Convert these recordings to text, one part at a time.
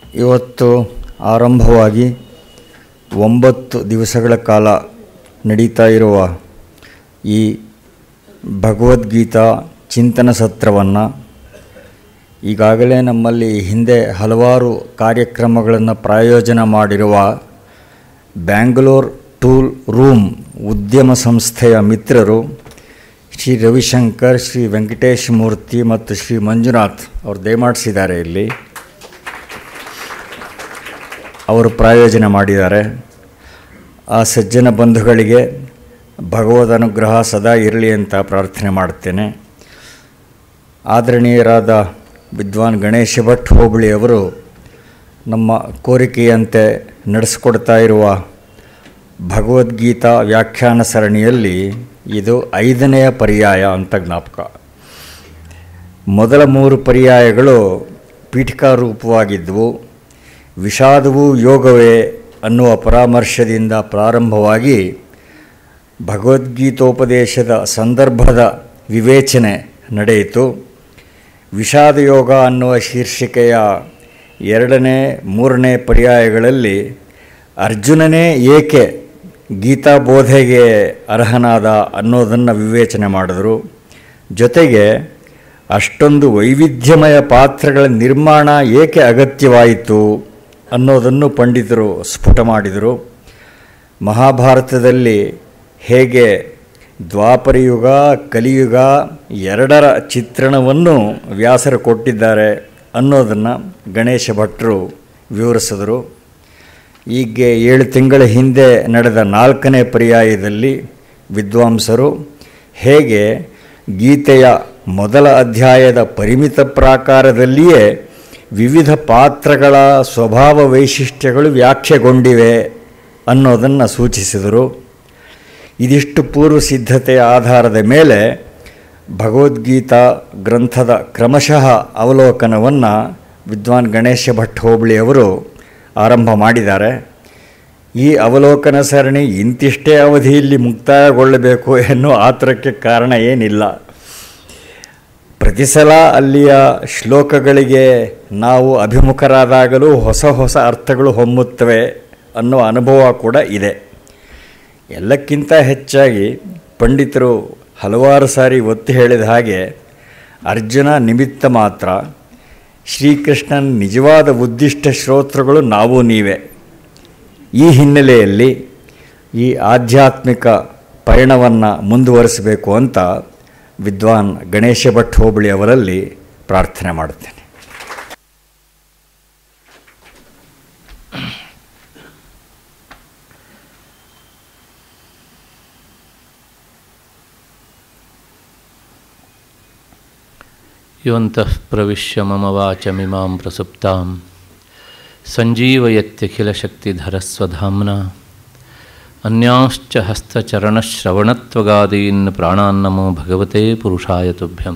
ಇವತ್ತು ಆರಂಭವಾಗಿ ಒಂಬತ್ತು ದಿವಸಗಳ ಕಾಲ ನಡೀತಾ ಇರುವ ಈ ಭಗವದ್ಗೀತಾ ಚಿಂತನ ಸತ್ರವನ್ನು ಈಗಾಗಲೇ ನಮ್ಮಲ್ಲಿ ಹಿಂದೆ ಹಲವಾರು ಕಾರ್ಯಕ್ರಮಗಳನ್ನು ಪ್ರಾಯೋಜನ ಮಾಡಿರುವ ಬ್ಯಾಂಗ್ಳೂರ್ ಟೂಲ್ ರೂಮ್ ಉದ್ಯಮ ಸಂಸ್ಥೆಯ ಮಿತ್ರರು ಶ್ರೀ ರವಿಶಂಕರ್ ಶ್ರೀ ವೆಂಕಟೇಶ್ ಮೂರ್ತಿ ಮತ್ತು ಶ್ರೀ ಮಂಜುನಾಥ್ ಅವರು ದಯಮಾಡಿಸಿದ್ದಾರೆ ಇಲ್ಲಿ ಅವರು ಪ್ರಾಯೋಜನ ಮಾಡಿದ್ದಾರೆ ಆ ಸಜ್ಜನ ಬಂಧುಗಳಿಗೆ ಭಗವದ್ ಅನುಗ್ರಹ ಸದಾ ಇರಲಿ ಅಂತ ಪ್ರಾರ್ಥನೆ ಮಾಡ್ತೇನೆ ಆದರಣೀಯರಾದ ವಿದ್ವಾನ್ ಗಣೇಶ ಭಟ್ ಹೋಬಳಿ ಅವರು ನಮ್ಮ ಕೋರಿಕೆಯಂತೆ ನಡೆಸಿಕೊಡ್ತಾ ಇರುವ ಭಗವದ್ಗೀತಾ ವ್ಯಾಖ್ಯಾನ ಸರಣಿಯಲ್ಲಿ ಇದು ಐದನೆಯ ಪರ್ಯಾಯ ಅಂತ ಜ್ಞಾಪಕ ಮೊದಲ ಮೂರು ಪರ್ಯಾಯಗಳು ಪೀಠಿಕಾ ರೂಪವಾಗಿದ್ದವು ವಿಷಾದವು ಯೋಗವೇ ಅನ್ನುವ ಪರಾಮರ್ಶದಿಂದ ಪ್ರಾರಂಭವಾಗಿ ಭಗವದ್ಗೀತೋಪದೇಶದ ಸಂದರ್ಭದ ವಿವೇಚನೆ ನಡೆಯಿತು ವಿಷಾದ ಯೋಗ ಅನ್ನುವ ಶೀರ್ಷಿಕೆಯ ಎರಡನೇ ಮೂರನೇ ಪರ್ಯಾಯಗಳಲ್ಲಿ ಅರ್ಜುನನೇ ಏಕೆ ಗೀತಾ ಬೋಧೆಗೆ ಅರ್ಹನಾದ ಅನ್ನೋದನ್ನು ವಿವೇಚನೆ ಮಾಡಿದರು ಜೊತೆಗೆ ಅಷ್ಟೊಂದು ವೈವಿಧ್ಯಮಯ ಪಾತ್ರಗಳ ನಿರ್ಮಾಣ ಏಕೆ ಅಗತ್ಯವಾಯಿತು ಅನ್ನೋದನ್ನು ಪಂಡಿತರು ಸ್ಫುಟ ಮಾಡಿದರು ಮಹಾಭಾರತದಲ್ಲಿ ಹೇಗೆ ದ್ವಾಪರಯುಗ ಕಲಿಯುಗ ಎರಡರ ಚಿತ್ರಣವನ್ನು ವ್ಯಾಸರು ಕೊಟ್ಟಿದ್ದಾರೆ ಅನ್ನೋದನ್ನು ಗಣೇಶ ಭಟ್ರು ವಿವರಿಸಿದರು ಈಗ ಏಳು ತಿಂಗಳ ಹಿಂದೆ ನಡೆದ ನಾಲ್ಕನೇ ಪರ್ಯಾಯದಲ್ಲಿ ವಿದ್ವಾಂಸರು ಹೇಗೆ ಗೀತೆಯ ಮೊದಲ ಅಧ್ಯಾಯದ ಪರಿಮಿತ ಪ್ರಾಕಾರದಲ್ಲಿಯೇ ವಿವಿಧ ಪಾತ್ರಗಳ ಸ್ವಭಾವ ವೈಶಿಷ್ಟ್ಯಗಳು ವ್ಯಾಖ್ಯೆಗೊಂಡಿವೆ ಅನ್ನೋದನ್ನು ಸೂಚಿಸಿದರು ಇದಿಷ್ಟು ಪೂರ್ವ ಸಿದ್ಧತೆಯ ಆಧಾರದ ಮೇಲೆ ಭಗವದ್ಗೀತಾ ಗ್ರಂಥದ ಕ್ರಮಶಃ ಅವಲೋಕನವನ್ನು ವಿದ್ವಾನ್ ಗಣೇಶ ಭಟ್ ಹೋಬಳಿಯವರು ಆರಂಭ ಮಾಡಿದ್ದಾರೆ ಈ ಅವಲೋಕನ ಸರಣಿ ಇಂತಿಷ್ಟೇ ಅವಧಿಯಲ್ಲಿ ಮುಕ್ತಾಯಗೊಳ್ಳಬೇಕು ಎನ್ನುವ ಆತುರಕ್ಕೆ ಕಾರಣ ಏನಿಲ್ಲ ಪ್ರತಿ ಸಲ ಅಲ್ಲಿಯ ಶ್ಲೋಕಗಳಿಗೆ ನಾವು ಅಭಿಮುಖರಾದಾಗಲೂ ಹೊಸ ಹೊಸ ಅರ್ಥಗಳು ಹೊಮ್ಮುತ್ತವೆ ಅನ್ನೋ ಅನುಭವ ಕೂಡ ಇದೆ ಎಲ್ಲಕ್ಕಿಂತ ಹೆಚ್ಚಾಗಿ ಪಂಡಿತರು ಹಲವಾರು ಸಾರಿ ಒತ್ತಿ ಹೇಳಿದ ಹಾಗೆ ಅರ್ಜುನ ನಿಮಿತ್ತ ಮಾತ್ರ ಶ್ರೀಕೃಷ್ಣನ ನಿಜವಾದ ಉದ್ದಿಷ್ಟ ಶ್ರೋತೃಗಳು ನಾವು ನೀವೇ ಈ ಹಿನ್ನೆಲೆಯಲ್ಲಿ ಈ ಆಧ್ಯಾತ್ಮಿಕ ಪಯಣವನ್ನು ಮುಂದುವರಿಸಬೇಕು ಅಂತ ವಿದ್ವಾನ್ ಗಣೇಶ ಭಟ್ ಹೋಬಳಿ ಅವರಲ್ಲಿ ಪ್ರಾರ್ಥನೆ ಮಾಡುತ್ತೇನೆ ಯೋऽन्तः प्रविश्य मम वाचमिमां प्रसुप्तां सञ्जीवयत्यखिलशक्तिधरस्वधाम्ना अन्यांश्च हस्तचरणश्रवणत्वगादीन् प्राणान्नमो भगवते पुरुषाय तुभ्यं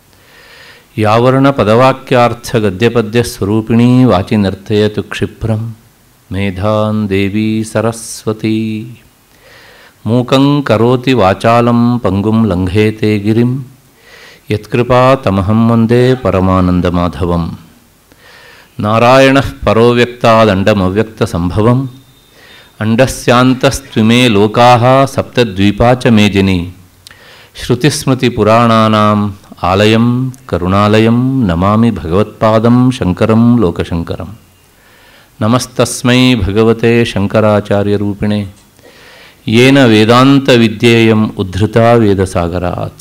यावरणपदवाक्यार्थगद्यपद्यस्वरूपिणी वाचि नर्तयतु क्षिप्रं मेधां देवी सरस्वती मूकं करोति वाचालं पङ्गुं लङ्घेते गिरिं यत्कृपातमहं वन्दे परमानन्दमाधवं नारायणः परो व्यक्तादण्डमव्यक्तसम्भवम् अण्डस्यान्तस्त्विमे लोकाः सप्तद्वीपा च मेदिनी श्रुतिस्मृतिपुराणानाम् आलयं करुणालयं नमामि भगवत्पादं शङ्करं लोकशङ्करं नमस्तस्मै भगवते शङ्कराचार्यरूपिणे येन वेदान्तविद्येयम् उद्धृता वेदसागरात्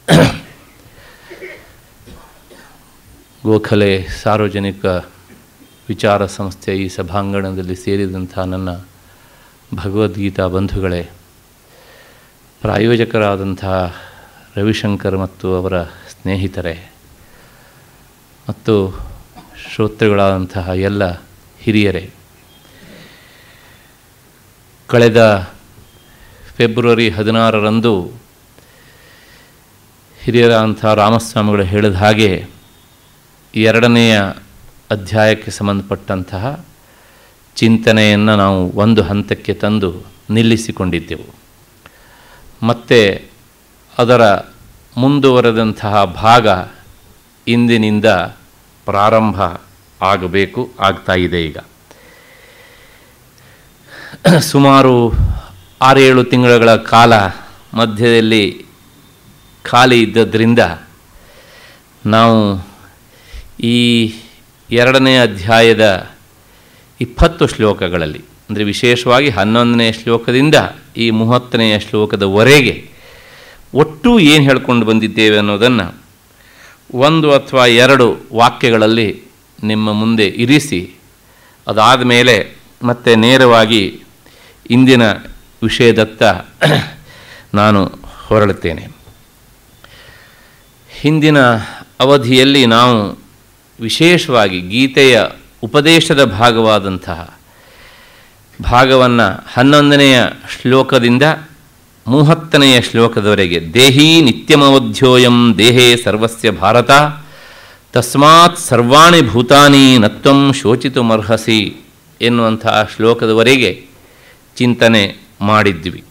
ಗೋಖಲೆ ಸಾರ್ವಜನಿಕ ವಿಚಾರ ಸಂಸ್ಥೆಯ ಈ ಸಭಾಂಗಣದಲ್ಲಿ ಸೇರಿದಂಥ ನನ್ನ ಭಗವದ್ಗೀತಾ ಬಂಧುಗಳೇ ಪ್ರಾಯೋಜಕರಾದಂಥ ರವಿಶಂಕರ್ ಮತ್ತು ಅವರ ಸ್ನೇಹಿತರೆ ಮತ್ತು ಶ್ರೋತೃಗಳಾದಂತಹ ಎಲ್ಲ ಹಿರಿಯರೇ ಕಳೆದ ಫೆಬ್ರವರಿ ಹದಿನಾರರಂದು ಹಿರಿಯರಾದಂಥ ರಾಮಸ್ವಾಮಿಗಳು ಹೇಳಿದ ಹಾಗೆ ಎರಡನೆಯ ಅಧ್ಯಾಯಕ್ಕೆ ಸಂಬಂಧಪಟ್ಟಂತಹ ಚಿಂತನೆಯನ್ನು ನಾವು ಒಂದು ಹಂತಕ್ಕೆ ತಂದು ನಿಲ್ಲಿಸಿಕೊಂಡಿದ್ದೆವು ಮತ್ತು ಅದರ ಮುಂದುವರೆದಂತಹ ಭಾಗ ಇಂದಿನಿಂದ ಪ್ರಾರಂಭ ಆಗಬೇಕು ಆಗ್ತಾ ಇದೆ ಈಗ ಸುಮಾರು ಆರೇಳು ತಿಂಗಳುಗಳ ಕಾಲ ಮಧ್ಯದಲ್ಲಿ ಖಾಲಿ ಇದ್ದದ್ರಿಂದ ನಾವು ಈ ಎರಡನೇ ಅಧ್ಯಾಯದ ಇಪ್ಪತ್ತು ಶ್ಲೋಕಗಳಲ್ಲಿ ಅಂದರೆ ವಿಶೇಷವಾಗಿ ಹನ್ನೊಂದನೆಯ ಶ್ಲೋಕದಿಂದ ಈ ಮೂವತ್ತನೆಯ ಶ್ಲೋಕದವರೆಗೆ ಒಟ್ಟು ಏನು ಹೇಳ್ಕೊಂಡು ಬಂದಿದ್ದೇವೆ ಅನ್ನೋದನ್ನು ಒಂದು ಅಥವಾ ಎರಡು ವಾಕ್ಯಗಳಲ್ಲಿ ನಿಮ್ಮ ಮುಂದೆ ಇರಿಸಿ ಅದಾದ ಮೇಲೆ ಮತ್ತೆ ನೇರವಾಗಿ ಇಂದಿನ ವಿಷಯದತ್ತ ನಾನು ಹೊರಳುತ್ತೇನೆ ಹಿಂದಿನ ಅವಧಿಯಲ್ಲಿ ನಾವು ವಿಶೇಷವಾಗಿ ಗೀತೆಯ ಉಪದೇಶದ ಭಾಗವಾದಂತಹ ಭಾಗವನ್ನು ಹನ್ನೊಂದನೆಯ ಶ್ಲೋಕದಿಂದ ಮೂವತ್ತನೆಯ ಶ್ಲೋಕದವರೆಗೆ ದೇಹಿ ನಿತ್ಯಮವಧ್ಯೋಯಂ ದೇಹೇ ಸರ್ವಸ್ಯ ಭಾರತ ತಸ್ಮಾತ್ ಸರ್ವಾಣಿ ಭೂತಾನಿ ನತ್ವಂ ಶೋಚಿತುಮರ್ಹಸಿ ಎನ್ನುವಂತಹ ಶ್ಲೋಕದವರೆಗೆ ಚಿಂತನೆ ಮಾಡಿದ್ವಿ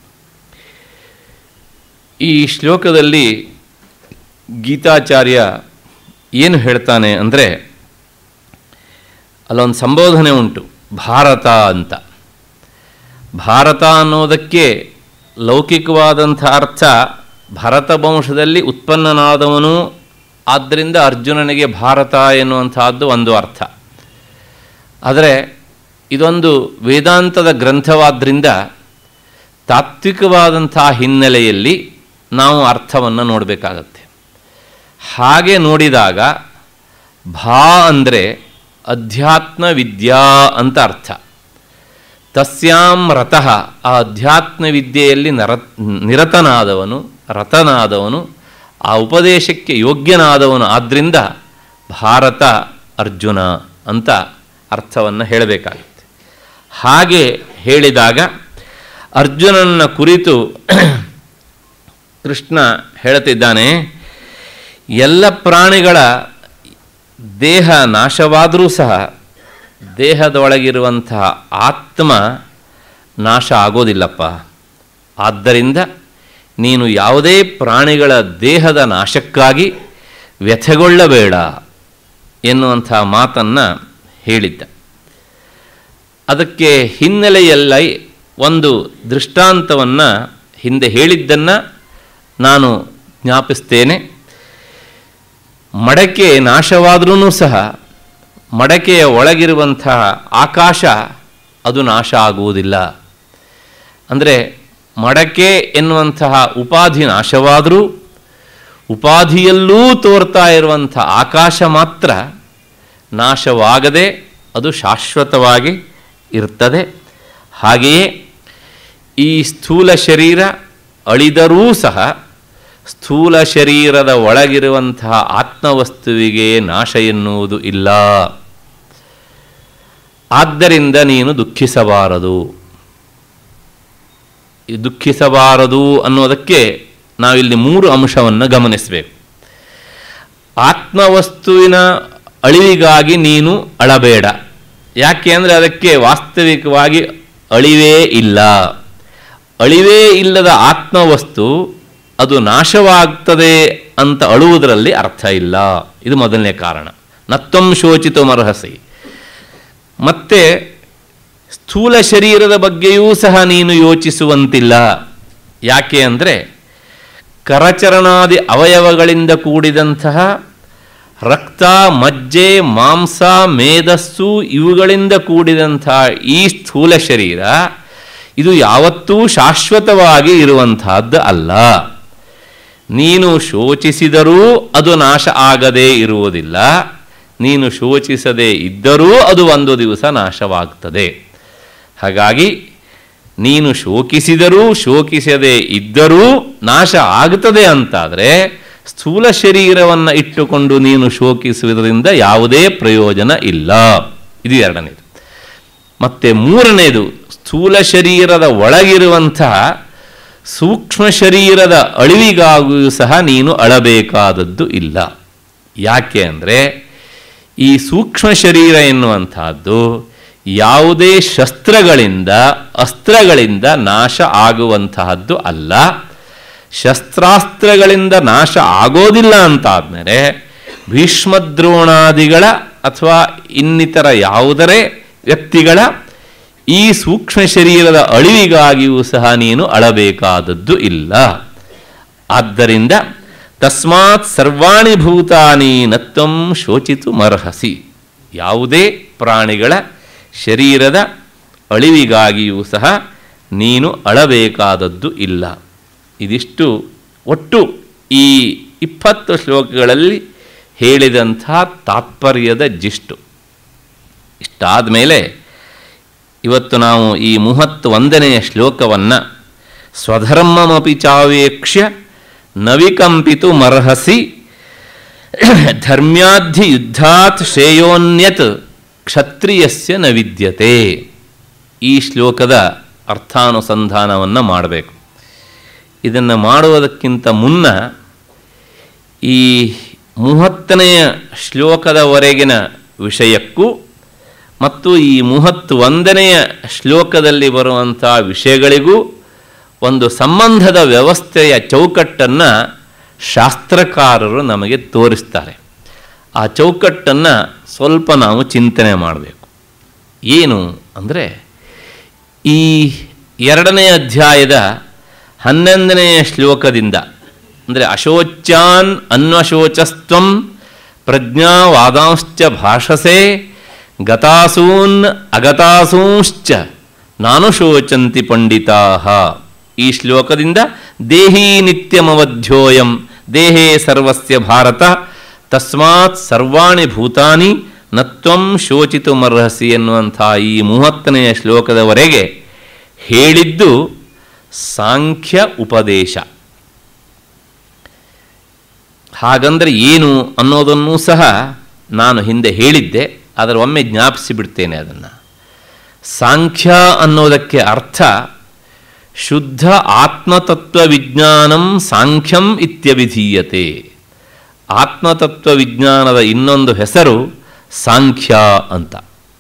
ಈ ಶ್ಲೋಕದಲ್ಲಿ ಗೀತಾಚಾರ್ಯ ಏನು ಹೇಳ್ತಾನೆ ಅಂದರೆ ಅಲ್ಲೊಂದು ಸಂಬೋಧನೆ ಉಂಟು ಭಾರತ ಅಂತ ಭಾರತ ಅನ್ನೋದಕ್ಕೆ ಲೌಕಿಕವಾದಂಥ ಅರ್ಥ ಭರತ ವಂಶದಲ್ಲಿ ಉತ್ಪನ್ನನಾದವನು ಆದ್ದರಿಂದ ಅರ್ಜುನನಿಗೆ ಭಾರತ ಎನ್ನುವಂತಹದ್ದು ಒಂದು ಅರ್ಥ ಆದರೆ ಇದೊಂದು ವೇದಾಂತದ ಗ್ರಂಥವಾದ್ದರಿಂದ ತಾತ್ವಿಕವಾದಂಥ ಹಿನ್ನೆಲೆಯಲ್ಲಿ ನಾವು ಅರ್ಥವನ್ನು ನೋಡಬೇಕಾಗತ್ತೆ ಹಾಗೆ ನೋಡಿದಾಗ ಭಾ ಅಂದರೆ ಅಧ್ಯಾತ್ಮ ವಿದ್ಯಾ ಅಂತ ಅರ್ಥ ತಸ್ಯಾಂ ರತಃ ಆ ಅಧ್ಯಾತ್ಮ ವಿದ್ಯೆಯಲ್ಲಿ ನರ ನಿರತನಾದವನು ರತನಾದವನು ಆ ಉಪದೇಶಕ್ಕೆ ಯೋಗ್ಯನಾದವನು ಆದ್ದರಿಂದ ಭಾರತ ಅರ್ಜುನ ಅಂತ ಅರ್ಥವನ್ನು ಹೇಳಬೇಕಾಗುತ್ತೆ ಹಾಗೆ ಹೇಳಿದಾಗ ಅರ್ಜುನನ ಕುರಿತು ಕೃಷ್ಣ ಹೇಳುತ್ತಿದ್ದಾನೆ ಎಲ್ಲ ಪ್ರಾಣಿಗಳ ದೇಹ ನಾಶವಾದರೂ ಸಹ ದೇಹದೊಳಗಿರುವಂತಹ ಆತ್ಮ ನಾಶ ಆಗೋದಿಲ್ಲಪ್ಪ ಆದ್ದರಿಂದ ನೀನು ಯಾವುದೇ ಪ್ರಾಣಿಗಳ ದೇಹದ ನಾಶಕ್ಕಾಗಿ ವ್ಯಥೆಗೊಳ್ಳಬೇಡ ಎನ್ನುವಂಥ ಮಾತನ್ನು ಹೇಳಿದ್ದ ಅದಕ್ಕೆ ಹಿನ್ನೆಲೆಯಲ್ಲಿ ಒಂದು ದೃಷ್ಟಾಂತವನ್ನು ಹಿಂದೆ ಹೇಳಿದ್ದನ್ನು ನಾನು ಜ್ಞಾಪಿಸ್ತೇನೆ ಮಡಕೆ ನಾಶವಾದ್ರೂ ಸಹ ಮಡಕೆಯ ಒಳಗಿರುವಂತಹ ಆಕಾಶ ಅದು ನಾಶ ಆಗುವುದಿಲ್ಲ ಅಂದರೆ ಮಡಕೆ ಎನ್ನುವಂತಹ ಉಪಾಧಿ ನಾಶವಾದರೂ ಉಪಾಧಿಯಲ್ಲೂ ತೋರ್ತಾ ಇರುವಂಥ ಆಕಾಶ ಮಾತ್ರ ನಾಶವಾಗದೆ ಅದು ಶಾಶ್ವತವಾಗಿ ಇರ್ತದೆ ಹಾಗೆಯೇ ಈ ಸ್ಥೂಲ ಶರೀರ ಅಳಿದರೂ ಸಹ ಸ್ಥೂಲ ಶರೀರದ ಒಳಗಿರುವಂತಹ ಆತ್ಮವಸ್ತುವಿಗೆ ನಾಶ ಎನ್ನುವುದು ಇಲ್ಲ ಆದ್ದರಿಂದ ನೀನು ದುಃಖಿಸಬಾರದು ಈ ದುಃಖಿಸಬಾರದು ಅನ್ನೋದಕ್ಕೆ ನಾವಿಲ್ಲಿ ಮೂರು ಅಂಶವನ್ನು ಗಮನಿಸಬೇಕು ಆತ್ಮವಸ್ತುವಿನ ಅಳಿವಿಗಾಗಿ ನೀನು ಅಳಬೇಡ ಯಾಕೆ ಅಂದರೆ ಅದಕ್ಕೆ ವಾಸ್ತವಿಕವಾಗಿ ಅಳಿವೇ ಇಲ್ಲ ಅಳಿವೇ ಇಲ್ಲದ ಆತ್ಮವಸ್ತು ಅದು ನಾಶವಾಗ್ತದೆ ಅಂತ ಅಳುವುದರಲ್ಲಿ ಅರ್ಥ ಇಲ್ಲ ಇದು ಮೊದಲನೇ ಕಾರಣ ನತ್ತಂ ಶೋಚಿತ ಮರ್ಹಸಿ ಮತ್ತೆ ಸ್ಥೂಲ ಶರೀರದ ಬಗ್ಗೆಯೂ ಸಹ ನೀನು ಯೋಚಿಸುವಂತಿಲ್ಲ ಯಾಕೆ ಅಂದರೆ ಕರಚರಣಾದಿ ಅವಯವಗಳಿಂದ ಕೂಡಿದಂತಹ ರಕ್ತ ಮಜ್ಜೆ ಮಾಂಸ ಮೇಧಸ್ಸು ಇವುಗಳಿಂದ ಕೂಡಿದಂತಹ ಈ ಸ್ಥೂಲ ಶರೀರ ಇದು ಯಾವತ್ತೂ ಶಾಶ್ವತವಾಗಿ ಇರುವಂತಹದ್ದು ಅಲ್ಲ ನೀನು ಶೋಚಿಸಿದರೂ ಅದು ನಾಶ ಆಗದೇ ಇರುವುದಿಲ್ಲ ನೀನು ಶೋಚಿಸದೇ ಇದ್ದರೂ ಅದು ಒಂದು ದಿವಸ ನಾಶವಾಗ್ತದೆ ಹಾಗಾಗಿ ನೀನು ಶೋಕಿಸಿದರೂ ಶೋಕಿಸದೇ ಇದ್ದರೂ ನಾಶ ಆಗ್ತದೆ ಅಂತಾದರೆ ಸ್ಥೂಲ ಶರೀರವನ್ನು ಇಟ್ಟುಕೊಂಡು ನೀನು ಶೋಕಿಸುವುದರಿಂದ ಯಾವುದೇ ಪ್ರಯೋಜನ ಇಲ್ಲ ಇದು ಎರಡನೇದು ಮತ್ತು ಮೂರನೇದು ಸ್ಥೂಲ ಶರೀರದ ಒಳಗಿರುವಂತಹ ಸೂಕ್ಷ್ಮ ಶರೀರದ ಅಳಿವಿಗಾಗಿಯೂ ಸಹ ನೀನು ಅಳಬೇಕಾದದ್ದು ಇಲ್ಲ ಯಾಕೆ ಅಂದರೆ ಈ ಸೂಕ್ಷ್ಮ ಶರೀರ ಎನ್ನುವಂತಹದ್ದು ಯಾವುದೇ ಶಸ್ತ್ರಗಳಿಂದ ಅಸ್ತ್ರಗಳಿಂದ ನಾಶ ಆಗುವಂತಹದ್ದು ಅಲ್ಲ ಶಸ್ತ್ರಾಸ್ತ್ರಗಳಿಂದ ನಾಶ ಆಗೋದಿಲ್ಲ ಅಂತಾದ್ಮೇಲೆ ಭೀಷ್ಮದ್ರೋಣಾದಿಗಳ ಅಥವಾ ಇನ್ನಿತರ ಯಾವುದರೇ ವ್ಯಕ್ತಿಗಳ ಈ ಸೂಕ್ಷ್ಮ ಶರೀರದ ಅಳಿವಿಗಾಗಿಯೂ ಸಹ ನೀನು ಅಳಬೇಕಾದದ್ದು ಇಲ್ಲ ಆದ್ದರಿಂದ ತಸ್ಮಾತ್ ಸರ್ವಾಣಿ ಭೂತಾನಿ ನತ್ವಂ ಶೋಚಿತು ಮರ್ಹಸಿ ಯಾವುದೇ ಪ್ರಾಣಿಗಳ ಶರೀರದ ಅಳಿವಿಗಾಗಿಯೂ ಸಹ ನೀನು ಅಳಬೇಕಾದದ್ದು ಇಲ್ಲ ಇದಿಷ್ಟು ಒಟ್ಟು ಈ ಇಪ್ಪತ್ತು ಶ್ಲೋಕಗಳಲ್ಲಿ ಹೇಳಿದಂಥ ತಾತ್ಪರ್ಯದ ಜಿಷ್ಟು ಇಷ್ಟಾದ ಮೇಲೆ ಇವತ್ತು ನಾವು ಈ ಮೂವತ್ತೊಂದನೆಯ ಶ್ಲೋಕವನ್ನು ಸ್ವಧರ್ಮಮಪಿ ಚಾವೇಕ್ಷ್ಯ ನವಿಕಂಪಿತು ಮರ್ಹಸಿ ಧರ್ಮ್ಯಾಧಿ ಯುದ್ಧಾತ್ ಶ್ರೇಯೋನ್ಯತ್ ಕ್ಷತ್ರಿಯಸ್ಯ ನ ವಿದ್ಯತೆ ಈ ಶ್ಲೋಕದ ಅರ್ಥಾನುಸಂಧಾನವನ್ನು ಮಾಡಬೇಕು ಇದನ್ನು ಮಾಡುವುದಕ್ಕಿಂತ ಮುನ್ನ ಈ ಮೂವತ್ತನೆಯ ಶ್ಲೋಕದವರೆಗಿನ ವಿಷಯಕ್ಕೂ ಮತ್ತು ಈ ಮೂವತ್ತೊಂದನೆಯ ಶ್ಲೋಕದಲ್ಲಿ ಬರುವಂಥ ವಿಷಯಗಳಿಗೂ ಒಂದು ಸಂಬಂಧದ ವ್ಯವಸ್ಥೆಯ ಚೌಕಟ್ಟನ್ನು ಶಾಸ್ತ್ರಕಾರರು ನಮಗೆ ತೋರಿಸ್ತಾರೆ ಆ ಚೌಕಟ್ಟನ್ನು ಸ್ವಲ್ಪ ನಾವು ಚಿಂತನೆ ಮಾಡಬೇಕು ಏನು ಅಂದರೆ ಈ ಎರಡನೇ ಅಧ್ಯಾಯದ ಹನ್ನೊಂದನೆಯ ಶ್ಲೋಕದಿಂದ ಅಂದರೆ ಅಶೋಚ್ಯಾನ್ ಅನ್ವಶೋಚಸ್ತ್ವಂ ಪ್ರಜ್ಞಾವಾದಾಂಶ್ಚ ಭಾಷಸೆ ಗತಾಸೂನ್ ಅಗತಾಸೂಂಶ್ಚ ನಾನು ಶೋಚಂತಿ ಪಂಡಿತಾ ಈ ಶ್ಲೋಕದಿಂದ ದೇಹಿ ನಿತ್ಯಮವಧ್ಯೋಯಂ ದೇಹೇ ಸರ್ವಸ್ಯ ಭಾರತ ತಸ್ಮಾತ್ ಸರ್ವಾಣಿ ಭೂತಾನಿ ನತ್ವಂ ಶೋಚಿತು ಮರ್ಹಸಿ ಎನ್ನುವಂಥ ಈ ಮೂವತ್ತನೆಯ ಶ್ಲೋಕದವರೆಗೆ ಹೇಳಿದ್ದು ಸಾಂಖ್ಯ ಉಪದೇಶ ಹಾಗಂದರೆ ಏನು ಅನ್ನೋದನ್ನೂ ಸಹ ನಾನು ಹಿಂದೆ ಹೇಳಿದ್ದೆ ಅದರ ಒಮ್ಮೆ ಜ್ಞಾಪಿಸಿ ಬಿಡ್ತೇನೆ ಅದನ್ನು ಸಾಂಖ್ಯ ಅನ್ನೋದಕ್ಕೆ ಅರ್ಥ ಶುದ್ಧ ಆತ್ಮತತ್ವ ವಿಜ್ಞಾನಂ ಸಾಂಖ್ಯಂ ಇತ್ಯವಿಧೀಯತೆ ಆತ್ಮತತ್ವ ವಿಜ್ಞಾನದ ಇನ್ನೊಂದು ಹೆಸರು ಸಾಂಖ್ಯ ಅಂತ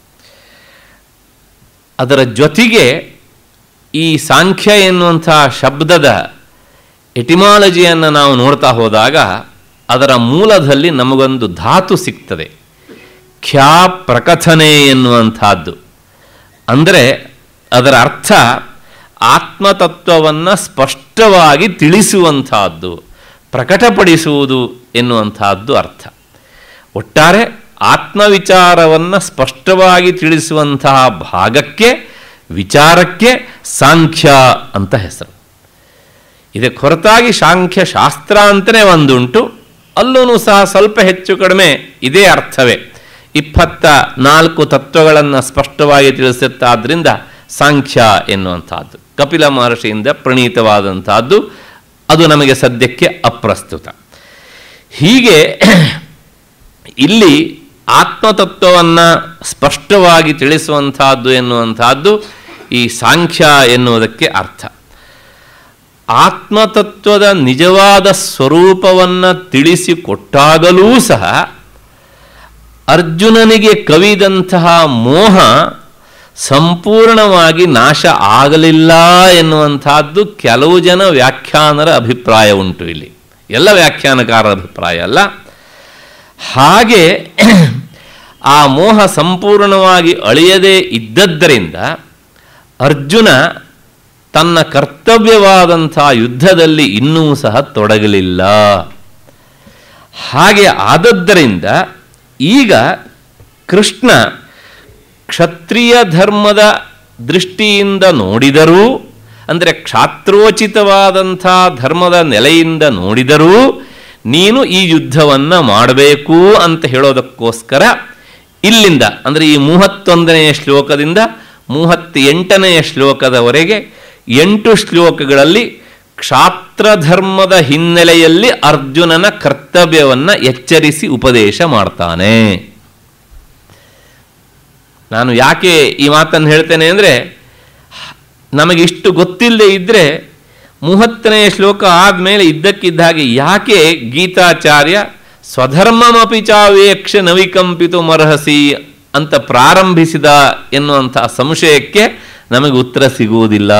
ಅದರ ಜೊತೆಗೆ ಈ ಸಾಂಖ್ಯ ಎನ್ನುವಂಥ ಶಬ್ದದ ಎಟಿಮಾಲಜಿಯನ್ನು ನಾವು ನೋಡ್ತಾ ಹೋದಾಗ ಅದರ ಮೂಲದಲ್ಲಿ ನಮಗೊಂದು ಧಾತು ಸಿಗ್ತದೆ ಖ್ಯಾ ಪ್ರಕಥನೆ ಎನ್ನುವಂಥದ್ದು ಅಂದರೆ ಅದರ ಅರ್ಥ ಆತ್ಮತತ್ವವನ್ನು ಸ್ಪಷ್ಟವಾಗಿ ತಿಳಿಸುವಂತಹದ್ದು ಪ್ರಕಟಪಡಿಸುವುದು ಎನ್ನುವಂತಹದ್ದು ಅರ್ಥ ಒಟ್ಟಾರೆ ಆತ್ಮವಿಚಾರವನ್ನು ಸ್ಪಷ್ಟವಾಗಿ ತಿಳಿಸುವಂತಹ ಭಾಗಕ್ಕೆ ವಿಚಾರಕ್ಕೆ ಸಾಂಖ್ಯ ಅಂತ ಹೆಸರು ಇದಕ್ಕೆ ಹೊರತಾಗಿ ಸಾಂಖ್ಯ ಶಾಸ್ತ್ರ ಅಂತಲೇ ಒಂದುಂಟು ಅಲ್ಲೂ ಸಹ ಸ್ವಲ್ಪ ಹೆಚ್ಚು ಕಡಿಮೆ ಇದೇ ಅರ್ಥವೇ ಇಪ್ಪತ್ತ ನಾಲ್ಕು ತತ್ವಗಳನ್ನು ಸ್ಪಷ್ಟವಾಗಿ ತಿಳಿಸುತ್ತಾದ್ದರಿಂದ ಸಾಂಖ್ಯ ಎನ್ನುವಂಥದ್ದು ಕಪಿಲ ಮಹರ್ಷಿಯಿಂದ ಪ್ರಣೀತವಾದಂತಹದ್ದು ಅದು ನಮಗೆ ಸದ್ಯಕ್ಕೆ ಅಪ್ರಸ್ತುತ ಹೀಗೆ ಇಲ್ಲಿ ಆತ್ಮತತ್ವವನ್ನು ಸ್ಪಷ್ಟವಾಗಿ ತಿಳಿಸುವಂತಹದ್ದು ಎನ್ನುವಂತಹದ್ದು ಈ ಸಾಂಖ್ಯ ಎನ್ನುವುದಕ್ಕೆ ಅರ್ಥ ಆತ್ಮತತ್ವದ ನಿಜವಾದ ಸ್ವರೂಪವನ್ನು ತಿಳಿಸಿಕೊಟ್ಟಾಗಲೂ ಸಹ ಅರ್ಜುನನಿಗೆ ಕವಿದಂತಹ ಮೋಹ ಸಂಪೂರ್ಣವಾಗಿ ನಾಶ ಆಗಲಿಲ್ಲ ಎನ್ನುವಂಥದ್ದು ಕೆಲವು ಜನ ವ್ಯಾಖ್ಯಾನರ ಅಭಿಪ್ರಾಯ ಉಂಟು ಇಲ್ಲಿ ಎಲ್ಲ ವ್ಯಾಖ್ಯಾನಕಾರರ ಅಭಿಪ್ರಾಯ ಅಲ್ಲ ಹಾಗೆ ಆ ಮೋಹ ಸಂಪೂರ್ಣವಾಗಿ ಅಳಿಯದೇ ಇದ್ದದ್ದರಿಂದ ಅರ್ಜುನ ತನ್ನ ಕರ್ತವ್ಯವಾದಂಥ ಯುದ್ಧದಲ್ಲಿ ಇನ್ನೂ ಸಹ ತೊಡಗಲಿಲ್ಲ ಹಾಗೆ ಆದದ್ದರಿಂದ ಈಗ ಕೃಷ್ಣ ಕ್ಷತ್ರಿಯ ಧರ್ಮದ ದೃಷ್ಟಿಯಿಂದ ನೋಡಿದರೂ ಅಂದರೆ ಕ್ಷಾತ್ರೋಚಿತವಾದಂಥ ಧರ್ಮದ ನೆಲೆಯಿಂದ ನೋಡಿದರೂ ನೀನು ಈ ಯುದ್ಧವನ್ನು ಮಾಡಬೇಕು ಅಂತ ಹೇಳೋದಕ್ಕೋಸ್ಕರ ಇಲ್ಲಿಂದ ಅಂದರೆ ಈ ಮೂವತ್ತೊಂದನೆಯ ಶ್ಲೋಕದಿಂದ ಮೂವತ್ತೆಂಟನೆಯ ಶ್ಲೋಕದವರೆಗೆ ಎಂಟು ಶ್ಲೋಕಗಳಲ್ಲಿ ಕ್ಷಾತ್ರಧರ್ಮದ ಹಿನ್ನೆಲೆಯಲ್ಲಿ ಅರ್ಜುನನ ಕರ್ತವ್ಯವನ್ನು ಎಚ್ಚರಿಸಿ ಉಪದೇಶ ಮಾಡ್ತಾನೆ ನಾನು ಯಾಕೆ ಈ ಮಾತನ್ನು ಹೇಳ್ತೇನೆ ಅಂದರೆ ನಮಗಿಷ್ಟು ಗೊತ್ತಿಲ್ಲದೆ ಇದ್ದರೆ ಮೂವತ್ತನೆಯ ಶ್ಲೋಕ ಆದಮೇಲೆ ಇದ್ದಕ್ಕಿದ್ದ ಹಾಗೆ ಯಾಕೆ ಗೀತಾಚಾರ್ಯ ಸ್ವಧರ್ಮಮಪಿ ಚಾವೇಕ್ಷ ನವಿಕಂಪಿತು ಮರ್ಹಸಿ ಅಂತ ಪ್ರಾರಂಭಿಸಿದ ಎನ್ನುವಂಥ ಸಂಶಯಕ್ಕೆ ನಮಗೆ ಉತ್ತರ ಸಿಗುವುದಿಲ್ಲ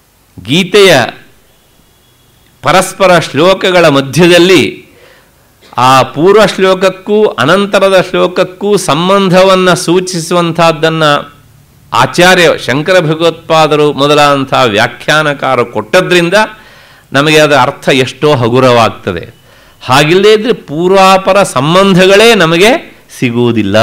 ಗೀತೆಯ ಪರಸ್ಪರ ಶ್ಲೋಕಗಳ ಮಧ್ಯದಲ್ಲಿ ಆ ಪೂರ್ವ ಶ್ಲೋಕಕ್ಕೂ ಅನಂತರದ ಶ್ಲೋಕಕ್ಕೂ ಸಂಬಂಧವನ್ನು ಸೂಚಿಸುವಂತಹದ್ದನ್ನು ಆಚಾರ್ಯ ಶಂಕರ ಭಗವತ್ಪಾದರು ಮೊದಲಾದಂಥ ವ್ಯಾಖ್ಯಾನಕಾರ ಕೊಟ್ಟದ್ರಿಂದ ನಮಗೆ ಅದರ ಅರ್ಥ ಎಷ್ಟೋ ಹಗುರವಾಗ್ತದೆ ಹಾಗಿಲ್ಲದೇ ಇದ್ರೆ ಪೂರ್ವಾಪರ ಸಂಬಂಧಗಳೇ ನಮಗೆ ಸಿಗುವುದಿಲ್ಲ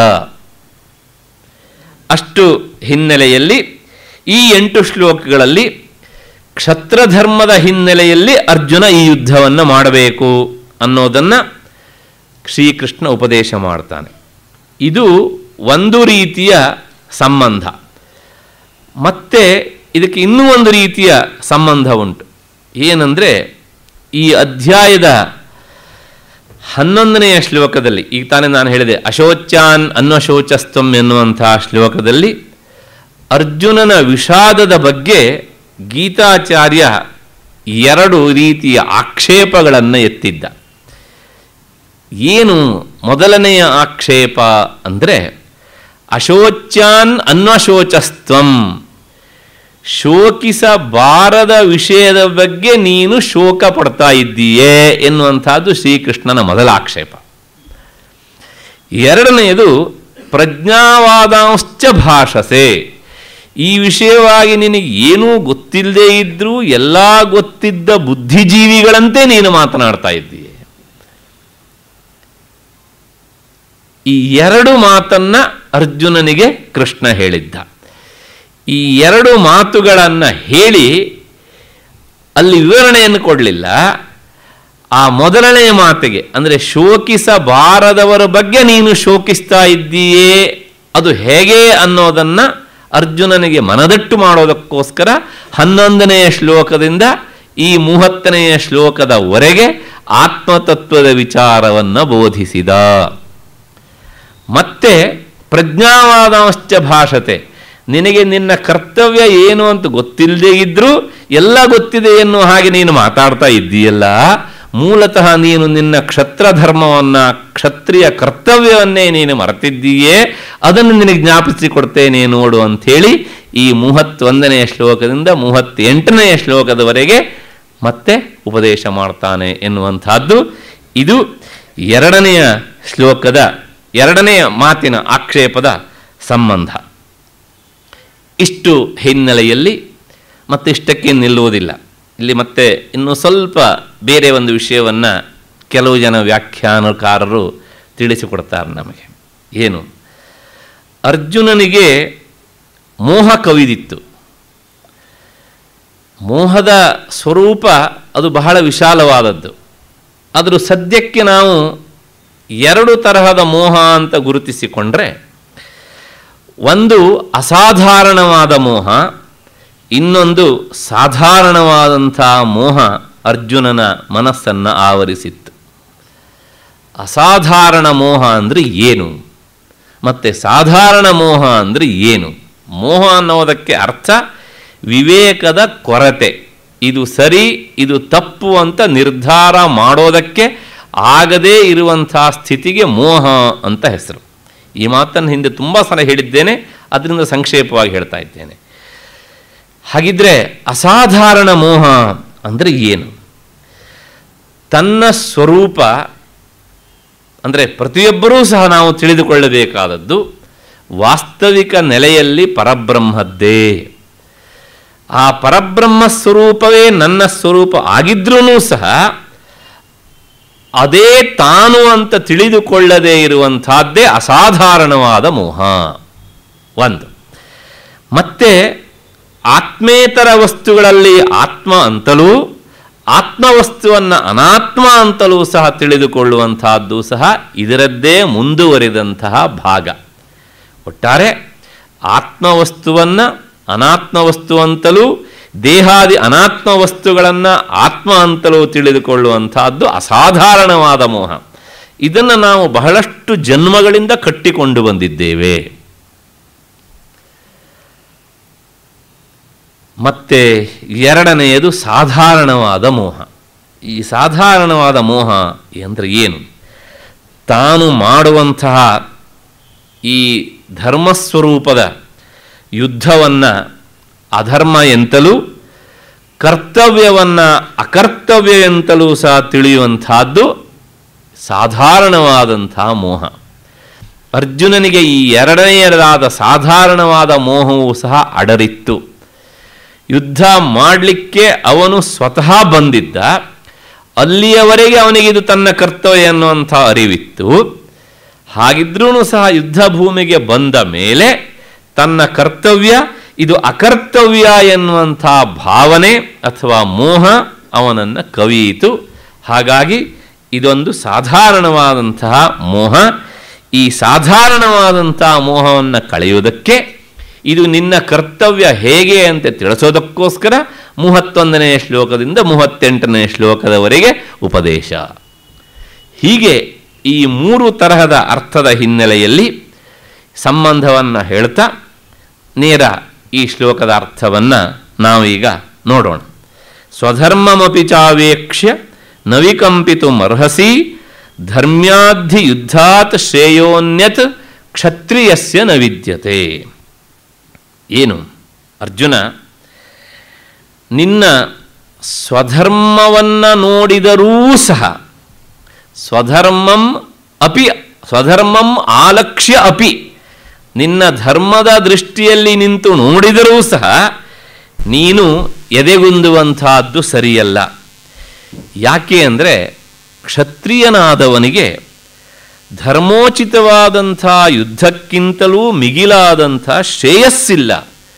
ಅಷ್ಟು ಹಿನ್ನೆಲೆಯಲ್ಲಿ ಈ ಎಂಟು ಶ್ಲೋಕಗಳಲ್ಲಿ ಕ್ಷತ್ರಧರ್ಮದ ಹಿನ್ನೆಲೆಯಲ್ಲಿ ಅರ್ಜುನ ಈ ಯುದ್ಧವನ್ನು ಮಾಡಬೇಕು ಅನ್ನೋದನ್ನು ಶ್ರೀಕೃಷ್ಣ ಉಪದೇಶ ಮಾಡ್ತಾನೆ ಇದು ಒಂದು ರೀತಿಯ ಸಂಬಂಧ ಮತ್ತೆ ಇದಕ್ಕೆ ಇನ್ನೂ ಒಂದು ರೀತಿಯ ಸಂಬಂಧ ಉಂಟು ಏನಂದರೆ ಈ ಅಧ್ಯಾಯದ ಹನ್ನೊಂದನೆಯ ಶ್ಲೋಕದಲ್ಲಿ ಈಗ ತಾನೇ ನಾನು ಹೇಳಿದೆ ಅಶೋಚಾನ್ ಅನ್ವಶೋಚಸ್ತಂ ಎನ್ನುವಂತಹ ಶ್ಲೋಕದಲ್ಲಿ ಅರ್ಜುನನ ವಿಷಾದದ ಬಗ್ಗೆ ಗೀತಾಚಾರ್ಯ ಎರಡು ರೀತಿಯ ಆಕ್ಷೇಪಗಳನ್ನು ಎತ್ತಿದ್ದ ಏನು ಮೊದಲನೆಯ ಆಕ್ಷೇಪ ಅಂದರೆ ಅಶೋಚಾನ್ ಅನ್ವಶೋಚಸ್ತ್ವಂ ಶೋಕಿಸಬಾರದ ವಿಷಯದ ಬಗ್ಗೆ ನೀನು ಶೋಕ ಪಡ್ತಾ ಇದ್ದೀಯೇ ಎನ್ನುವಂಥದ್ದು ಶ್ರೀಕೃಷ್ಣನ ಮೊದಲ ಆಕ್ಷೇಪ ಎರಡನೆಯದು ಪ್ರಜ್ಞಾವಾದಾಂಶ್ಚ ಭಾಷಸೆ ಈ ವಿಷಯವಾಗಿ ನಿನಗೆ ಏನೂ ಗೊತ್ತಿಲ್ಲದೆ ಇದ್ರೂ ಎಲ್ಲ ಗೊತ್ತಿದ್ದ ಬುದ್ಧಿಜೀವಿಗಳಂತೆ ನೀನು ಮಾತನಾಡ್ತಾ ಇದ್ದೀಯ ಈ ಎರಡು ಮಾತನ್ನ ಅರ್ಜುನನಿಗೆ ಕೃಷ್ಣ ಹೇಳಿದ್ದ ಈ ಎರಡು ಮಾತುಗಳನ್ನು ಹೇಳಿ ಅಲ್ಲಿ ವಿವರಣೆಯನ್ನು ಕೊಡಲಿಲ್ಲ ಆ ಮೊದಲನೆಯ ಮಾತಿಗೆ ಅಂದರೆ ಶೋಕಿಸಬಾರದವರ ಬಗ್ಗೆ ನೀನು ಶೋಕಿಸ್ತಾ ಇದ್ದೀಯೇ ಅದು ಹೇಗೆ ಅನ್ನೋದನ್ನು ಅರ್ಜುನನಿಗೆ ಮನದಟ್ಟು ಮಾಡೋದಕ್ಕೋಸ್ಕರ ಹನ್ನೊಂದನೆಯ ಶ್ಲೋಕದಿಂದ ಈ ಮೂವತ್ತನೆಯ ಶ್ಲೋಕದವರೆಗೆ ಆತ್ಮತತ್ವದ ವಿಚಾರವನ್ನು ಬೋಧಿಸಿದ ಮತ್ತೆ ಪ್ರಜ್ಞಾವಾದಾಂಶ್ಚ ಭಾಷತೆ ನಿನಗೆ ನಿನ್ನ ಕರ್ತವ್ಯ ಏನು ಅಂತ ಗೊತ್ತಿಲ್ಲದೆ ಇದ್ರೂ ಎಲ್ಲ ಗೊತ್ತಿದೆ ಎನ್ನುವ ಹಾಗೆ ನೀನು ಮಾತಾಡ್ತಾ ಇದ್ದೀಯಲ್ಲ ಮೂಲತಃ ನೀನು ನಿನ್ನ ಕ್ಷತ್ರ ಧರ್ಮವನ್ನು ಕ್ಷತ್ರಿಯ ಕರ್ತವ್ಯವನ್ನೇ ನೀನು ಮರೆತಿದ್ದೀಯೇ ಅದನ್ನು ನಿನಗೆ ಜ್ಞಾಪಿಸಿಕೊಡ್ತೇನೆ ನೋಡು ಅಂಥೇಳಿ ಈ ಮೂವತ್ತೊಂದನೆಯ ಶ್ಲೋಕದಿಂದ ಮೂವತ್ತೆಂಟನೆಯ ಶ್ಲೋಕದವರೆಗೆ ಮತ್ತೆ ಉಪದೇಶ ಮಾಡ್ತಾನೆ ಎನ್ನುವಂಥದ್ದು ಇದು ಎರಡನೆಯ ಶ್ಲೋಕದ ಎರಡನೆಯ ಮಾತಿನ ಆಕ್ಷೇಪದ ಸಂಬಂಧ ಇಷ್ಟು ಹಿನ್ನೆಲೆಯಲ್ಲಿ ಮತ್ತೆ ಇಷ್ಟಕ್ಕೆ ನಿಲ್ಲುವುದಿಲ್ಲ ಇಲ್ಲಿ ಮತ್ತೆ ಇನ್ನು ಸ್ವಲ್ಪ ಬೇರೆ ಒಂದು ವಿಷಯವನ್ನು ಕೆಲವು ಜನ ವ್ಯಾಖ್ಯಾನಕಾರರು ತಿಳಿಸಿಕೊಡ್ತಾರೆ ನಮಗೆ ಏನು ಅರ್ಜುನನಿಗೆ ಮೋಹ ಕವಿದಿತ್ತು ಮೋಹದ ಸ್ವರೂಪ ಅದು ಬಹಳ ವಿಶಾಲವಾದದ್ದು ಆದರೂ ಸದ್ಯಕ್ಕೆ ನಾವು ಎರಡು ತರಹದ ಮೋಹ ಅಂತ ಗುರುತಿಸಿಕೊಂಡ್ರೆ ಒಂದು ಅಸಾಧಾರಣವಾದ ಮೋಹ ಇನ್ನೊಂದು ಸಾಧಾರಣವಾದಂಥ ಮೋಹ ಅರ್ಜುನನ ಮನಸ್ಸನ್ನು ಆವರಿಸಿತ್ತು ಅಸಾಧಾರಣ ಮೋಹ ಅಂದರೆ ಏನು ಮತ್ತು ಸಾಧಾರಣ ಮೋಹ ಅಂದರೆ ಏನು ಮೋಹ ಅನ್ನೋದಕ್ಕೆ ಅರ್ಥ ವಿವೇಕದ ಕೊರತೆ ಇದು ಸರಿ ಇದು ತಪ್ಪು ಅಂತ ನಿರ್ಧಾರ ಮಾಡೋದಕ್ಕೆ ಆಗದೇ ಇರುವಂಥ ಸ್ಥಿತಿಗೆ ಮೋಹ ಅಂತ ಹೆಸರು ಈ ಮಾತನ್ನು ಹಿಂದೆ ತುಂಬ ಸಲ ಹೇಳಿದ್ದೇನೆ ಅದರಿಂದ ಸಂಕ್ಷೇಪವಾಗಿ ಹೇಳ್ತಾ ಇದ್ದೇನೆ ಹಾಗಿದ್ರೆ ಅಸಾಧಾರಣ ಮೋಹ ಅಂದರೆ ಏನು ತನ್ನ ಸ್ವರೂಪ ಅಂದರೆ ಪ್ರತಿಯೊಬ್ಬರೂ ಸಹ ನಾವು ತಿಳಿದುಕೊಳ್ಳಬೇಕಾದದ್ದು ವಾಸ್ತವಿಕ ನೆಲೆಯಲ್ಲಿ ಪರಬ್ರಹ್ಮದ್ದೇ ಆ ಪರಬ್ರಹ್ಮ ಸ್ವರೂಪವೇ ನನ್ನ ಸ್ವರೂಪ ಆಗಿದ್ರೂ ಸಹ ಅದೇ ತಾನು ಅಂತ ತಿಳಿದುಕೊಳ್ಳದೇ ಇರುವಂತಹದ್ದೇ ಅಸಾಧಾರಣವಾದ ಮೋಹ ಒಂದು ಮತ್ತೆ ಆತ್ಮೇತರ ವಸ್ತುಗಳಲ್ಲಿ ಆತ್ಮ ಅಂತಲೂ ಆತ್ಮವಸ್ತುವನ್ನು ಅನಾತ್ಮ ಅಂತಲೂ ಸಹ ತಿಳಿದುಕೊಳ್ಳುವಂತಹದ್ದು ಸಹ ಇದರದ್ದೇ ಮುಂದುವರಿದಂತಹ ಭಾಗ ಒಟ್ಟಾರೆ ಆತ್ಮವಸ್ತುವನ್ನು ಅನಾತ್ಮ ವಸ್ತು ಅಂತಲೂ ದೇಹಾದಿ ಅನಾತ್ಮ ವಸ್ತುಗಳನ್ನು ಆತ್ಮ ಅಂತಲೂ ತಿಳಿದುಕೊಳ್ಳುವಂತಹದ್ದು ಅಸಾಧಾರಣವಾದ ಮೋಹ ಇದನ್ನು ನಾವು ಬಹಳಷ್ಟು ಜನ್ಮಗಳಿಂದ ಕಟ್ಟಿಕೊಂಡು ಬಂದಿದ್ದೇವೆ ಮತ್ತೆ ಎರಡನೆಯದು ಸಾಧಾರಣವಾದ ಮೋಹ ಈ ಸಾಧಾರಣವಾದ ಮೋಹ ಅಂದರೆ ಏನು ತಾನು ಮಾಡುವಂತಹ ಈ ಧರ್ಮಸ್ವರೂಪದ ಯುದ್ಧವನ್ನು ಅಧರ್ಮ ಎಂತಲೂ ಕರ್ತವ್ಯವನ್ನು ಅಕರ್ತವ್ಯ ಎಂತಲೂ ಸಹ ತಿಳಿಯುವಂತಹದ್ದು ಸಾಧಾರಣವಾದಂಥ ಮೋಹ ಅರ್ಜುನನಿಗೆ ಈ ಎರಡನೆಯದಾದ ಸಾಧಾರಣವಾದ ಮೋಹವೂ ಸಹ ಅಡರಿತ್ತು ಯುದ್ಧ ಮಾಡಲಿಕ್ಕೆ ಅವನು ಸ್ವತಃ ಬಂದಿದ್ದ ಅಲ್ಲಿಯವರೆಗೆ ಅವನಿಗೆ ಇದು ತನ್ನ ಕರ್ತವ್ಯ ಎನ್ನುವಂಥ ಅರಿವಿತ್ತು ಹಾಗಿದ್ರೂ ಸಹ ಯುದ್ಧ ಭೂಮಿಗೆ ಬಂದ ಮೇಲೆ ತನ್ನ ಕರ್ತವ್ಯ ಇದು ಅಕರ್ತವ್ಯ ಎನ್ನುವಂಥ ಭಾವನೆ ಅಥವಾ ಮೋಹ ಅವನನ್ನು ಕವಿಯಿತು ಹಾಗಾಗಿ ಇದೊಂದು ಸಾಧಾರಣವಾದಂತಹ ಮೋಹ ಈ ಸಾಧಾರಣವಾದಂತಹ ಮೋಹವನ್ನು ಕಳೆಯುವುದಕ್ಕೆ ಇದು ನಿನ್ನ ಕರ್ತವ್ಯ ಹೇಗೆ ಅಂತ ತಿಳಿಸೋದಕ್ಕೋಸ್ಕರ ಮೂವತ್ತೊಂದನೆಯ ಶ್ಲೋಕದಿಂದ ಮೂವತ್ತೆಂಟನೆಯ ಶ್ಲೋಕದವರೆಗೆ ಉಪದೇಶ ಹೀಗೆ ಈ ಮೂರು ತರಹದ ಅರ್ಥದ ಹಿನ್ನೆಲೆಯಲ್ಲಿ ಸಂಬಂಧವನ್ನು ಹೇಳ್ತಾ ನೇರ ಈ ಶ್ಲೋಕದ ಅರ್ಥವನ್ನು ನಾವೀಗ ನೋಡೋಣ ಸ್ವಧರ್ಮಮಪಿ ಚಾವೇಕ್ಷ್ಯ ನವಿಕಂಪಿತು ಮರ್ಹಸಿ ಧರ್ಮ್ಯಾಧಿ ಯುದ್ಧಾತ್ ಶ್ರೇಯೋನ್ಯತ್ ಕ್ಷತ್ರಿಯಸ್ಯ ನ ವಿದ್ಯತೆ ಏನು ಅರ್ಜುನ ನಿನ್ನ ಸ್ವಧರ್ಮವನ್ನು ನೋಡಿದರೂ ಸಹ ಸ್ವಧರ್ಮಂ ಅಪಿ ಸ್ವಧರ್ಮಂ ಆಲಕ್ಷ್ಯ ಅಪಿ ನಿನ್ನ ಧರ್ಮದ ದೃಷ್ಟಿಯಲ್ಲಿ ನಿಂತು ನೋಡಿದರೂ ಸಹ ನೀನು ಎದೆಗುಂದುವಂತಹದ್ದು ಸರಿಯಲ್ಲ ಯಾಕೆ ಅಂದರೆ ಕ್ಷತ್ರಿಯನಾದವನಿಗೆ ಧರ್ಮೋಚಿತವಾದಂಥ ಯುದ್ಧಕ್ಕಿಂತಲೂ ಮಿಗಿಲಾದಂಥ ಶ್ರೇಯಸ್ಸಿಲ್ಲ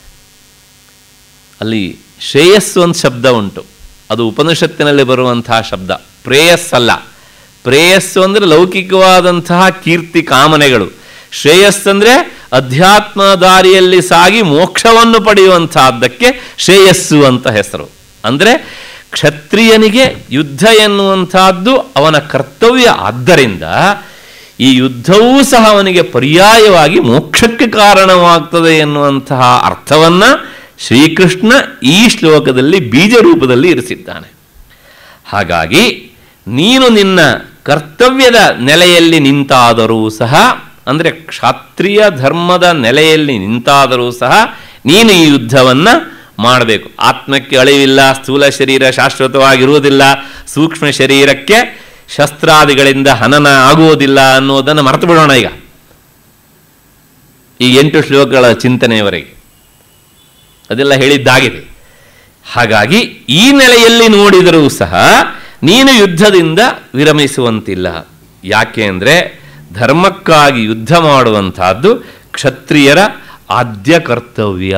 ಅಲ್ಲಿ ಶ್ರೇಯಸ್ಸು ಒಂದು ಶಬ್ದ ಉಂಟು ಅದು ಉಪನಿಷತ್ತಿನಲ್ಲಿ ಬರುವಂತಹ ಶಬ್ದ ಪ್ರೇಯಸ್ಸಲ್ಲ ಪ್ರೇಯಸ್ಸು ಅಂದರೆ ಲೌಕಿಕವಾದಂತಹ ಕೀರ್ತಿ ಕಾಮನೆಗಳು ಶ್ರೇಯಸ್ಸಂದರೆ ಅಧ್ಯಾತ್ಮ ದಾರಿಯಲ್ಲಿ ಸಾಗಿ ಮೋಕ್ಷವನ್ನು ಪಡೆಯುವಂತಹದ್ದಕ್ಕೆ ಶ್ರೇಯಸ್ಸು ಅಂತ ಹೆಸರು ಅಂದರೆ ಕ್ಷತ್ರಿಯನಿಗೆ ಯುದ್ಧ ಎನ್ನುವಂತಹದ್ದು ಅವನ ಕರ್ತವ್ಯ ಆದ್ದರಿಂದ ಈ ಯುದ್ಧವೂ ಸಹ ಅವನಿಗೆ ಪರ್ಯಾಯವಾಗಿ ಮೋಕ್ಷಕ್ಕೆ ಕಾರಣವಾಗ್ತದೆ ಎನ್ನುವಂತಹ ಅರ್ಥವನ್ನು ಶ್ರೀಕೃಷ್ಣ ಈ ಶ್ಲೋಕದಲ್ಲಿ ಬೀಜ ರೂಪದಲ್ಲಿ ಇರಿಸಿದ್ದಾನೆ ಹಾಗಾಗಿ ನೀನು ನಿನ್ನ ಕರ್ತವ್ಯದ ನೆಲೆಯಲ್ಲಿ ನಿಂತಾದರೂ ಸಹ ಅಂದರೆ ಕ್ಷಾತ್ರಿಯ ಧರ್ಮದ ನೆಲೆಯಲ್ಲಿ ನಿಂತಾದರೂ ಸಹ ನೀನು ಈ ಯುದ್ಧವನ್ನು ಮಾಡಬೇಕು ಆತ್ಮಕ್ಕೆ ಅಳಿವಿಲ್ಲ ಸ್ಥೂಲ ಶರೀರ ಶಾಶ್ವತವಾಗಿರುವುದಿಲ್ಲ ಸೂಕ್ಷ್ಮ ಶರೀರಕ್ಕೆ ಶಸ್ತ್ರಾದಿಗಳಿಂದ ಹನನ ಆಗುವುದಿಲ್ಲ ಅನ್ನೋದನ್ನು ಮರೆತು ಬಿಡೋಣ ಈಗ ಈ ಎಂಟು ಶ್ಲೋಕಗಳ ಚಿಂತನೆಯವರೆಗೆ ಅದೆಲ್ಲ ಹೇಳಿದ್ದಾಗಿದೆ ಹಾಗಾಗಿ ಈ ನೆಲೆಯಲ್ಲಿ ನೋಡಿದರೂ ಸಹ ನೀನು ಯುದ್ಧದಿಂದ ವಿರಮಿಸುವಂತಿಲ್ಲ ಯಾಕೆ ಅಂದರೆ ಧರ್ಮಕ್ಕಾಗಿ ಯುದ್ಧ ಮಾಡುವಂತಹದ್ದು ಕ್ಷತ್ರಿಯರ ಆದ್ಯ ಕರ್ತವ್ಯ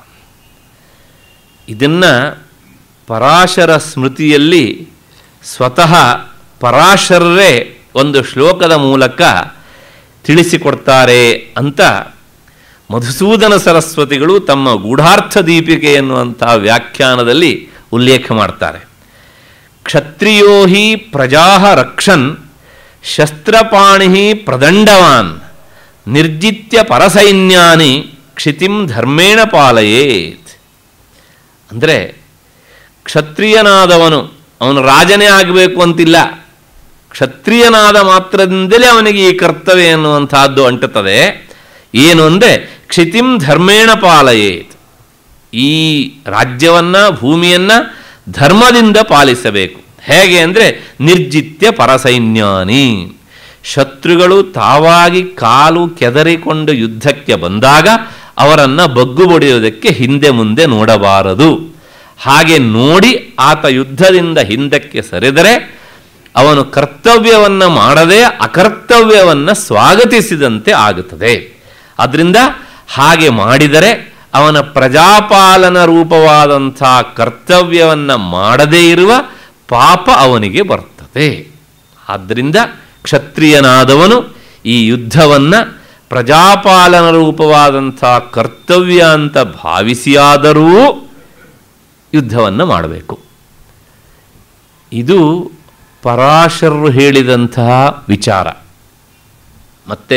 ಇದನ್ನು ಪರಾಶರ ಸ್ಮೃತಿಯಲ್ಲಿ ಸ್ವತಃ ಪರಾಶರರೇ ಒಂದು ಶ್ಲೋಕದ ಮೂಲಕ ತಿಳಿಸಿಕೊಡ್ತಾರೆ ಅಂತ ಮಧುಸೂದನ ಸರಸ್ವತಿಗಳು ತಮ್ಮ ಗೂಢಾರ್ಥ ದೀಪಿಕೆ ಎನ್ನುವಂಥ ವ್ಯಾಖ್ಯಾನದಲ್ಲಿ ಉಲ್ಲೇಖ ಮಾಡ್ತಾರೆ ಕ್ಷತ್ರಿಯೋ ಹಿ ಪ್ರಜಾ ರಕ್ಷನ್ ಶಸ್ತ್ರಪಾಣಿ ಪ್ರದಂಡವಾನ್ ನಿರ್ಜಿತ್ಯ ಪರಸೈನ್ಯಾನಿ ಕ್ಷಿತಿಂ ಧರ್ಮೇಣ ಪಾಲಯೇತ್ ಅಂದರೆ ಕ್ಷತ್ರಿಯನಾದವನು ಅವನು ರಾಜನೇ ಆಗಬೇಕು ಅಂತಿಲ್ಲ ಕ್ಷತ್ರಿಯನಾದ ಮಾತ್ರದಿಂದಲೇ ಅವನಿಗೆ ಈ ಕರ್ತವ್ಯ ಎನ್ನುವಂತಹದ್ದು ಅಂಟುತ್ತದೆ ಏನು ಅಂದರೆ ಕ್ಷಿತಿಂ ಧರ್ಮೇಣ ಪಾಲಯೇತ್ ಈ ರಾಜ್ಯವನ್ನು ಭೂಮಿಯನ್ನು ಧರ್ಮದಿಂದ ಪಾಲಿಸಬೇಕು ಹೇಗೆ ಅಂದರೆ ನಿರ್ಜಿತ್ಯ ಪರಸೈನ್ಯಾನಿ ಶತ್ರುಗಳು ತಾವಾಗಿ ಕಾಲು ಕೆದರಿಕೊಂಡು ಯುದ್ಧಕ್ಕೆ ಬಂದಾಗ ಅವರನ್ನು ಬಗ್ಗು ಬಡಿಯೋದಕ್ಕೆ ಹಿಂದೆ ಮುಂದೆ ನೋಡಬಾರದು ಹಾಗೆ ನೋಡಿ ಆತ ಯುದ್ಧದಿಂದ ಹಿಂದಕ್ಕೆ ಸರಿದರೆ ಅವನು ಕರ್ತವ್ಯವನ್ನು ಮಾಡದೆ ಅಕರ್ತವ್ಯವನ್ನು ಸ್ವಾಗತಿಸಿದಂತೆ ಆಗುತ್ತದೆ ಅದರಿಂದ ಹಾಗೆ ಮಾಡಿದರೆ ಅವನ ಪ್ರಜಾಪಾಲನ ರೂಪವಾದಂಥ ಕರ್ತವ್ಯವನ್ನು ಮಾಡದೇ ಇರುವ ಪಾಪ ಅವನಿಗೆ ಬರ್ತದೆ ಆದ್ದರಿಂದ ಕ್ಷತ್ರಿಯನಾದವನು ಈ ಯುದ್ಧವನ್ನು ಪ್ರಜಾಪಾಲನ ರೂಪವಾದಂಥ ಕರ್ತವ್ಯ ಅಂತ ಭಾವಿಸಿಯಾದರೂ ಯುದ್ಧವನ್ನು ಮಾಡಬೇಕು ಇದು ಪರಾಶರರು ಹೇಳಿದಂತಹ ವಿಚಾರ ಮತ್ತು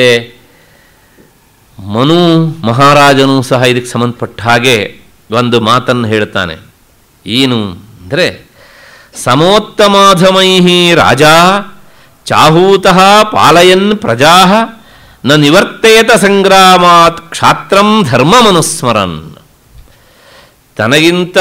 ಮನು ಮಹಾರಾಜನು ಸಹ ಇದಕ್ಕೆ ಸಂಬಂಧಪಟ್ಟ ಹಾಗೆ ಒಂದು ಮಾತನ್ನು ಹೇಳ್ತಾನೆ ಏನು ಅಂದರೆ ಸಮೋತ್ತಮಾಧಮೈ ರಾಜ ಚಾಹೂತಃ ಪಾಲಯನ್ ಪ್ರಜಾ ನ ನಿವರ್ತೇತ ಸಂಗ್ರಾಮಾತ್ ಕ್ಷಾತ್ರಂ ಧರ್ಮಮನುಸ್ಮರನ್ ತನಗಿಂತ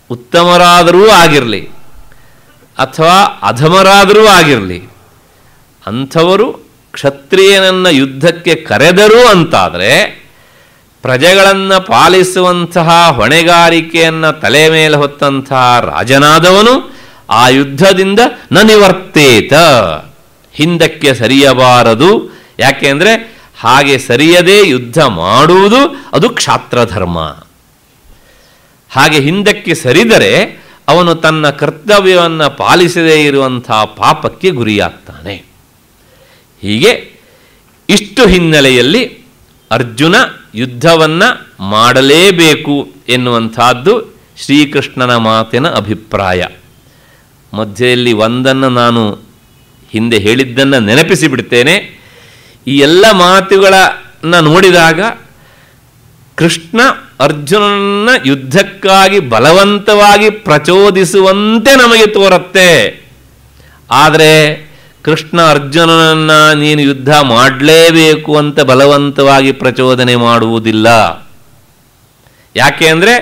ಉತ್ತಮರಾದರೂ ಆಗಿರಲಿ ಅಥವಾ ಅಧಮರಾದರೂ ಆಗಿರಲಿ ಅಂಥವರು ಕ್ಷತ್ರಿಯನನ್ನು ಯುದ್ಧಕ್ಕೆ ಕರೆದರು ಅಂತಾದರೆ ಪ್ರಜೆಗಳನ್ನು ಪಾಲಿಸುವಂತಹ ಹೊಣೆಗಾರಿಕೆಯನ್ನು ತಲೆ ಮೇಲೆ ಹೊತ್ತಂತಹ ರಾಜನಾದವನು ಆ ಯುದ್ಧದಿಂದ ನ ನಿವರ್ತೇತ ಹಿಂದಕ್ಕೆ ಸರಿಯಬಾರದು ಯಾಕೆಂದರೆ ಹಾಗೆ ಸರಿಯದೇ ಯುದ್ಧ ಮಾಡುವುದು ಅದು ಕ್ಷಾತ್ರಧರ್ಮ ಹಾಗೆ ಹಿಂದಕ್ಕೆ ಸರಿದರೆ ಅವನು ತನ್ನ ಕರ್ತವ್ಯವನ್ನು ಪಾಲಿಸದೇ ಇರುವಂತಹ ಪಾಪಕ್ಕೆ ಗುರಿಯಾಗ್ತಾನೆ ಹೀಗೆ ಇಷ್ಟು ಹಿನ್ನೆಲೆಯಲ್ಲಿ ಅರ್ಜುನ ಯುದ್ಧವನ್ನು ಮಾಡಲೇಬೇಕು ಎನ್ನುವಂಥದ್ದು ಶ್ರೀಕೃಷ್ಣನ ಮಾತಿನ ಅಭಿಪ್ರಾಯ ಮಧ್ಯೆಯಲ್ಲಿ ಒಂದನ್ನು ನಾನು ಹಿಂದೆ ಹೇಳಿದ್ದನ್ನು ನೆನಪಿಸಿ ಬಿಡ್ತೇನೆ ಈ ಎಲ್ಲ ಮಾತುಗಳನ್ನು ನೋಡಿದಾಗ ಕೃಷ್ಣ ಅರ್ಜುನನ ಯುದ್ಧಕ್ಕಾಗಿ ಬಲವಂತವಾಗಿ ಪ್ರಚೋದಿಸುವಂತೆ ನಮಗೆ ತೋರುತ್ತೆ ಆದರೆ ಕೃಷ್ಣ ಅರ್ಜುನನನ್ನು ನೀನು ಯುದ್ಧ ಮಾಡಲೇಬೇಕು ಅಂತ ಬಲವಂತವಾಗಿ ಪ್ರಚೋದನೆ ಮಾಡುವುದಿಲ್ಲ ಯಾಕೆ ಅಂದರೆ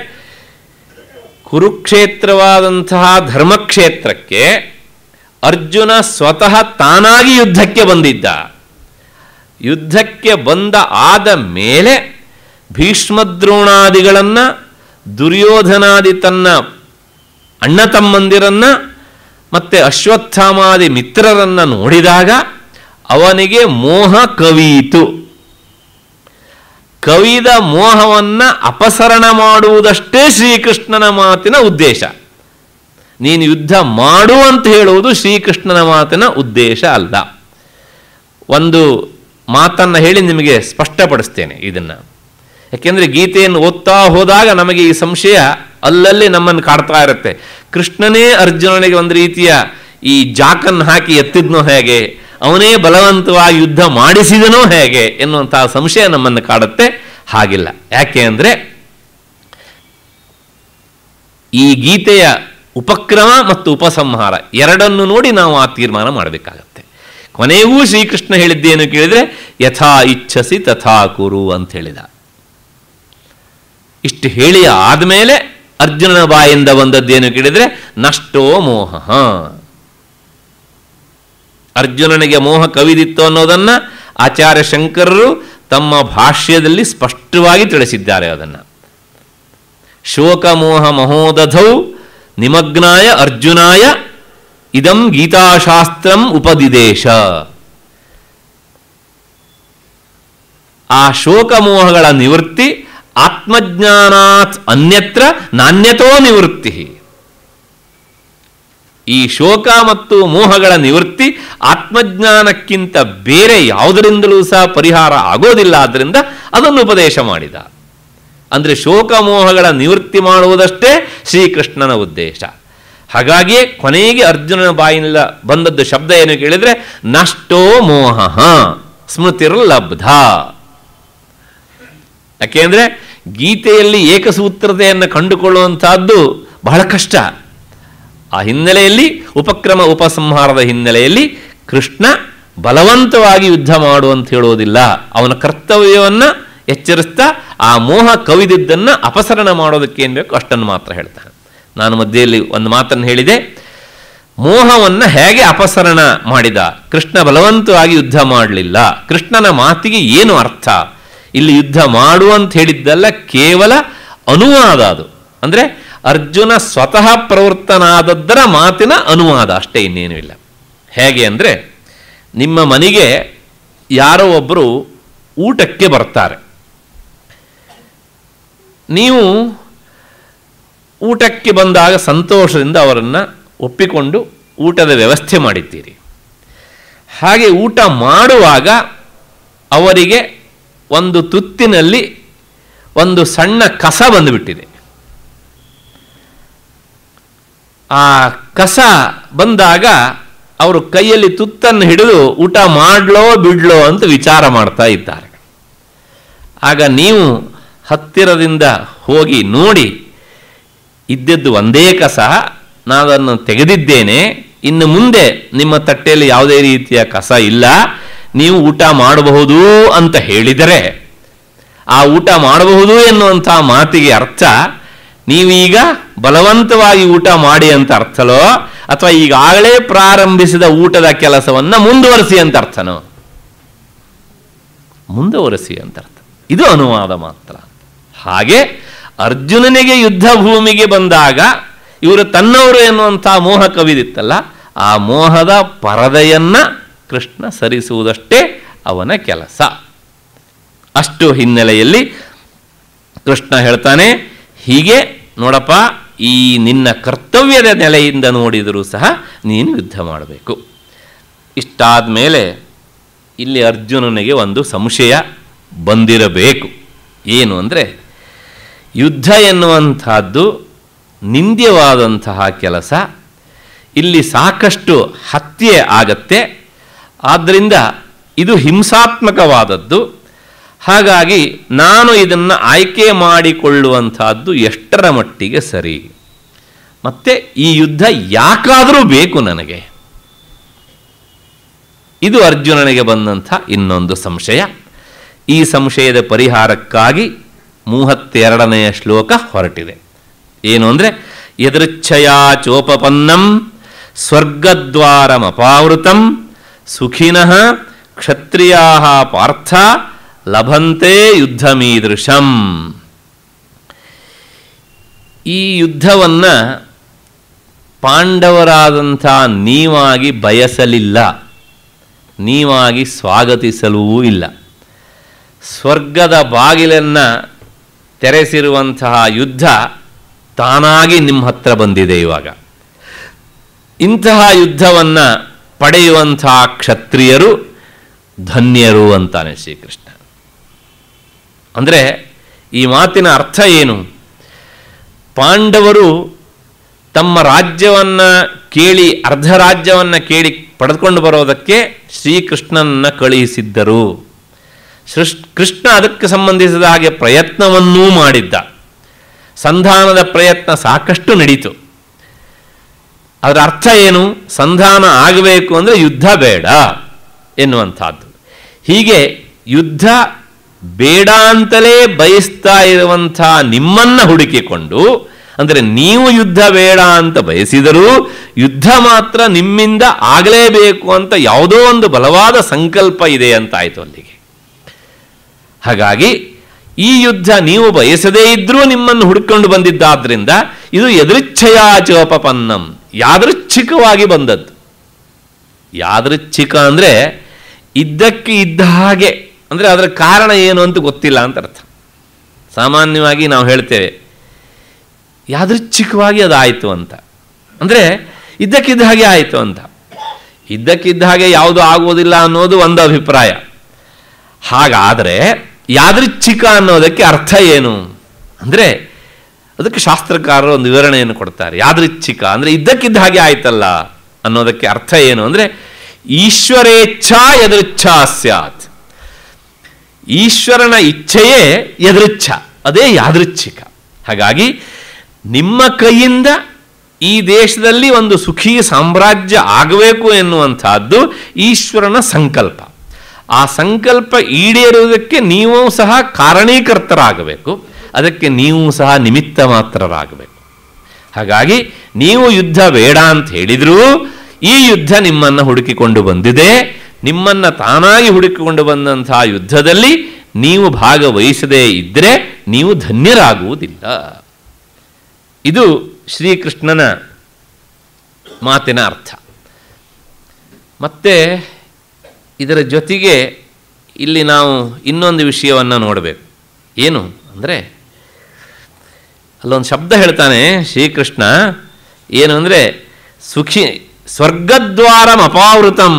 ಕುರುಕ್ಷೇತ್ರವಾದಂತಹ ಧರ್ಮಕ್ಷೇತ್ರಕ್ಕೆ ಅರ್ಜುನ ಸ್ವತಃ ತಾನಾಗಿ ಯುದ್ಧಕ್ಕೆ ಬಂದಿದ್ದ ಯುದ್ಧಕ್ಕೆ ಬಂದ ಆದ ಮೇಲೆ ಭೀಷ್ಮದ್ರೋಣಾದಿಗಳನ್ನು ದುರ್ಯೋಧನಾದಿ ತನ್ನ ಅಣ್ಣ ತಮ್ಮಂದಿರನ್ನು ಮತ್ತು ಅಶ್ವತ್ಥಾಮಾದಿ ಮಿತ್ರರನ್ನು ನೋಡಿದಾಗ ಅವನಿಗೆ ಮೋಹ ಕವಿಯಿತು ಕವಿದ ಮೋಹವನ್ನು ಅಪಸರಣ ಮಾಡುವುದಷ್ಟೇ ಶ್ರೀಕೃಷ್ಣನ ಮಾತಿನ ಉದ್ದೇಶ ನೀನು ಯುದ್ಧ ಮಾಡು ಅಂತ ಹೇಳುವುದು ಶ್ರೀಕೃಷ್ಣನ ಮಾತಿನ ಉದ್ದೇಶ ಅಲ್ಲ ಒಂದು ಮಾತನ್ನು ಹೇಳಿ ನಿಮಗೆ ಸ್ಪಷ್ಟಪಡಿಸ್ತೇನೆ ಇದನ್ನು ಯಾಕೆಂದರೆ ಗೀತೆಯನ್ನು ಓದ್ತಾ ಹೋದಾಗ ನಮಗೆ ಈ ಸಂಶಯ ಅಲ್ಲಲ್ಲಿ ನಮ್ಮನ್ನು ಕಾಡ್ತಾ ಇರುತ್ತೆ ಕೃಷ್ಣನೇ ಅರ್ಜುನನಿಗೆ ಒಂದು ರೀತಿಯ ಈ ಜಾಕನ್ನು ಹಾಕಿ ಎತ್ತಿದ್ನೋ ಹೇಗೆ ಅವನೇ ಬಲವಂತವಾಗಿ ಯುದ್ಧ ಮಾಡಿಸಿದನೋ ಹೇಗೆ ಎನ್ನುವಂತಹ ಸಂಶಯ ನಮ್ಮನ್ನು ಕಾಡುತ್ತೆ ಹಾಗಿಲ್ಲ ಯಾಕೆ ಅಂದರೆ ಈ ಗೀತೆಯ ಉಪಕ್ರಮ ಮತ್ತು ಉಪಸಂಹಾರ ಎರಡನ್ನು ನೋಡಿ ನಾವು ಆ ತೀರ್ಮಾನ ಮಾಡಬೇಕಾಗತ್ತೆ ಕೊನೆಗೂ ಶ್ರೀಕೃಷ್ಣ ಹೇಳಿದ್ದೇನು ಕೇಳಿದರೆ ಯಥಾ ಇಚ್ಛಸಿ ತಥಾ ಕುರು ಅಂತ ಹೇಳಿದ ಇಷ್ಟು ಹೇಳಿ ಆದಮೇಲೆ ಅರ್ಜುನನ ಬಾಯಿಂದ ಬಂದದ್ದೇನು ಕೇಳಿದರೆ ನಷ್ಟೋ ಮೋಹ ಅರ್ಜುನನಿಗೆ ಮೋಹ ಕವಿದಿತ್ತು ಅನ್ನೋದನ್ನು ಆಚಾರ್ಯ ಶಂಕರರು ತಮ್ಮ ಭಾಷ್ಯದಲ್ಲಿ ಸ್ಪಷ್ಟವಾಗಿ ತಿಳಿಸಿದ್ದಾರೆ ಅದನ್ನು ಶೋಕಮೋಹ ಮಹೋದಧೌ ನಿಮಗ್ನಾಯ ಅರ್ಜುನಾಯ ಇದಂ ಗೀತಾಶಾಸ್ತ್ರಂ ಉಪದಿದೇಶ ಆ ಶೋಕಮೋಹಗಳ ನಿವೃತ್ತಿ ಆತ್ಮಜ್ಞಾನಾತ್ ಅನ್ಯತ್ರ ನಾಣ್ಯತೋ ನಿವೃತ್ತಿ ಈ ಶೋಕ ಮತ್ತು ಮೋಹಗಳ ನಿವೃತ್ತಿ ಆತ್ಮಜ್ಞಾನಕ್ಕಿಂತ ಬೇರೆ ಯಾವುದರಿಂದಲೂ ಸಹ ಪರಿಹಾರ ಆಗೋದಿಲ್ಲ ಆದ್ದರಿಂದ ಅದನ್ನು ಉಪದೇಶ ಮಾಡಿದ ಅಂದರೆ ಶೋಕ ಮೋಹಗಳ ನಿವೃತ್ತಿ ಮಾಡುವುದಷ್ಟೇ ಶ್ರೀಕೃಷ್ಣನ ಉದ್ದೇಶ ಹಾಗಾಗಿಯೇ ಕೊನೆಗೆ ಅರ್ಜುನನ ಬಾಯಿನಿಂದ ಬಂದದ್ದು ಶಬ್ದ ಏನು ಕೇಳಿದರೆ ನಷ್ಟೋ ಮೋಹ ಸ್ಮೃತಿರ್ಲಬ್ಧ ಯಾಕೆಂದರೆ ಗೀತೆಯಲ್ಲಿ ಏಕಸೂತ್ರತೆಯನ್ನು ಕಂಡುಕೊಳ್ಳುವಂತಹದ್ದು ಬಹಳ ಕಷ್ಟ ಆ ಹಿನ್ನೆಲೆಯಲ್ಲಿ ಉಪಕ್ರಮ ಉಪಸಂಹಾರದ ಹಿನ್ನೆಲೆಯಲ್ಲಿ ಕೃಷ್ಣ ಬಲವಂತವಾಗಿ ಯುದ್ಧ ಮಾಡು ಅಂತ ಹೇಳೋದಿಲ್ಲ ಅವನ ಕರ್ತವ್ಯವನ್ನು ಎಚ್ಚರಿಸ್ತಾ ಆ ಮೋಹ ಕವಿದಿದ್ದನ್ನು ಅಪಸರಣ ಮಾಡೋದಕ್ಕೆ ಏನು ಬೇಕು ಅಷ್ಟನ್ನು ಮಾತ್ರ ಹೇಳ್ತಾನೆ ನಾನು ಮಧ್ಯೆಯಲ್ಲಿ ಒಂದು ಮಾತನ್ನು ಹೇಳಿದೆ ಮೋಹವನ್ನು ಹೇಗೆ ಅಪಸರಣ ಮಾಡಿದ ಕೃಷ್ಣ ಬಲವಂತವಾಗಿ ಯುದ್ಧ ಮಾಡಲಿಲ್ಲ ಕೃಷ್ಣನ ಮಾತಿಗೆ ಏನು ಅರ್ಥ ಇಲ್ಲಿ ಯುದ್ಧ ಮಾಡು ಅಂತ ಹೇಳಿದ್ದಲ್ಲ ಕೇವಲ ಅನುವಾದ ಅದು ಅಂದರೆ ಅರ್ಜುನ ಸ್ವತಃ ಪ್ರವೃತ್ತನಾದದ್ದರ ಮಾತಿನ ಅನುವಾದ ಅಷ್ಟೇ ಇನ್ನೇನು ಇಲ್ಲ ಹೇಗೆ ಅಂದರೆ ನಿಮ್ಮ ಮನೆಗೆ ಯಾರೋ ಒಬ್ಬರು ಊಟಕ್ಕೆ ಬರ್ತಾರೆ ನೀವು ಊಟಕ್ಕೆ ಬಂದಾಗ ಸಂತೋಷದಿಂದ ಅವರನ್ನು ಒಪ್ಪಿಕೊಂಡು ಊಟದ ವ್ಯವಸ್ಥೆ ಮಾಡಿದ್ದೀರಿ ಹಾಗೆ ಊಟ ಮಾಡುವಾಗ ಅವರಿಗೆ ಒಂದು ತುತ್ತಿನಲ್ಲಿ ಒಂದು ಸಣ್ಣ ಕಸ ಬಂದುಬಿಟ್ಟಿದೆ ಆ ಕಸ ಬಂದಾಗ ಅವರು ಕೈಯಲ್ಲಿ ತುತ್ತನ್ನು ಹಿಡಿದು ಊಟ ಮಾಡ್ಲೋ ಬಿಡ್ಲೋ ಅಂತ ವಿಚಾರ ಮಾಡ್ತಾ ಇದ್ದಾರೆ ಆಗ ನೀವು ಹತ್ತಿರದಿಂದ ಹೋಗಿ ನೋಡಿ ಇದ್ದದ್ದು ಒಂದೇ ಕಸ ನಾನು ಅದನ್ನು ತೆಗೆದಿದ್ದೇನೆ ಇನ್ನು ಮುಂದೆ ನಿಮ್ಮ ತಟ್ಟೆಯಲ್ಲಿ ಯಾವುದೇ ರೀತಿಯ ಕಸ ಇಲ್ಲ ನೀವು ಊಟ ಮಾಡಬಹುದು ಅಂತ ಹೇಳಿದರೆ ಆ ಊಟ ಮಾಡಬಹುದು ಎನ್ನುವಂಥ ಮಾತಿಗೆ ಅರ್ಥ ನೀವೀಗ ಬಲವಂತವಾಗಿ ಊಟ ಮಾಡಿ ಅಂತ ಅರ್ಥಲೋ ಅಥವಾ ಈಗಾಗಲೇ ಪ್ರಾರಂಭಿಸಿದ ಊಟದ ಕೆಲಸವನ್ನ ಮುಂದುವರಿಸಿ ಅಂತ ಅರ್ಥನೋ ಮುಂದುವರಿಸಿ ಅಂತ ಅರ್ಥ ಇದು ಅನುವಾದ ಮಾತ್ರ ಹಾಗೆ ಅರ್ಜುನನಿಗೆ ಯುದ್ಧ ಭೂಮಿಗೆ ಬಂದಾಗ ಇವರು ತನ್ನವರು ಎನ್ನುವಂಥ ಮೋಹ ಕವಿದಿತ್ತಲ್ಲ ಆ ಮೋಹದ ಪರದೆಯನ್ನ ಕೃಷ್ಣ ಸರಿಸುವುದಷ್ಟೇ ಅವನ ಕೆಲಸ ಅಷ್ಟು ಹಿನ್ನೆಲೆಯಲ್ಲಿ ಕೃಷ್ಣ ಹೇಳ್ತಾನೆ ಹೀಗೆ ನೋಡಪ್ಪ ಈ ನಿನ್ನ ಕರ್ತವ್ಯದ ನೆಲೆಯಿಂದ ನೋಡಿದರೂ ಸಹ ನೀನು ಯುದ್ಧ ಮಾಡಬೇಕು ಇಷ್ಟಾದ ಮೇಲೆ ಇಲ್ಲಿ ಅರ್ಜುನನಿಗೆ ಒಂದು ಸಂಶಯ ಬಂದಿರಬೇಕು ಏನು ಅಂದರೆ ಯುದ್ಧ ಎನ್ನುವಂತಹದ್ದು ನಿಂದ್ಯವಾದಂತಹ ಕೆಲಸ ಇಲ್ಲಿ ಸಾಕಷ್ಟು ಹತ್ಯೆ ಆಗತ್ತೆ ಆದ್ದರಿಂದ ಇದು ಹಿಂಸಾತ್ಮಕವಾದದ್ದು ಹಾಗಾಗಿ ನಾನು ಇದನ್ನು ಆಯ್ಕೆ ಮಾಡಿಕೊಳ್ಳುವಂತಹದ್ದು ಎಷ್ಟರ ಮಟ್ಟಿಗೆ ಸರಿ ಮತ್ತೆ ಈ ಯುದ್ಧ ಯಾಕಾದರೂ ಬೇಕು ನನಗೆ ಇದು ಅರ್ಜುನನಿಗೆ ಬಂದಂಥ ಇನ್ನೊಂದು ಸಂಶಯ ಈ ಸಂಶಯದ ಪರಿಹಾರಕ್ಕಾಗಿ ಮೂವತ್ತೆರಡನೆಯ ಶ್ಲೋಕ ಹೊರಟಿದೆ ಏನು ಅಂದರೆ ಯದೃಚ್ಛಯಾ ಚೋಪಪನ್ನಂ ಸ್ವರ್ಗದ್ವಾರಮಪಾವೃತಂ ಸುಖಿನಃ ಕ್ಷತ್ರಿಯಾ ಪಾರ್ಥ ಲಭಂತೆ ಯುದ್ಧಮೀದೃಶಂ ಈ ಯುದ್ಧವನ್ನು ಪಾಂಡವರಾದಂಥ ನೀವಾಗಿ ಬಯಸಲಿಲ್ಲ ನೀವಾಗಿ ಸ್ವಾಗತಿಸಲೂ ಇಲ್ಲ ಸ್ವರ್ಗದ ಬಾಗಿಲನ್ನು ತೆರೆಸಿರುವಂತಹ ಯುದ್ಧ ತಾನಾಗಿ ನಿಮ್ಮ ಹತ್ರ ಬಂದಿದೆ ಇವಾಗ ಇಂತಹ ಯುದ್ಧವನ್ನು ಪಡೆಯುವಂತಹ ಕ್ಷತ್ರಿಯರು ಧನ್ಯರು ಅಂತಾನೆ ಶ್ರೀಕೃಷ್ಣ ಅಂದರೆ ಈ ಮಾತಿನ ಅರ್ಥ ಏನು ಪಾಂಡವರು ತಮ್ಮ ರಾಜ್ಯವನ್ನು ಕೇಳಿ ಅರ್ಧ ರಾಜ್ಯವನ್ನು ಕೇಳಿ ಪಡೆದುಕೊಂಡು ಬರೋದಕ್ಕೆ ಶ್ರೀಕೃಷ್ಣನನ್ನ ಕಳುಹಿಸಿದ್ದರು ಸೃಷ್ ಕೃಷ್ಣ ಅದಕ್ಕೆ ಸಂಬಂಧಿಸಿದ ಹಾಗೆ ಪ್ರಯತ್ನವನ್ನೂ ಮಾಡಿದ್ದ ಸಂಧಾನದ ಪ್ರಯತ್ನ ಸಾಕಷ್ಟು ನಡೀತು ಅದರ ಅರ್ಥ ಏನು ಸಂಧಾನ ಆಗಬೇಕು ಅಂದರೆ ಯುದ್ಧ ಬೇಡ ಎನ್ನುವಂಥದ್ದು ಹೀಗೆ ಯುದ್ಧ ಬೇಡ ಅಂತಲೇ ಬಯಸ್ತಾ ಇರುವಂಥ ನಿಮ್ಮನ್ನು ಹುಡುಕಿಕೊಂಡು ಅಂದರೆ ನೀವು ಯುದ್ಧ ಬೇಡ ಅಂತ ಬಯಸಿದರೂ ಯುದ್ಧ ಮಾತ್ರ ನಿಮ್ಮಿಂದ ಆಗಲೇಬೇಕು ಅಂತ ಯಾವುದೋ ಒಂದು ಬಲವಾದ ಸಂಕಲ್ಪ ಇದೆ ಅಂತಾಯಿತು ಅಲ್ಲಿಗೆ ಹಾಗಾಗಿ ಈ ಯುದ್ಧ ನೀವು ಬಯಸದೇ ಇದ್ರೂ ನಿಮ್ಮನ್ನು ಹುಡುಕೊಂಡು ಬಂದಿದ್ದಾದ್ರಿಂದ ಇದು ಎದೃಚ್ಛಯಾಚೋಪಪನ್ನಂ ಯಾದೃಚ್ಛಿಕವಾಗಿ ಬಂದದ್ದು ಯಾದೃಚ್ಛಿಕ ಅಂದರೆ ಇದ್ದಕ್ಕೆ ಇದ್ದ ಹಾಗೆ ಅಂದರೆ ಅದರ ಕಾರಣ ಏನು ಅಂತ ಗೊತ್ತಿಲ್ಲ ಅಂತ ಅರ್ಥ ಸಾಮಾನ್ಯವಾಗಿ ನಾವು ಹೇಳ್ತೇವೆ ಯಾದೃಚ್ಛಿಕವಾಗಿ ಅದಾಯಿತು ಅಂತ ಅಂದರೆ ಇದ್ದಕ್ಕಿದ್ದ ಹಾಗೆ ಆಯಿತು ಅಂತ ಇದ್ದಕ್ಕಿದ್ದ ಹಾಗೆ ಯಾವುದು ಆಗುವುದಿಲ್ಲ ಅನ್ನೋದು ಒಂದು ಅಭಿಪ್ರಾಯ ಹಾಗಾದರೆ ಯಾದೃಚ್ಛಿಕ ಅನ್ನೋದಕ್ಕೆ ಅರ್ಥ ಏನು ಅಂದರೆ ಅದಕ್ಕೆ ಶಾಸ್ತ್ರಕಾರರು ಒಂದು ವಿವರಣೆಯನ್ನು ಕೊಡ್ತಾರೆ ಯಾದೃಚ್ಛಿಕ ಅಂದರೆ ಇದ್ದಕ್ಕಿದ್ದ ಹಾಗೆ ಆಯ್ತಲ್ಲ ಅನ್ನೋದಕ್ಕೆ ಅರ್ಥ ಏನು ಅಂದರೆ ಈಶ್ವರೇಚ್ಛಾ ಯದೃಚ್ಛಾ ಸ್ಯಾತ್ ಈಶ್ವರನ ಇಚ್ಛೆಯೇ ಯದೃಚ್ಛ ಅದೇ ಯಾದೃಚ್ಛಿಕ ಹಾಗಾಗಿ ನಿಮ್ಮ ಕೈಯಿಂದ ಈ ದೇಶದಲ್ಲಿ ಒಂದು ಸುಖಿ ಸಾಮ್ರಾಜ್ಯ ಆಗಬೇಕು ಎನ್ನುವಂತಹದ್ದು ಈಶ್ವರನ ಸಂಕಲ್ಪ ಆ ಸಂಕಲ್ಪ ಈಡೇರುವುದಕ್ಕೆ ನೀವು ಸಹ ಕಾರಣೀಕರ್ತರಾಗಬೇಕು ಅದಕ್ಕೆ ನೀವು ಸಹ ನಿಮಿತ್ತ ಮಾತ್ರರಾಗಬೇಕು ಹಾಗಾಗಿ ನೀವು ಯುದ್ಧ ಬೇಡ ಅಂತ ಹೇಳಿದರೂ ಈ ಯುದ್ಧ ನಿಮ್ಮನ್ನು ಹುಡುಕಿಕೊಂಡು ಬಂದಿದೆ ನಿಮ್ಮನ್ನು ತಾನಾಗಿ ಹುಡುಕಿಕೊಂಡು ಬಂದಂತಹ ಯುದ್ಧದಲ್ಲಿ ನೀವು ಭಾಗವಹಿಸದೇ ಇದ್ದರೆ ನೀವು ಧನ್ಯರಾಗುವುದಿಲ್ಲ ಇದು ಶ್ರೀಕೃಷ್ಣನ ಮಾತಿನ ಅರ್ಥ ಮತ್ತೆ ಇದರ ಜೊತೆಗೆ ಇಲ್ಲಿ ನಾವು ಇನ್ನೊಂದು ವಿಷಯವನ್ನು ನೋಡಬೇಕು ಏನು ಅಂದರೆ ಅಲ್ಲೊಂದು ಶಬ್ದ ಹೇಳ್ತಾನೆ ಶ್ರೀಕೃಷ್ಣ ಏನು ಅಂದರೆ ಸುಖಿ ಸ್ವರ್ಗದ್ವಾರಂ ಅಪಾವೃತಂ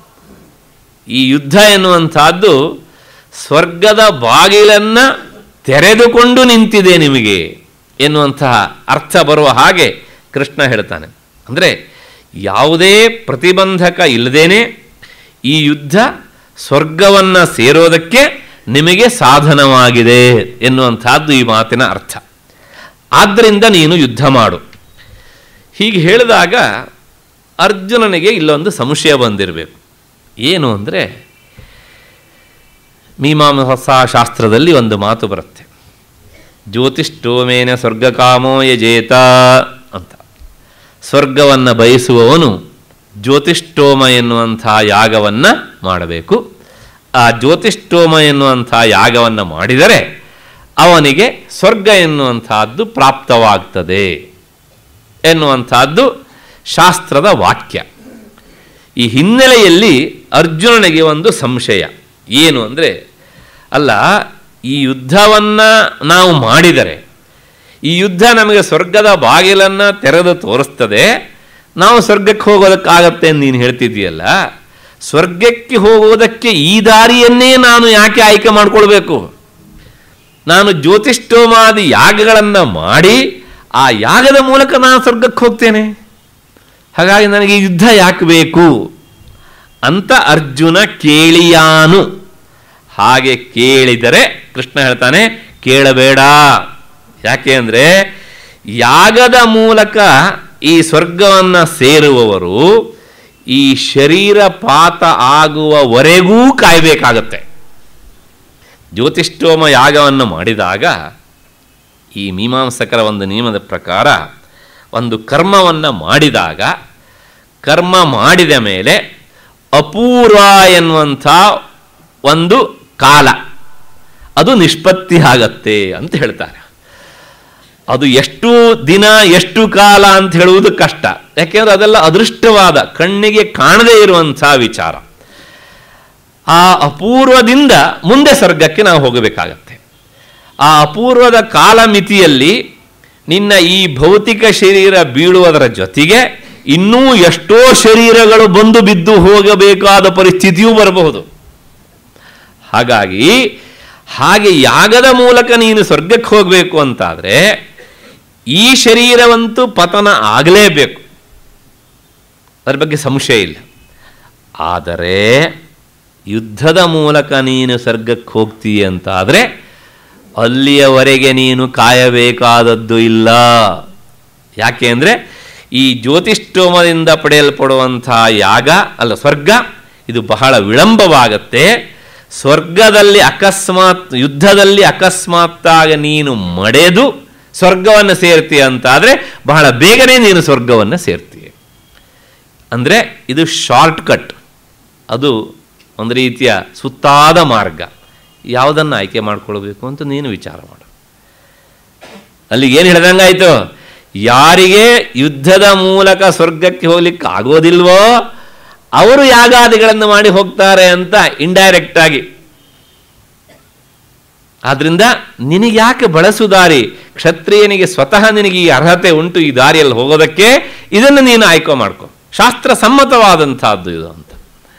ಈ ಯುದ್ಧ ಎನ್ನುವಂಥದ್ದು ಸ್ವರ್ಗದ ಬಾಗಿಲನ್ನು ತೆರೆದುಕೊಂಡು ನಿಂತಿದೆ ನಿಮಗೆ ಎನ್ನುವಂತಹ ಅರ್ಥ ಬರುವ ಹಾಗೆ ಕೃಷ್ಣ ಹೇಳ್ತಾನೆ ಅಂದರೆ ಯಾವುದೇ ಪ್ರತಿಬಂಧಕ ಇಲ್ಲದೇನೆ ಈ ಯುದ್ಧ ಸ್ವರ್ಗವನ್ನು ಸೇರೋದಕ್ಕೆ ನಿಮಗೆ ಸಾಧನವಾಗಿದೆ ಎನ್ನುವಂಥದ್ದು ಈ ಮಾತಿನ ಅರ್ಥ ಆದ್ದರಿಂದ ನೀನು ಯುದ್ಧ ಮಾಡು ಹೀಗೆ ಹೇಳಿದಾಗ ಅರ್ಜುನನಿಗೆ ಇಲ್ಲೊಂದು ಸಂಶಯ ಬಂದಿರಬೇಕು ಏನು ಅಂದರೆ ಮೀಮಾಂಸಾ ಶಾಸ್ತ್ರದಲ್ಲಿ ಒಂದು ಮಾತು ಬರುತ್ತೆ ಜ್ಯೋತಿಷ್ಠೋಮೇನ ಸ್ವರ್ಗಕಾಮೋ ಯಜೇತ ಅಂತ ಸ್ವರ್ಗವನ್ನು ಬಯಸುವವನು ಜ್ಯೋತಿಷ್ಠೋಮ ಎನ್ನುವಂಥ ಯಾಗವನ್ನು ಮಾಡಬೇಕು ಆ ಜ್ಯೋತಿಷ್ಠೋಮ ಎನ್ನುವಂಥ ಯಾಗವನ್ನು ಮಾಡಿದರೆ ಅವನಿಗೆ ಸ್ವರ್ಗ ಎನ್ನುವಂತಹದ್ದು ಪ್ರಾಪ್ತವಾಗ್ತದೆ ಎನ್ನುವಂತಹದ್ದು ಶಾಸ್ತ್ರದ ವಾಕ್ಯ ಈ ಹಿನ್ನೆಲೆಯಲ್ಲಿ ಅರ್ಜುನನಿಗೆ ಒಂದು ಸಂಶಯ ಏನು ಅಂದರೆ ಅಲ್ಲ ಈ ಯುದ್ಧವನ್ನು ನಾವು ಮಾಡಿದರೆ ಈ ಯುದ್ಧ ನಮಗೆ ಸ್ವರ್ಗದ ಬಾಗಿಲನ್ನು ತೆರೆದು ತೋರಿಸ್ತದೆ ನಾವು ಸ್ವರ್ಗಕ್ಕೆ ಹೋಗೋದಕ್ಕಾಗತ್ತೆ ಅಂತ ನೀನು ಹೇಳ್ತಿದ್ದೀಯಲ್ಲ ಸ್ವರ್ಗಕ್ಕೆ ಹೋಗುವುದಕ್ಕೆ ಈ ದಾರಿಯನ್ನೇ ನಾನು ಯಾಕೆ ಆಯ್ಕೆ ಮಾಡಿಕೊಳ್ಬೇಕು ನಾನು ಜ್ಯೋತಿಷ್ಠೋಮಾದಿ ಯಾಗಗಳನ್ನು ಮಾಡಿ ಆ ಯಾಗದ ಮೂಲಕ ನಾನು ಸ್ವರ್ಗಕ್ಕೆ ಹೋಗ್ತೇನೆ ಹಾಗಾಗಿ ನನಗೆ ಈ ಯುದ್ಧ ಯಾಕೆ ಬೇಕು ಅಂತ ಅರ್ಜುನ ಕೇಳಿಯಾನು ಹಾಗೆ ಕೇಳಿದರೆ ಕೃಷ್ಣ ಹೇಳ್ತಾನೆ ಕೇಳಬೇಡ ಯಾಕೆ ಅಂದರೆ ಯಾಗದ ಮೂಲಕ ಈ ಸ್ವರ್ಗವನ್ನು ಸೇರುವವರು ಈ ಶರೀರ ಪಾತ ಆಗುವವರೆಗೂ ಕಾಯಬೇಕಾಗತ್ತೆ ಜ್ಯೋತಿಷ್ಠೋಮ ಯಾಗವನ್ನು ಮಾಡಿದಾಗ ಈ ಮೀಮಾಂಸಕರ ಒಂದು ನಿಯಮದ ಪ್ರಕಾರ ಒಂದು ಕರ್ಮವನ್ನು ಮಾಡಿದಾಗ ಕರ್ಮ ಮಾಡಿದ ಮೇಲೆ ಅಪೂರ್ವ ಎನ್ನುವಂಥ ಒಂದು ಕಾಲ ಅದು ನಿಷ್ಪತ್ತಿ ಆಗತ್ತೆ ಅಂತ ಹೇಳ್ತಾರೆ ಅದು ಎಷ್ಟು ದಿನ ಎಷ್ಟು ಕಾಲ ಅಂತ ಹೇಳುವುದು ಕಷ್ಟ ಯಾಕೆಂದ್ರೆ ಅದೆಲ್ಲ ಅದೃಷ್ಟವಾದ ಕಣ್ಣಿಗೆ ಕಾಣದೇ ಇರುವಂಥ ವಿಚಾರ ಆ ಅಪೂರ್ವದಿಂದ ಮುಂದೆ ಸ್ವರ್ಗಕ್ಕೆ ನಾವು ಹೋಗಬೇಕಾಗತ್ತೆ ಆ ಅಪೂರ್ವದ ಕಾಲಮಿತಿಯಲ್ಲಿ ನಿನ್ನ ಈ ಭೌತಿಕ ಶರೀರ ಬೀಳುವುದರ ಜೊತೆಗೆ ಇನ್ನೂ ಎಷ್ಟೋ ಶರೀರಗಳು ಬಂದು ಬಿದ್ದು ಹೋಗಬೇಕಾದ ಪರಿಸ್ಥಿತಿಯೂ ಬರಬಹುದು ಹಾಗಾಗಿ ಹಾಗೆ ಯಾಗದ ಮೂಲಕ ನೀನು ಸ್ವರ್ಗಕ್ಕೆ ಹೋಗಬೇಕು ಅಂತಾದರೆ ಈ ಶರೀರವಂತೂ ಪತನ ಆಗಲೇಬೇಕು ಅದರ ಬಗ್ಗೆ ಸಂಶಯ ಇಲ್ಲ ಆದರೆ ಯುದ್ಧದ ಮೂಲಕ ನೀನು ಸ್ವರ್ಗಕ್ಕೆ ಹೋಗ್ತೀಯ ಅಂತಾದರೆ ಅಲ್ಲಿಯವರೆಗೆ ನೀನು ಕಾಯಬೇಕಾದದ್ದು ಇಲ್ಲ ಯಾಕೆ ಅಂದರೆ ಈ ಜ್ಯೋತಿಷ್ಠೋಮದಿಂದ ಪಡೆಯಲ್ಪಡುವಂಥ ಯಾಗ ಅಲ್ಲ ಸ್ವರ್ಗ ಇದು ಬಹಳ ವಿಳಂಬವಾಗತ್ತೆ ಸ್ವರ್ಗದಲ್ಲಿ ಅಕಸ್ಮಾತ್ ಯುದ್ಧದಲ್ಲಿ ಅಕಸ್ಮಾತ್ತಾಗ ನೀನು ಮಡೆದು ಸ್ವರ್ಗವನ್ನು ಸೇರ್ತೀಯ ಅಂತಾದರೆ ಬಹಳ ಬೇಗನೆ ನೀನು ಸ್ವರ್ಗವನ್ನು ಸೇರ್ತೀಯ ಅಂದರೆ ಇದು ಶಾರ್ಟ್ ಕಟ್ ಅದು ಒಂದು ರೀತಿಯ ಸುತ್ತಾದ ಮಾರ್ಗ ಯಾವುದನ್ನು ಆಯ್ಕೆ ಮಾಡ್ಕೊಳ್ಬೇಕು ಅಂತ ನೀನು ವಿಚಾರ ಮಾಡು ಅಲ್ಲಿ ಏನು ಹೇಳ್ದಂಗಾಯ್ತು ಯಾರಿಗೆ ಯುದ್ಧದ ಮೂಲಕ ಸ್ವರ್ಗಕ್ಕೆ ಹೋಗ್ಲಿಕ್ಕೆ ಆಗೋದಿಲ್ವೋ ಅವರು ಯಾಗಾದಿಗಳನ್ನು ಮಾಡಿ ಹೋಗ್ತಾರೆ ಅಂತ ಇಂಡೈರೆಕ್ಟ್ ಆಗಿ ಆದ್ರಿಂದ ನಿನಗೆ ಯಾಕೆ ಬಳಸು ದಾರಿ ಕ್ಷತ್ರಿಯನಿಗೆ ಸ್ವತಃ ನಿನಗೆ ಈ ಅರ್ಹತೆ ಉಂಟು ಈ ದಾರಿಯಲ್ಲಿ ಹೋಗೋದಕ್ಕೆ ಇದನ್ನು ನೀನು ಆಯ್ಕೆ ಮಾಡ್ಕೊ ಶಾಸ್ತ್ರ ಸಮ್ಮತವಾದಂತಹದ್ದು ಇದು ಅಂತ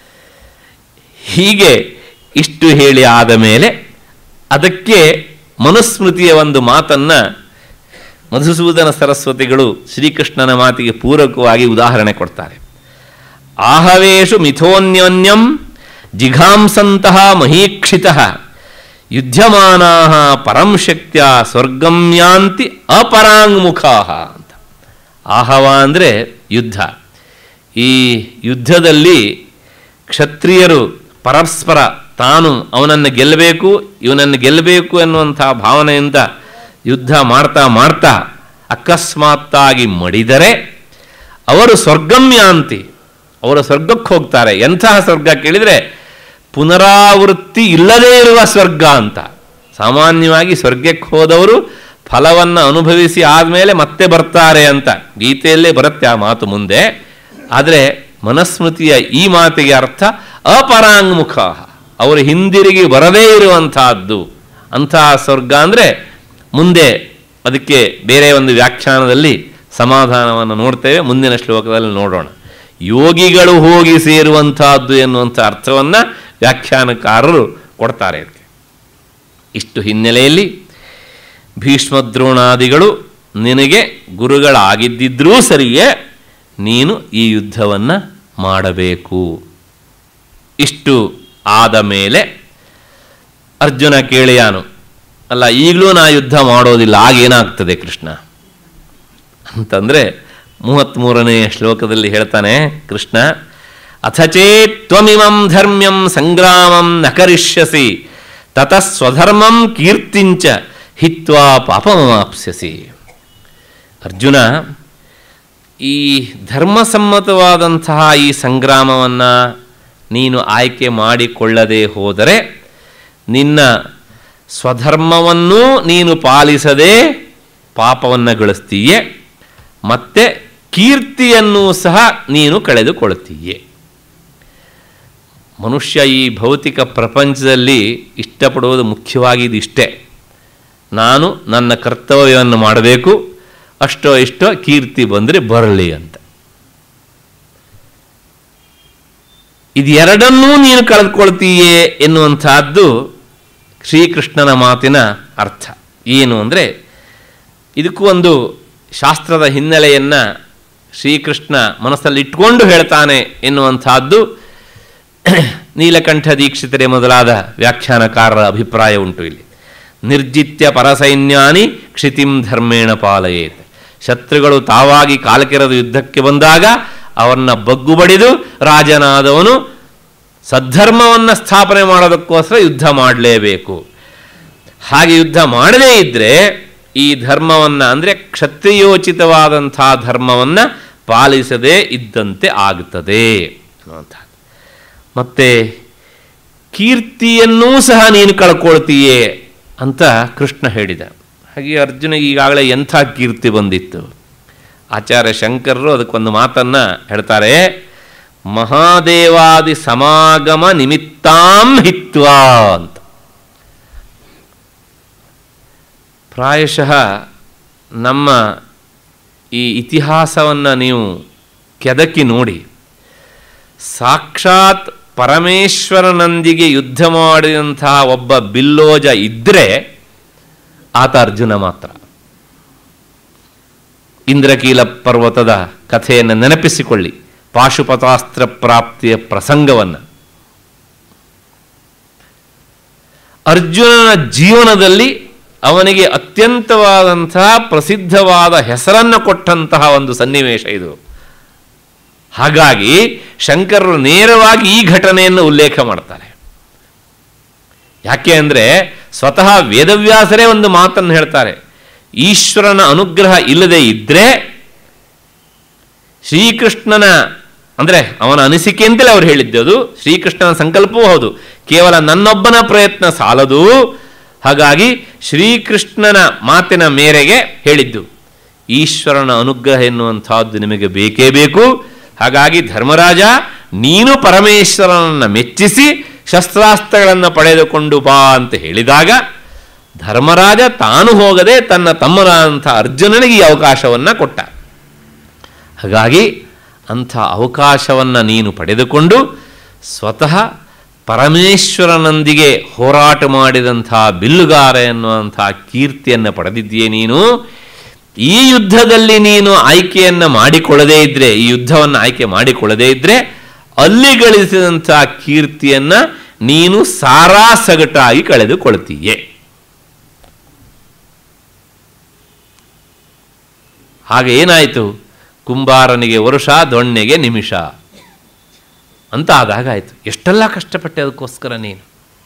ಹೀಗೆ ಇಷ್ಟು ಹೇಳಿ ಆದ ಮೇಲೆ ಅದಕ್ಕೆ ಮನುಸ್ಮೃತಿಯ ಒಂದು ಮಾತನ್ನ ಮಧುಸೂದನ ಸರಸ್ವತಿಗಳು ಶ್ರೀಕೃಷ್ಣನ ಮಾತಿಗೆ ಪೂರಕವಾಗಿ ಉದಾಹರಣೆ ಕೊಡ್ತಾರೆ ಆಹವೇಶು ಮಿಥೋನ್ಯೋನ್ಯಂ ಜಿಘಾಂಸಂತಹ ಮಹೀಕ್ಷಿತ ಯುದ್ಧಮಾನಾ ಪರಂ ಶಕ್ತಿಯ ಸ್ವರ್ಗಂ ಯಾಂತಿ ಅಪರಾಂಗ್ಮುಖಾ ಅಂತ ಆಹವ ಅಂದರೆ ಯುದ್ಧ ಈ ಯುದ್ಧದಲ್ಲಿ ಕ್ಷತ್ರಿಯರು ಪರಸ್ಪರ ತಾನು ಅವನನ್ನು ಗೆಲ್ಲಬೇಕು ಇವನನ್ನು ಗೆಲ್ಲಬೇಕು ಎನ್ನುವಂಥ ಭಾವನೆಯಿಂದ ಯುದ್ಧ ಮಾಡ್ತಾ ಮಾಡ್ತಾ ಅಕಸ್ಮಾತ್ತಾಗಿ ಮಡಿದರೆ ಅವರು ಸ್ವರ್ಗಮ್ಯಾಂತಿ ಅವರು ಸ್ವರ್ಗಕ್ಕೆ ಹೋಗ್ತಾರೆ ಎಂತಹ ಸ್ವರ್ಗ ಕೇಳಿದರೆ ಪುನರಾವೃತ್ತಿ ಇಲ್ಲದೇ ಇರುವ ಸ್ವರ್ಗ ಅಂತ ಸಾಮಾನ್ಯವಾಗಿ ಸ್ವರ್ಗಕ್ಕೆ ಹೋದವರು ಫಲವನ್ನು ಅನುಭವಿಸಿ ಆದಮೇಲೆ ಮತ್ತೆ ಬರ್ತಾರೆ ಅಂತ ಗೀತೆಯಲ್ಲೇ ಬರುತ್ತೆ ಆ ಮಾತು ಮುಂದೆ ಆದರೆ ಮನಸ್ಮೃತಿಯ ಈ ಮಾತಿಗೆ ಅರ್ಥ ಅಪರಾಂಗ್ಮುಖ ಅವರು ಹಿಂದಿರುಗಿ ಬರದೇ ಇರುವಂತಹದ್ದು ಅಂತಹ ಸ್ವರ್ಗ ಅಂದರೆ ಮುಂದೆ ಅದಕ್ಕೆ ಬೇರೆ ಒಂದು ವ್ಯಾಖ್ಯಾನದಲ್ಲಿ ಸಮಾಧಾನವನ್ನು ನೋಡ್ತೇವೆ ಮುಂದಿನ ಶ್ಲೋಕದಲ್ಲಿ ನೋಡೋಣ ಯೋಗಿಗಳು ಹೋಗಿ ಸೇರುವಂತಹದ್ದು ಎನ್ನುವಂಥ ಅರ್ಥವನ್ನು ವ್ಯಾಖ್ಯಾನಕಾರರು ಕೊಡ್ತಾರೆ ಇದಕ್ಕೆ ಇಷ್ಟು ಹಿನ್ನೆಲೆಯಲ್ಲಿ ಭೀಷ್ಮದ್ರೋಣಾದಿಗಳು ನಿನಗೆ ಗುರುಗಳಾಗಿದ್ದಿದ್ರೂ ಸರಿಯೇ ನೀನು ಈ ಯುದ್ಧವನ್ನು ಮಾಡಬೇಕು ಇಷ್ಟು ಆದ ಮೇಲೆ ಅರ್ಜುನ ಕೇಳಿಯಾನು ಅಲ್ಲ ಈಗಲೂ ನಾ ಯುದ್ಧ ಮಾಡೋದಿಲ್ಲ ಆಗೇನಾಗ್ತದೆ ಕೃಷ್ಣ ಅಂತಂದರೆ ಮೂವತ್ತ್ಮೂರನೆಯ ಶ್ಲೋಕದಲ್ಲಿ ಹೇಳ್ತಾನೆ ಕೃಷ್ಣ ಅಥಚೇತ್ ತ್ವಮಿಮಂ ಧರ್ಮ್ಯಂ ಸಂಗ್ರಾಮಂ ನ ಕರಿಷ್ಯಸಿ ತತಃ ಸ್ವಧರ್ಮಂ ಕೀರ್ತಿಂಚ ಹಿತ್ವಾ ಪಾಪಮಾಪ್ಸ್ಯಸಿ ಅರ್ಜುನ ಈ ಧರ್ಮಸಮ್ಮತವಾದಂತಹ ಈ ಸಂಗ್ರಾಮವನ್ನು ನೀನು ಆಯ್ಕೆ ಮಾಡಿಕೊಳ್ಳದೆ ಹೋದರೆ ನಿನ್ನ ಸ್ವಧರ್ಮವನ್ನೂ ನೀನು ಪಾಲಿಸದೆ ಪಾಪವನ್ನು ಗಳಿಸ್ತೀಯೆ ಮತ್ತೆ ಕೀರ್ತಿಯನ್ನೂ ಸಹ ನೀನು ಕಳೆದುಕೊಳ್ತೀಯೆ ಮನುಷ್ಯ ಈ ಭೌತಿಕ ಪ್ರಪಂಚದಲ್ಲಿ ಇಷ್ಟಪಡುವುದು ಮುಖ್ಯವಾಗಿ ಇದಿಷ್ಟೇ ನಾನು ನನ್ನ ಕರ್ತವ್ಯವನ್ನು ಮಾಡಬೇಕು ಅಷ್ಟೋ ಇಷ್ಟೋ ಕೀರ್ತಿ ಬಂದರೆ ಬರಲಿ ಅಂತ ಇದೆರಡನ್ನೂ ನೀನು ಕಳೆದುಕೊಳ್ತೀಯೇ ಎನ್ನುವಂತಹದ್ದು ಶ್ರೀಕೃಷ್ಣನ ಮಾತಿನ ಅರ್ಥ ಏನು ಅಂದರೆ ಇದಕ್ಕೂ ಒಂದು ಶಾಸ್ತ್ರದ ಹಿನ್ನೆಲೆಯನ್ನು ಶ್ರೀಕೃಷ್ಣ ಮನಸ್ಸಲ್ಲಿ ಇಟ್ಕೊಂಡು ಹೇಳ್ತಾನೆ ಎನ್ನುವಂತಹದ್ದು ನೀಲಕಂಠ ದೀಕ್ಷಿತರೆ ಮೊದಲಾದ ವ್ಯಾಖ್ಯಾನಕಾರರ ಅಭಿಪ್ರಾಯ ಉಂಟು ಇಲ್ಲಿ ನಿರ್ಜಿತ್ಯ ಪರಸೈನ್ಯಾನಿ ಕ್ಷಿತಿಂ ಧರ್ಮೇಣ ಪಾಲಯೇತ್ ಶತ್ರುಗಳು ತಾವಾಗಿ ಕಾಲಕೆರೆದು ಯುದ್ಧಕ್ಕೆ ಬಂದಾಗ ಅವರನ್ನ ಬಗ್ಗು ಬಡಿದು ರಾಜನಾದವನು ಸದ್ಧರ್ಮವನ್ನು ಸ್ಥಾಪನೆ ಮಾಡೋದಕ್ಕೋಸ್ಕರ ಯುದ್ಧ ಮಾಡಲೇಬೇಕು ಹಾಗೆ ಯುದ್ಧ ಮಾಡದೇ ಇದ್ದರೆ ಈ ಧರ್ಮವನ್ನು ಅಂದರೆ ಕ್ಷತ್ರಿಯೋಚಿತವಾದಂಥ ಧರ್ಮವನ್ನು ಪಾಲಿಸದೇ ಇದ್ದಂತೆ ಆಗುತ್ತದೆ ಅನ್ನುವಂಥದ್ದು ಮತ್ತು ಕೀರ್ತಿಯನ್ನೂ ಸಹ ನೀನು ಕಳ್ಕೊಳ್ತೀಯೇ ಅಂತ ಕೃಷ್ಣ ಹೇಳಿದ ಹಾಗೆ ಅರ್ಜುನಿಗೆ ಈಗಾಗಲೇ ಎಂಥ ಕೀರ್ತಿ ಬಂದಿತ್ತು ಆಚಾರ್ಯ ಶಂಕರರು ಅದಕ್ಕೊಂದು ಮಾತನ್ನು ಹೇಳ್ತಾರೆ ಮಹಾದೇವಾದಿ ಸಮಾಗಮ ನಿಮಿತ್ತಾಂ ಹಿತ್ವಾ ಅಂತ ಪ್ರಾಯಶಃ ನಮ್ಮ ಈ ಇತಿಹಾಸವನ್ನು ನೀವು ಕೆದಕಿ ನೋಡಿ ಸಾಕ್ಷಾತ್ ಪರಮೇಶ್ವರನೊಂದಿಗೆ ಯುದ್ಧ ಮಾಡಿದಂತಹ ಒಬ್ಬ ಬಿಲ್ಲೋಜ ಇದ್ದರೆ ಆತ ಅರ್ಜುನ ಮಾತ್ರ ಇಂದ್ರಕೀಲ ಪರ್ವತದ ಕಥೆಯನ್ನು ನೆನಪಿಸಿಕೊಳ್ಳಿ ಪಾಶುಪತಾಸ್ತ್ರ ಪ್ರಾಪ್ತಿಯ ಪ್ರಸಂಗವನ್ನು ಅರ್ಜುನನ ಜೀವನದಲ್ಲಿ ಅವನಿಗೆ ಅತ್ಯಂತವಾದಂತಹ ಪ್ರಸಿದ್ಧವಾದ ಹೆಸರನ್ನು ಕೊಟ್ಟಂತಹ ಒಂದು ಸನ್ನಿವೇಶ ಇದು ಹಾಗಾಗಿ ಶಂಕರರು ನೇರವಾಗಿ ಈ ಘಟನೆಯನ್ನು ಉಲ್ಲೇಖ ಮಾಡ್ತಾರೆ ಯಾಕೆ ಅಂದರೆ ಸ್ವತಃ ವೇದವ್ಯಾಸರೇ ಒಂದು ಮಾತನ್ನು ಹೇಳ್ತಾರೆ ಈಶ್ವರನ ಅನುಗ್ರಹ ಇಲ್ಲದೆ ಇದ್ದರೆ ಶ್ರೀಕೃಷ್ಣನ ಅಂದರೆ ಅವನ ಅನಿಸಿಕೆ ಅಂತಲೇ ಅವ್ರು ಹೇಳಿದ್ದು ಅದು ಶ್ರೀಕೃಷ್ಣನ ಸಂಕಲ್ಪವೂ ಹೌದು ಕೇವಲ ನನ್ನೊಬ್ಬನ ಪ್ರಯತ್ನ ಸಾಲದು ಹಾಗಾಗಿ ಶ್ರೀಕೃಷ್ಣನ ಮಾತಿನ ಮೇರೆಗೆ ಹೇಳಿದ್ದು ಈಶ್ವರನ ಅನುಗ್ರಹ ಎನ್ನುವಂಥದ್ದು ನಿಮಗೆ ಬೇಕೇ ಬೇಕು ಹಾಗಾಗಿ ಧರ್ಮರಾಜ ನೀನು ಪರಮೇಶ್ವರನನ್ನು ಮೆಚ್ಚಿಸಿ ಶಸ್ತ್ರಾಸ್ತ್ರಗಳನ್ನು ಪಡೆದುಕೊಂಡು ಬಾ ಅಂತ ಹೇಳಿದಾಗ ಧರ್ಮರಾಜ ತಾನು ಹೋಗದೆ ತನ್ನ ತಮ್ಮನಾದಂಥ ಅರ್ಜುನನಿಗೆ ಈ ಅವಕಾಶವನ್ನು ಕೊಟ್ಟ ಹಾಗಾಗಿ ಅಂಥ ಅವಕಾಶವನ್ನು ನೀನು ಪಡೆದುಕೊಂಡು ಸ್ವತಃ ಪರಮೇಶ್ವರನೊಂದಿಗೆ ಹೋರಾಟ ಮಾಡಿದಂಥ ಬಿಲ್ಲುಗಾರ ಎನ್ನುವಂಥ ಕೀರ್ತಿಯನ್ನು ಪಡೆದಿದ್ದೀಯೇ ನೀನು ಈ ಯುದ್ಧದಲ್ಲಿ ನೀನು ಆಯ್ಕೆಯನ್ನು ಮಾಡಿಕೊಳ್ಳದೇ ಇದ್ದರೆ ಈ ಯುದ್ಧವನ್ನು ಆಯ್ಕೆ ಮಾಡಿಕೊಳ್ಳದೇ ಇದ್ದರೆ ಅಲ್ಲಿ ಗಳಿಸಿದಂಥ ಕೀರ್ತಿಯನ್ನು ನೀನು ಸಾರಾ ಸಗಟಾಗಿ ಕಳೆದುಕೊಳ್ತೀಯೇ ಹಾಗೆ ಏನಾಯಿತು ಕುಂಬಾರನಿಗೆ ವರುಷ ದೊಣ್ಣೆಗೆ ನಿಮಿಷ ಅಂತ ಆದಾಗ ಆಯಿತು ಎಷ್ಟೆಲ್ಲ ಕಷ್ಟಪಟ್ಟೆ ಅದಕ್ಕೋಸ್ಕರ ನೀನು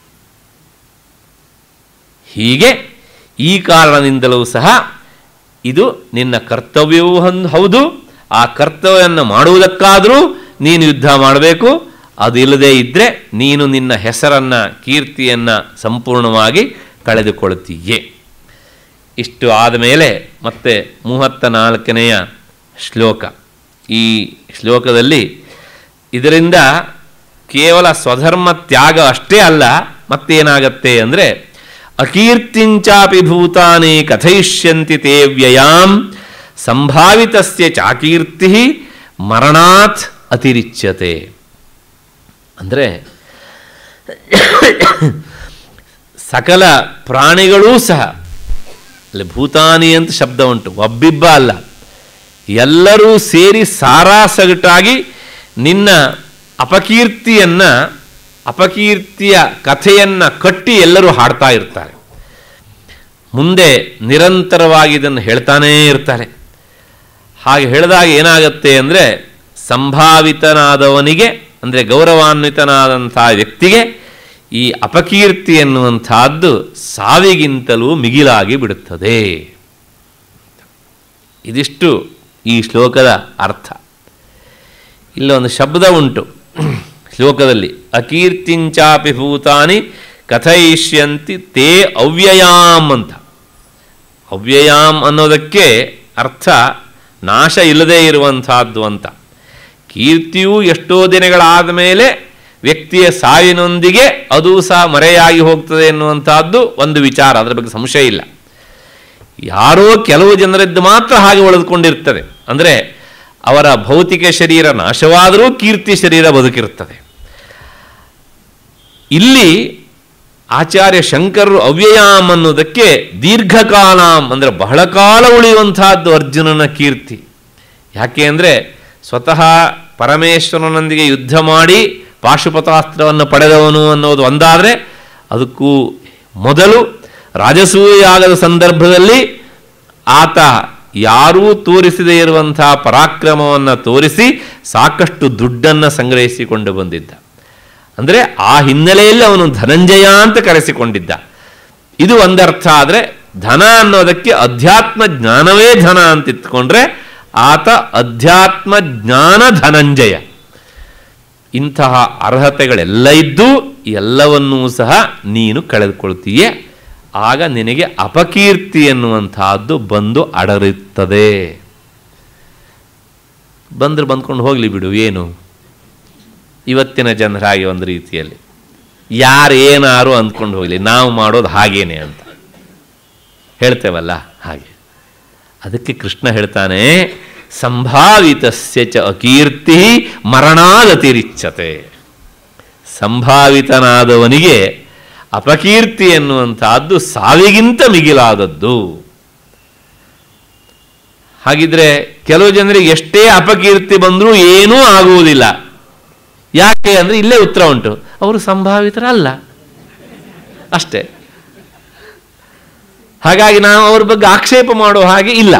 ಹೀಗೆ ಈ ಕಾರಣದಿಂದಲೂ ಸಹ ಇದು ನಿನ್ನ ಕರ್ತವ್ಯವೂ ಹನ್- ಹೌದು ಆ ಕರ್ತವ್ಯವನ್ನು ಮಾಡುವುದಕ್ಕಾದರೂ ನೀನು ಯುದ್ಧ ಮಾಡಬೇಕು ಅದು ಇಲ್ಲದೇ ಇದ್ದರೆ ನೀನು ನಿನ್ನ ಹೆಸರನ್ನು ಕೀರ್ತಿಯನ್ನು ಸಂಪೂರ್ಣವಾಗಿ ಕಳೆದುಕೊಳ್ತೀಯೇ ಇಷ್ಟು ಆದಮೇಲೆ ಮತ್ತೆ ಮೂವತ್ತ ನಾಲ್ಕನೆಯ ಶ್ಲೋಕ ಈ ಶ್ಲೋಕದಲ್ಲಿ ಇದರಿಂದ ಕೇವಲ ಸ್ವಧರ್ಮ ತ್ಯಾಗ ಅಷ್ಟೇ ಅಲ್ಲ ಮತ್ತೇನಾಗತ್ತೆ ಅಂದರೆ ಅಕೀರ್ತಿಂಚಾಪಿ ಭೂತಾನಿ ಕಥಯಿಷ್ಯಂತಿ ತೇ ವ್ಯಯಾಂ ಸಂಭಾವಿತಸ್ಯ ಚಾಕೀರ್ತಿ ಮರಣಾತ್ ಅತಿರಿಚ್ಯತೆ ಅಂದರೆ ಸಕಲ ಪ್ರಾಣಿಗಳೂ ಸಹ ಅಲ್ಲಿ ಭೂತಾನಿ ಅಂತ ಶಬ್ದ ಉಂಟು ಒಬ್ಬಿಬ್ಬ ಅಲ್ಲ ಎಲ್ಲರೂ ಸೇರಿ ಸಾರಾಸಗಟಾಗಿ ನಿನ್ನ ಅಪಕೀರ್ತಿಯನ್ನು ಅಪಕೀರ್ತಿಯ ಕಥೆಯನ್ನು ಕಟ್ಟಿ ಎಲ್ಲರೂ ಹಾಡ್ತಾ ಇರ್ತಾರೆ ಮುಂದೆ ನಿರಂತರವಾಗಿ ಇದನ್ನು ಹೇಳ್ತಾನೇ ಇರ್ತಾರೆ ಹಾಗೆ ಹೇಳಿದಾಗ ಏನಾಗುತ್ತೆ ಅಂದರೆ ಸಂಭಾವಿತನಾದವನಿಗೆ ಅಂದರೆ ಗೌರವಾನ್ವಿತನಾದಂಥ ವ್ಯಕ್ತಿಗೆ ಈ ಅಪಕೀರ್ತಿ ಎನ್ನುವಂತಹದ್ದು ಸಾವಿಗಿಂತಲೂ ಮಿಗಿಲಾಗಿ ಬಿಡುತ್ತದೆ ಇದಿಷ್ಟು ಈ ಶ್ಲೋಕದ ಅರ್ಥ ಇಲ್ಲೊಂದು ಶಬ್ದ ಉಂಟು ಶ್ಲೋಕದಲ್ಲಿ ಅಕೀರ್ತಿಂಚಾಪಿ ಭೂತಾನಿ ಕಥಯಿಷ್ಯಂತಿ ತೇ ಅವ್ಯಯಾಮ್ ಅಂತ ಅವ್ಯಯಾಮ್ ಅನ್ನೋದಕ್ಕೆ ಅರ್ಥ ನಾಶ ಇಲ್ಲದೇ ಇರುವಂತಹದ್ದು ಅಂತ ಕೀರ್ತಿಯು ಎಷ್ಟೋ ದಿನಗಳಾದ ಮೇಲೆ ವ್ಯಕ್ತಿಯ ಸಾವಿನೊಂದಿಗೆ ಅದು ಸಹ ಮರೆಯಾಗಿ ಹೋಗ್ತದೆ ಎನ್ನುವಂತಹದ್ದು ಒಂದು ವಿಚಾರ ಅದರ ಬಗ್ಗೆ ಸಂಶಯ ಇಲ್ಲ ಯಾರೋ ಕೆಲವು ಜನರದ್ದು ಮಾತ್ರ ಹಾಗೆ ಉಳಿದುಕೊಂಡಿರ್ತದೆ ಅಂದರೆ ಅವರ ಭೌತಿಕ ಶರೀರ ನಾಶವಾದರೂ ಕೀರ್ತಿ ಶರೀರ ಬದುಕಿರುತ್ತದೆ ಇಲ್ಲಿ ಆಚಾರ್ಯ ಶಂಕರರು ಅವ್ಯಯಾಮ್ ಅನ್ನೋದಕ್ಕೆ ದೀರ್ಘಕಾಲಾಂ ಅಂದರೆ ಬಹಳ ಕಾಲ ಉಳಿಯುವಂತಹದ್ದು ಅರ್ಜುನನ ಕೀರ್ತಿ ಯಾಕೆ ಅಂದರೆ ಸ್ವತಃ ಪರಮೇಶ್ವರನೊಂದಿಗೆ ಯುದ್ಧ ಮಾಡಿ ಪಾಶುಪತಾಸ್ತ್ರವನ್ನು ಪಡೆದವನು ಅನ್ನೋದು ಒಂದಾದರೆ ಅದಕ್ಕೂ ಮೊದಲು ರಾಜಸೂಯಾಗದ ಸಂದರ್ಭದಲ್ಲಿ ಆತ ಯಾರೂ ತೋರಿಸದೇ ಇರುವಂತಹ ಪರಾಕ್ರಮವನ್ನು ತೋರಿಸಿ ಸಾಕಷ್ಟು ದುಡ್ಡನ್ನು ಸಂಗ್ರಹಿಸಿಕೊಂಡು ಬಂದಿದ್ದ ಅಂದರೆ ಆ ಹಿನ್ನೆಲೆಯಲ್ಲಿ ಅವನು ಧನಂಜಯ ಅಂತ ಕರೆಸಿಕೊಂಡಿದ್ದ ಇದು ಒಂದರ್ಥ ಆದರೆ ಧನ ಅನ್ನೋದಕ್ಕೆ ಅಧ್ಯಾತ್ಮ ಜ್ಞಾನವೇ ಧನ ಅಂತ ಇತ್ಕೊಂಡ್ರೆ ಆತ ಅಧ್ಯಾತ್ಮ ಜ್ಞಾನ ಧನಂಜಯ ಇಂತಹ ಅರ್ಹತೆಗಳೆಲ್ಲ ಇದ್ದು ಎಲ್ಲವನ್ನೂ ಸಹ ನೀನು ಕಳೆದುಕೊಳ್ತೀಯೇ ಆಗ ನಿನಗೆ ಅಪಕೀರ್ತಿ ಎನ್ನುವಂತಹದ್ದು ಬಂದು ಅಡರುತ್ತದೆ ಬಂದ್ರೆ ಬಂದ್ಕೊಂಡು ಹೋಗಲಿ ಬಿಡು ಏನು ಇವತ್ತಿನ ಜನರಾಗಿ ಒಂದು ರೀತಿಯಲ್ಲಿ ಯಾರು ಏನಾರು ಅಂದ್ಕೊಂಡು ಹೋಗಲಿ ನಾವು ಮಾಡೋದು ಹಾಗೇನೆ ಅಂತ ಹೇಳ್ತೇವಲ್ಲ ಹಾಗೆ ಅದಕ್ಕೆ ಕೃಷ್ಣ ಹೇಳ್ತಾನೆ ಸಂಭಾವಿತಸ್ಯ ಚ ಅಕೀರ್ತಿ ಮರಣಾಗತಿರಿಚ್ಛತೆ ಸಂಭಾವಿತನಾದವನಿಗೆ ಅಪಕೀರ್ತಿ ಎನ್ನುವಂತಹದ್ದು ಸಾವಿಗಿಂತ ಮಿಗಿಲಾದದ್ದು ಹಾಗಿದ್ರೆ ಕೆಲವು ಜನರಿಗೆ ಎಷ್ಟೇ ಅಪಕೀರ್ತಿ ಬಂದರೂ ಏನೂ ಆಗುವುದಿಲ್ಲ ಯಾಕೆ ಅಂದರೆ ಇಲ್ಲೇ ಉತ್ತರ ಉಂಟು ಅವರು ಸಂಭಾವಿತರಲ್ಲ ಅಷ್ಟೇ ಹಾಗಾಗಿ ನಾವು ಅವ್ರ ಬಗ್ಗೆ ಆಕ್ಷೇಪ ಮಾಡುವ ಹಾಗೆ ಇಲ್ಲ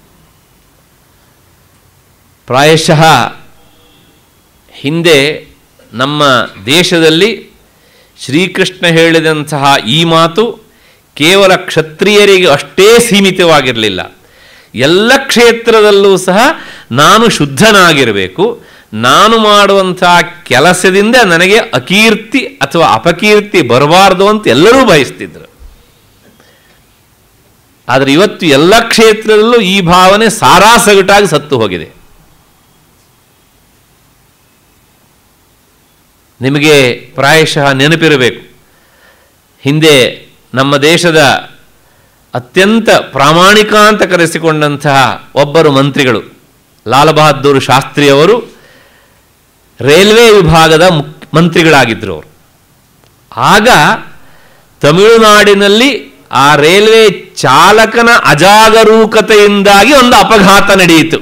ಪ್ರಾಯಶಃ ಹಿಂದೆ ನಮ್ಮ ದೇಶದಲ್ಲಿ ಶ್ರೀಕೃಷ್ಣ ಹೇಳಿದಂತಹ ಈ ಮಾತು ಕೇವಲ ಕ್ಷತ್ರಿಯರಿಗೆ ಅಷ್ಟೇ ಸೀಮಿತವಾಗಿರಲಿಲ್ಲ ಎಲ್ಲ ಕ್ಷೇತ್ರದಲ್ಲೂ ಸಹ ನಾನು ಶುದ್ಧನಾಗಿರಬೇಕು ನಾನು ಮಾಡುವಂತಹ ಕೆಲಸದಿಂದ ನನಗೆ ಅಕೀರ್ತಿ ಅಥವಾ ಅಪಕೀರ್ತಿ ಬರಬಾರ್ದು ಅಂತ ಎಲ್ಲರೂ ಬಯಸ್ತಿದ್ರು ಆದರೆ ಇವತ್ತು ಎಲ್ಲ ಕ್ಷೇತ್ರದಲ್ಲೂ ಈ ಭಾವನೆ ಸಾರಾಸಗಟಾಗಿ ಸತ್ತು ಹೋಗಿದೆ ನಿಮಗೆ ಪ್ರಾಯಶಃ ನೆನಪಿರಬೇಕು ಹಿಂದೆ ನಮ್ಮ ದೇಶದ ಅತ್ಯಂತ ಪ್ರಾಮಾಣಿಕ ಅಂತ ಕರೆಸಿಕೊಂಡಂತಹ ಒಬ್ಬರು ಮಂತ್ರಿಗಳು ಲಾಲ್ ಬಹದ್ದೂರ್ ಶಾಸ್ತ್ರಿಯವರು ರೈಲ್ವೆ ವಿಭಾಗದ ಮುಕ್ ಮಂತ್ರಿಗಳಾಗಿದ್ದರು ಅವರು ಆಗ ತಮಿಳುನಾಡಿನಲ್ಲಿ ಆ ರೈಲ್ವೆ ಚಾಲಕನ ಅಜಾಗರೂಕತೆಯಿಂದಾಗಿ ಒಂದು ಅಪಘಾತ ನಡೆಯಿತು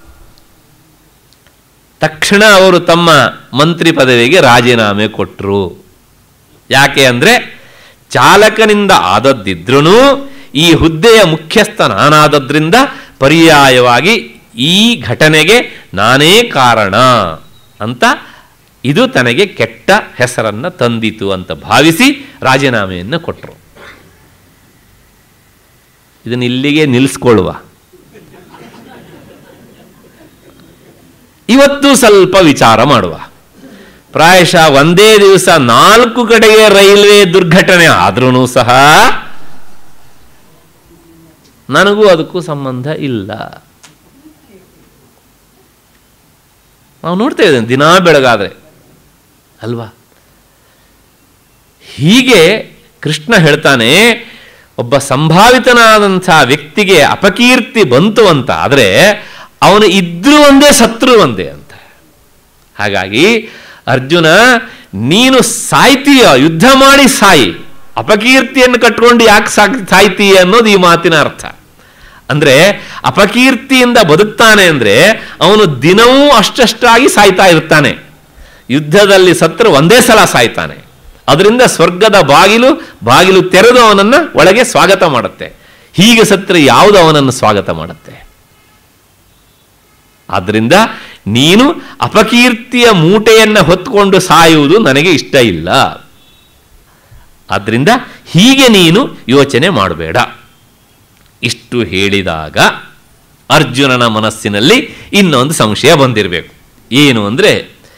ತಕ್ಷಣ ಅವರು ತಮ್ಮ ಮಂತ್ರಿ ಪದವಿಗೆ ರಾಜೀನಾಮೆ ಕೊಟ್ಟರು ಯಾಕೆ ಅಂದರೆ ಚಾಲಕನಿಂದ ಆದದ್ದಿದ್ರೂ ಈ ಹುದ್ದೆಯ ಮುಖ್ಯಸ್ಥ ನಾನಾದದ್ರಿಂದ ಪರ್ಯಾಯವಾಗಿ ಈ ಘಟನೆಗೆ ನಾನೇ ಕಾರಣ ಅಂತ ಇದು ತನಗೆ ಕೆಟ್ಟ ಹೆಸರನ್ನು ತಂದಿತು ಅಂತ ಭಾವಿಸಿ ರಾಜೀನಾಮೆಯನ್ನು ಕೊಟ್ಟರು ಇದನ್ನು ಇಲ್ಲಿಗೆ ನಿಲ್ಲಿಸ್ಕೊಳ್ಳುವ ಇವತ್ತು ಸ್ವಲ್ಪ ವಿಚಾರ ಮಾಡುವ ಪ್ರಾಯಶಃ ಒಂದೇ ದಿವಸ ನಾಲ್ಕು ಕಡೆಗೆ ರೈಲ್ವೆ ದುರ್ಘಟನೆ ಆದ್ರೂ ಸಹ ನನಗೂ ಅದಕ್ಕೂ ಸಂಬಂಧ ಇಲ್ಲ ನಾವು ನೋಡ್ತೇವೆ ದಿನಾ ಬೆಳಗಾದ್ರೆ ಅಲ್ವಾ ಹೀಗೆ ಕೃಷ್ಣ ಹೇಳ್ತಾನೆ ಒಬ್ಬ ಸಂಭಾವಿತನಾದಂಥ ವ್ಯಕ್ತಿಗೆ ಅಪಕೀರ್ತಿ ಬಂತು ಅಂತ ಆದರೆ ಅವನು ಇದ್ರೂ ಒಂದೇ ಸತ್ರು ಒಂದೇ ಅಂತ ಹಾಗಾಗಿ ಅರ್ಜುನ ನೀನು ಸಾಯ್ತೀಯ ಯುದ್ಧ ಮಾಡಿ ಸಾಯಿ ಅಪಕೀರ್ತಿಯನ್ನು ಕಟ್ಕೊಂಡು ಯಾಕೆ ಸಾಕ್ ಸಾಯ್ತೀಯ ಅನ್ನೋದು ಈ ಮಾತಿನ ಅರ್ಥ ಅಂದ್ರೆ ಅಪಕೀರ್ತಿಯಿಂದ ಬದುಕ್ತಾನೆ ಅಂದ್ರೆ ಅವನು ದಿನವೂ ಅಷ್ಟಷ್ಟಾಗಿ ಸಾಯ್ತಾ ಇರ್ತಾನೆ ಯುದ್ಧದಲ್ಲಿ ಸತ್ರು ಒಂದೇ ಸಲ ಸಾಯ್ತಾನೆ ಅದರಿಂದ ಸ್ವರ್ಗದ ಬಾಗಿಲು ಬಾಗಿಲು ತೆರೆದು ಅವನನ್ನ ಒಳಗೆ ಸ್ವಾಗತ ಮಾಡುತ್ತೆ ಹೀಗೆ ಸತ್ರೆ ಯಾವುದು ಅವನನ್ನು ಸ್ವಾಗತ ಮಾಡುತ್ತೆ ಆದ್ದರಿಂದ ನೀನು ಅಪಕೀರ್ತಿಯ ಮೂಟೆಯನ್ನು ಹೊತ್ಕೊಂಡು ಸಾಯುವುದು ನನಗೆ ಇಷ್ಟ ಇಲ್ಲ ಆದ್ದರಿಂದ ಹೀಗೆ ನೀನು ಯೋಚನೆ ಮಾಡಬೇಡ ಇಷ್ಟು ಹೇಳಿದಾಗ ಅರ್ಜುನನ ಮನಸ್ಸಿನಲ್ಲಿ ಇನ್ನೊಂದು ಸಂಶಯ ಬಂದಿರಬೇಕು ಏನು ಅಂದರೆ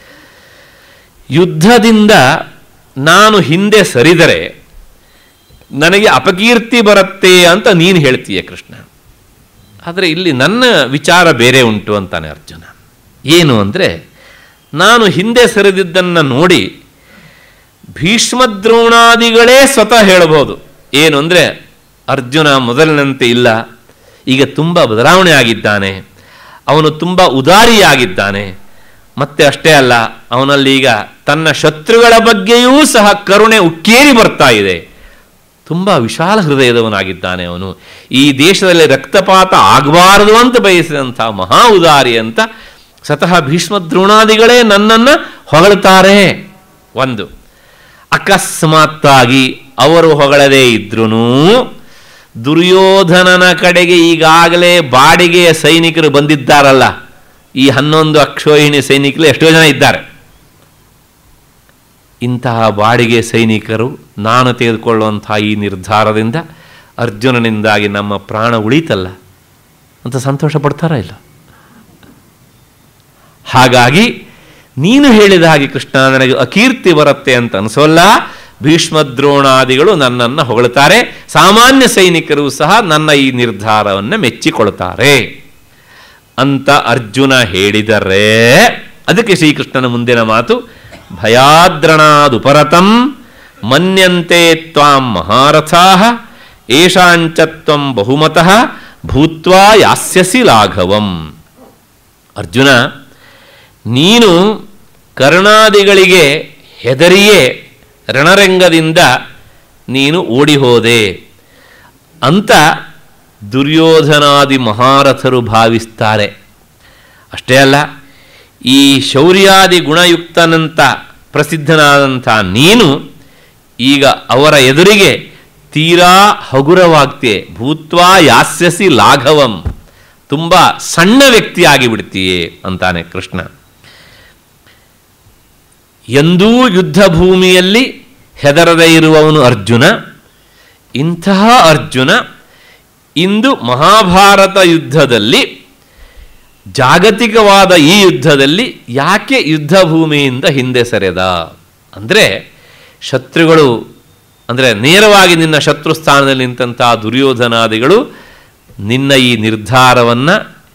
ಯುದ್ಧದಿಂದ ನಾನು ಹಿಂದೆ ಸರಿದರೆ ನನಗೆ ಅಪಕೀರ್ತಿ ಬರುತ್ತೆ ಅಂತ ನೀನು ಹೇಳ್ತೀಯ ಕೃಷ್ಣ ಆದರೆ ಇಲ್ಲಿ ನನ್ನ ವಿಚಾರ ಬೇರೆ ಉಂಟು ಅಂತಾನೆ ಅರ್ಜುನ ಏನು ಅಂದರೆ ನಾನು ಹಿಂದೆ ಸರಿದಿದ್ದನ್ನು ನೋಡಿ ಭೀಷ್ಮದ್ರೋಣಾದಿಗಳೇ ಸ್ವತಃ ಹೇಳಬಹುದು ಏನು ಅಂದರೆ ಅರ್ಜುನ ಮೊದಲಿನಂತೆ ಇಲ್ಲ ಈಗ ತುಂಬ ಬದಲಾವಣೆ ಆಗಿದ್ದಾನೆ ಅವನು ತುಂಬ ಉದಾರಿಯಾಗಿದ್ದಾನೆ ಮತ್ತೆ ಅಷ್ಟೇ ಅಲ್ಲ ಅವನಲ್ಲಿ ಈಗ ತನ್ನ ಶತ್ರುಗಳ ಬಗ್ಗೆಯೂ ಸಹ ಕರುಣೆ ಉಕ್ಕೇರಿ ಬರ್ತಾ ಇದೆ ತುಂಬ ವಿಶಾಲ ಹೃದಯದವನಾಗಿದ್ದಾನೆ ಅವನು ಈ ದೇಶದಲ್ಲಿ ರಕ್ತಪಾತ ಆಗಬಾರದು ಅಂತ ಬಯಸಿದಂಥ ಮಹಾ ಉದಾರಿ ಅಂತ ಸ್ವತಃ ಭೀಷ್ಮದ್ರೋಣಾದಿಗಳೇ ನನ್ನನ್ನು ಹೊಗಳ್ತಾರೆ ಒಂದು ಅಕಸ್ಮಾತ್ತಾಗಿ ಅವರು ಹೊಗಳದೇ ಇದ್ರೂ ದುರ್ಯೋಧನನ ಕಡೆಗೆ ಈಗಾಗಲೇ ಬಾಡಿಗೆಯ ಸೈನಿಕರು ಬಂದಿದ್ದಾರಲ್ಲ ಈ ಹನ್ನೊಂದು ಅಕ್ಷೋಹಿಣಿ ಸೈನಿಕರು ಎಷ್ಟೋ ಜನ ಇದ್ದಾರೆ ಇಂತಹ ಬಾಡಿಗೆ ಸೈನಿಕರು ನಾನು ತೆಗೆದುಕೊಳ್ಳುವಂತಹ ಈ ನಿರ್ಧಾರದಿಂದ ಅರ್ಜುನನಿಂದಾಗಿ ನಮ್ಮ ಪ್ರಾಣ ಉಳಿತಲ್ಲ ಅಂತ ಸಂತೋಷ ಪಡ್ತಾರ ಇಲ್ಲ ಹಾಗಾಗಿ ನೀನು ಹೇಳಿದ ಹಾಗೆ ಕೃಷ್ಣ ನನಗೆ ಅಕೀರ್ತಿ ಬರುತ್ತೆ ಅಂತ ಅನಿಸೋಲ್ಲ ಭೀಷ್ಮದ್ರೋಣಾದಿಗಳು ನನ್ನನ್ನು ಹೊಗಳುತ್ತಾರೆ ಸಾಮಾನ್ಯ ಸೈನಿಕರು ಸಹ ನನ್ನ ಈ ನಿರ್ಧಾರವನ್ನು ಮೆಚ್ಚಿಕೊಳ್ತಾರೆ ಅಂತ ಅರ್ಜುನ ಹೇಳಿದರೆ ಅದಕ್ಕೆ ಶ್ರೀಕೃಷ್ಣನ ಮುಂದಿನ ಮಾತು ಭಯಾದ್ರಣಾದುಪರತಂ ಮನ್ಯಂತೆ ತ್ವಾಂ ಮಹಾರಥಾ ಏಷಾಂಚತ್ವಂ ಬಹುಮತಃ ಭೂತ್ವಾ ಯಾಸ್ಯಸಿ ಲಾಘವಂ ಅರ್ಜುನ ನೀನು ಕರ್ಣಾದಿಗಳಿಗೆ ಹೆದರಿಯೇ ರಣರಂಗದಿಂದ ನೀನು ಓಡಿ ಹೋದೆ ಅಂತ ದುರ್ಯೋಧನಾದಿ ಮಹಾರಥರು ಭಾವಿಸ್ತಾರೆ ಅಷ್ಟೇ ಅಲ್ಲ ಈ ಶೌರ್ಯಾದಿ ಗುಣಯುಕ್ತನಂತ ಪ್ರಸಿದ್ಧನಾದಂಥ ನೀನು ಈಗ ಅವರ ಎದುರಿಗೆ ತೀರಾ ಹಗುರವಾಗ್ತೀಯೆ ಭೂತ್ವಾ ಯಾಸ್ಯಸಿ ಲಾಘವಂ ತುಂಬ ಸಣ್ಣ ವ್ಯಕ್ತಿಯಾಗಿ ಬಿಡ್ತೀಯೇ ಅಂತಾನೆ ಕೃಷ್ಣ ಎಂದೂ ಯುದ್ಧ ಭೂಮಿಯಲ್ಲಿ ಹೆದರದೇ ಇರುವವನು ಅರ್ಜುನ ಇಂತಹ ಅರ್ಜುನ ಇಂದು ಮಹಾಭಾರತ ಯುದ್ಧದಲ್ಲಿ ಜಾಗತಿಕವಾದ ಈ ಯುದ್ಧದಲ್ಲಿ ಯಾಕೆ ಯುದ್ಧ ಭೂಮಿಯಿಂದ ಹಿಂದೆ ಸರಿದ ಅಂದರೆ ಶತ್ರುಗಳು ಅಂದರೆ ನೇರವಾಗಿ ನಿನ್ನ ಶತ್ರು ಸ್ಥಾನದಲ್ಲಿ ನಿಂತಹ ದುರ್ಯೋಧನಾದಿಗಳು ನಿನ್ನ ಈ ನಿರ್ಧಾರವನ್ನು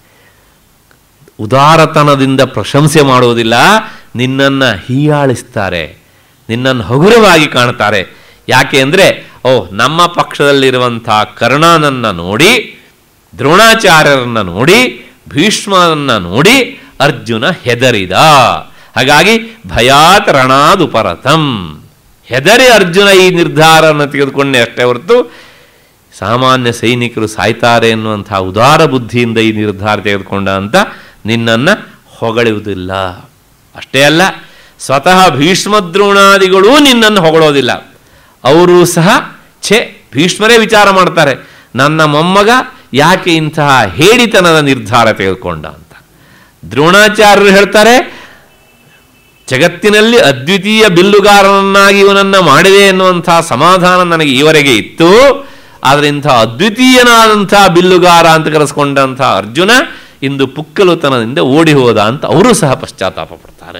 ಉದಾರತನದಿಂದ ಪ್ರಶಂಸೆ ಮಾಡುವುದಿಲ್ಲ ನಿನ್ನನ್ನು ಹೀಯಾಳಿಸ್ತಾರೆ ನಿನ್ನನ್ನು ಹಗುರವಾಗಿ ಕಾಣ್ತಾರೆ ಯಾಕೆ ಅಂದರೆ ಓ ನಮ್ಮ ಪಕ್ಷದಲ್ಲಿರುವಂಥ ಕರ್ಣನನ್ನು ನೋಡಿ ದ್ರೋಣಾಚಾರ್ಯರನ್ನು ನೋಡಿ ಭೀಷ್ಮನನ್ನು ನೋಡಿ ಅರ್ಜುನ ಹೆದರಿದ ಹಾಗಾಗಿ ಭಯಾತ್ ರಣಾದುಪರತಂ ಹೆದರಿ ಅರ್ಜುನ ಈ ನಿರ್ಧಾರವನ್ನು ತೆಗೆದುಕೊಂಡೆ ಅಷ್ಟೇ ಹೊರತು ಸಾಮಾನ್ಯ ಸೈನಿಕರು ಸಾಯ್ತಾರೆ ಎನ್ನುವಂಥ ಉದಾರ ಬುದ್ಧಿಯಿಂದ ಈ ನಿರ್ಧಾರ ತೆಗೆದುಕೊಂಡ ಅಂತ ನಿನ್ನನ್ನು ಹೊಗಳುವುದಿಲ್ಲ ಅಷ್ಟೇ ಅಲ್ಲ ಸ್ವತಃ ಭೀಷ್ಮದ್ರೋಣಾದಿಗಳೂ ನಿನ್ನನ್ನು ಹೊಗಳೋದಿಲ್ಲ ಅವರು ಸಹ ಛೇ ಭೀಷ್ಮರೇ ವಿಚಾರ ಮಾಡ್ತಾರೆ ನನ್ನ ಮೊಮ್ಮಗ ಯಾಕೆ ಇಂತಹ ಹೇಡಿತನದ ನಿರ್ಧಾರ ತೆಗೆದುಕೊಂಡ ಅಂತ ದ್ರೋಣಾಚಾರ್ಯರು ಹೇಳ್ತಾರೆ ಜಗತ್ತಿನಲ್ಲಿ ಅದ್ವಿತೀಯ ಬಿಲ್ಲುಗಾರನನ್ನಾಗಿ ಇವನನ್ನು ಮಾಡಿದೆ ಎನ್ನುವಂಥ ಸಮಾಧಾನ ನನಗೆ ಈವರೆಗೆ ಇತ್ತು ಆದರೆ ಇಂಥ ಅದ್ವಿತೀಯನಾದಂಥ ಬಿಲ್ಲುಗಾರ ಅಂತ ಕರೆಸ್ಕೊಂಡಂಥ ಅರ್ಜುನ ಇಂದು ಪುಕ್ಕಲುತನದಿಂದ ಓಡಿ ಹೋದ ಅಂತ ಅವರು ಸಹ ಪಶ್ಚಾತ್ತಾಪ ಪಡ್ತಾರೆ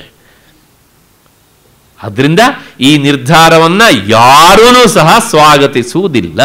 ಆದ್ರಿಂದ ಈ ನಿರ್ಧಾರವನ್ನ ಯಾರೂ ಸಹ ಸ್ವಾಗತಿಸುವುದಿಲ್ಲ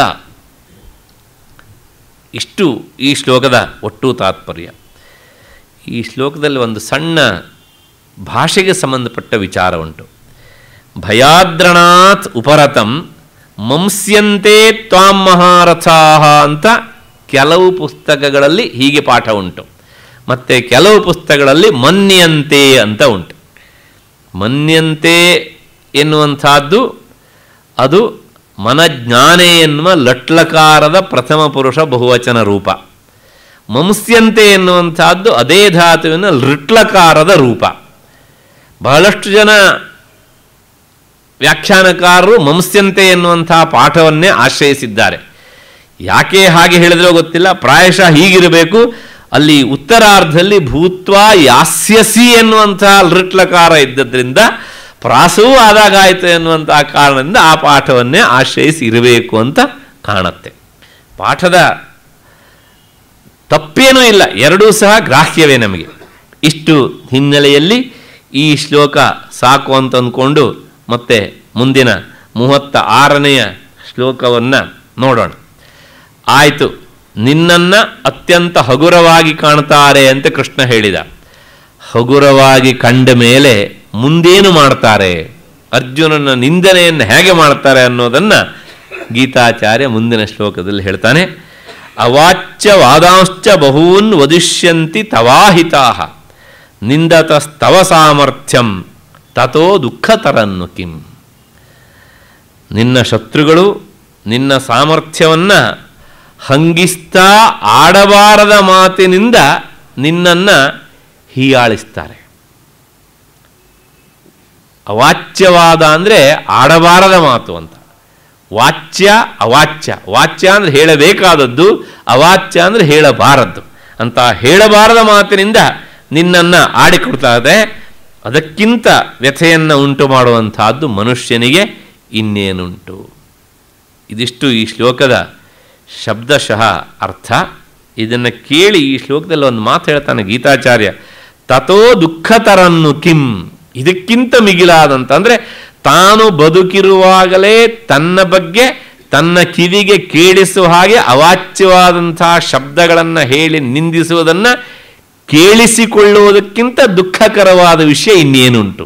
ಇಷ್ಟು ಈ ಶ್ಲೋಕದ ಒಟ್ಟು ತಾತ್ಪರ್ಯ ಈ ಶ್ಲೋಕದಲ್ಲಿ ಒಂದು ಸಣ್ಣ ಭಾಷೆಗೆ ಸಂಬಂಧಪಟ್ಟ ವಿಚಾರ ಉಂಟು ಭಯಾದ್ರಣಾತ್ ಉಪರತಂ ಮಂಸ್ಯಂತೆ ತ್ವಾಂ ಮಹಾರಥಾಹ ಅಂತ ಕೆಲವು ಪುಸ್ತಕಗಳಲ್ಲಿ ಹೀಗೆ ಪಾಠ ಉಂಟು ಮತ್ತು ಕೆಲವು ಪುಸ್ತಕಗಳಲ್ಲಿ ಮನ್ಯಂತೆ ಅಂತ ಉಂಟು ಮನ್ಯಂತೆ ಎನ್ನುವಂಥದ್ದು ಅದು ಮನಜ್ಞಾನೆ ಎನ್ನುವ ಲಟ್ಲಕಾರದ ಪ್ರಥಮ ಪುರುಷ ಬಹುವಚನ ರೂಪ ಮಂಸ್ಯಂತೆ ಎನ್ನುವಂಥದ್ದು ಅದೇ ಧಾತುವಿನ ಲೃಟ್ಲಕಾರದ ರೂಪ ಬಹಳಷ್ಟು ಜನ ವ್ಯಾಖ್ಯಾನಕಾರರು ಮಂಸ್ಯಂತೆ ಎನ್ನುವಂಥ ಪಾಠವನ್ನೇ ಆಶ್ರಯಿಸಿದ್ದಾರೆ ಯಾಕೆ ಹಾಗೆ ಹೇಳಿದ್ರೋ ಗೊತ್ತಿಲ್ಲ ಪ್ರಾಯಶಃ ಹೀಗಿರಬೇಕು ಅಲ್ಲಿ ಉತ್ತರಾರ್ಧದಲ್ಲಿ ಭೂತ್ವ ಯಾಸ್ಯಸಿ ಎನ್ನುವಂತಹ ಲೃಟ್ಲಕಾರ ಇದ್ದದ್ರಿಂದ ಪ್ರಾಸವೂ ಆದಾಗ ಆಯಿತು ಎನ್ನುವಂಥ ಕಾರಣದಿಂದ ಆ ಪಾಠವನ್ನೇ ಆಶ್ರಯಿಸಿ ಇರಬೇಕು ಅಂತ ಕಾಣುತ್ತೆ ಪಾಠದ ತಪ್ಪೇನೂ ಇಲ್ಲ ಎರಡೂ ಸಹ ಗ್ರಾಹ್ಯವೇ ನಮಗೆ ಇಷ್ಟು ಹಿನ್ನೆಲೆಯಲ್ಲಿ ಈ ಶ್ಲೋಕ ಸಾಕು ಅಂತ ಅಂದ್ಕೊಂಡು ಮತ್ತೆ ಮುಂದಿನ ಮೂವತ್ತ ಆರನೆಯ ಶ್ಲೋಕವನ್ನು ನೋಡೋಣ ಆಯಿತು ನಿನ್ನನ್ನು ಅತ್ಯಂತ ಹಗುರವಾಗಿ ಕಾಣ್ತಾರೆ ಅಂತ ಕೃಷ್ಣ ಹೇಳಿದ ಹಗುರವಾಗಿ ಕಂಡ ಮೇಲೆ ಮುಂದೇನು ಮಾಡ್ತಾರೆ ಅರ್ಜುನನ ನಿಂದನೆಯನ್ನು ಹೇಗೆ ಮಾಡ್ತಾರೆ ಅನ್ನೋದನ್ನು ಗೀತಾಚಾರ್ಯ ಮುಂದಿನ ಶ್ಲೋಕದಲ್ಲಿ ಹೇಳ್ತಾನೆ ಅವಾಚ್ಯ ವಾದಾಂಶ್ಚ ಬಹೂನ್ ವದಿಷ್ಯಂತಿ ತವಾಹಿತಾ ನಿಂದತಸ್ತವ ಸಾಮರ್ಥ್ಯಂ ತಥೋ ದುಃಖತರನ್ನು ಕಿಂ ನಿನ್ನ ಶತ್ರುಗಳು ನಿನ್ನ ಸಾಮರ್ಥ್ಯವನ್ನು ಹಂಗಿಸ್ತಾ ಆಡಬಾರದ ಮಾತಿನಿಂದ ನಿನ್ನನ್ನು ಹೀಯಾಳಿಸ್ತಾರೆ ಅವಾಚ್ಯವಾದ ಅಂದರೆ ಆಡಬಾರದ ಮಾತು ಅಂತ ವಾಚ್ಯ ಅವಾಚ್ಯ ವಾಚ್ಯ ಅಂದರೆ ಹೇಳಬೇಕಾದದ್ದು ಅವಾಚ್ಯ ಅಂದರೆ ಹೇಳಬಾರದ್ದು ಅಂತ ಹೇಳಬಾರದ ಮಾತಿನಿಂದ ನಿನ್ನನ್ನು ಆಡಿಕೊಡ್ತಾ ಇದೆ ಅದಕ್ಕಿಂತ ವ್ಯಥೆಯನ್ನು ಉಂಟು ಮಾಡುವಂತಹದ್ದು ಮನುಷ್ಯನಿಗೆ ಇನ್ನೇನುಂಟು ಇದಿಷ್ಟು ಈ ಶ್ಲೋಕದ ಶಬ್ದಶಃ ಅರ್ಥ ಇದನ್ನು ಕೇಳಿ ಈ ಶ್ಲೋಕದಲ್ಲಿ ಒಂದು ಮಾತು ಹೇಳ್ತಾನೆ ಗೀತಾಚಾರ್ಯ ತಥೋ ದುಃಖತರನ್ನು ಕಿಂ ಇದಕ್ಕಿಂತ ಮಿಗಿಲಾದಂತ ಅಂದರೆ ತಾನು ಬದುಕಿರುವಾಗಲೇ ತನ್ನ ಬಗ್ಗೆ ತನ್ನ ಕಿವಿಗೆ ಕೇಳಿಸುವ ಹಾಗೆ ಅವಾಚ್ಯವಾದಂತಹ ಶಬ್ದಗಳನ್ನು ಹೇಳಿ ನಿಂದಿಸುವುದನ್ನು ಕೇಳಿಸಿಕೊಳ್ಳುವುದಕ್ಕಿಂತ ದುಃಖಕರವಾದ ವಿಷಯ ಇನ್ನೇನುಂಟು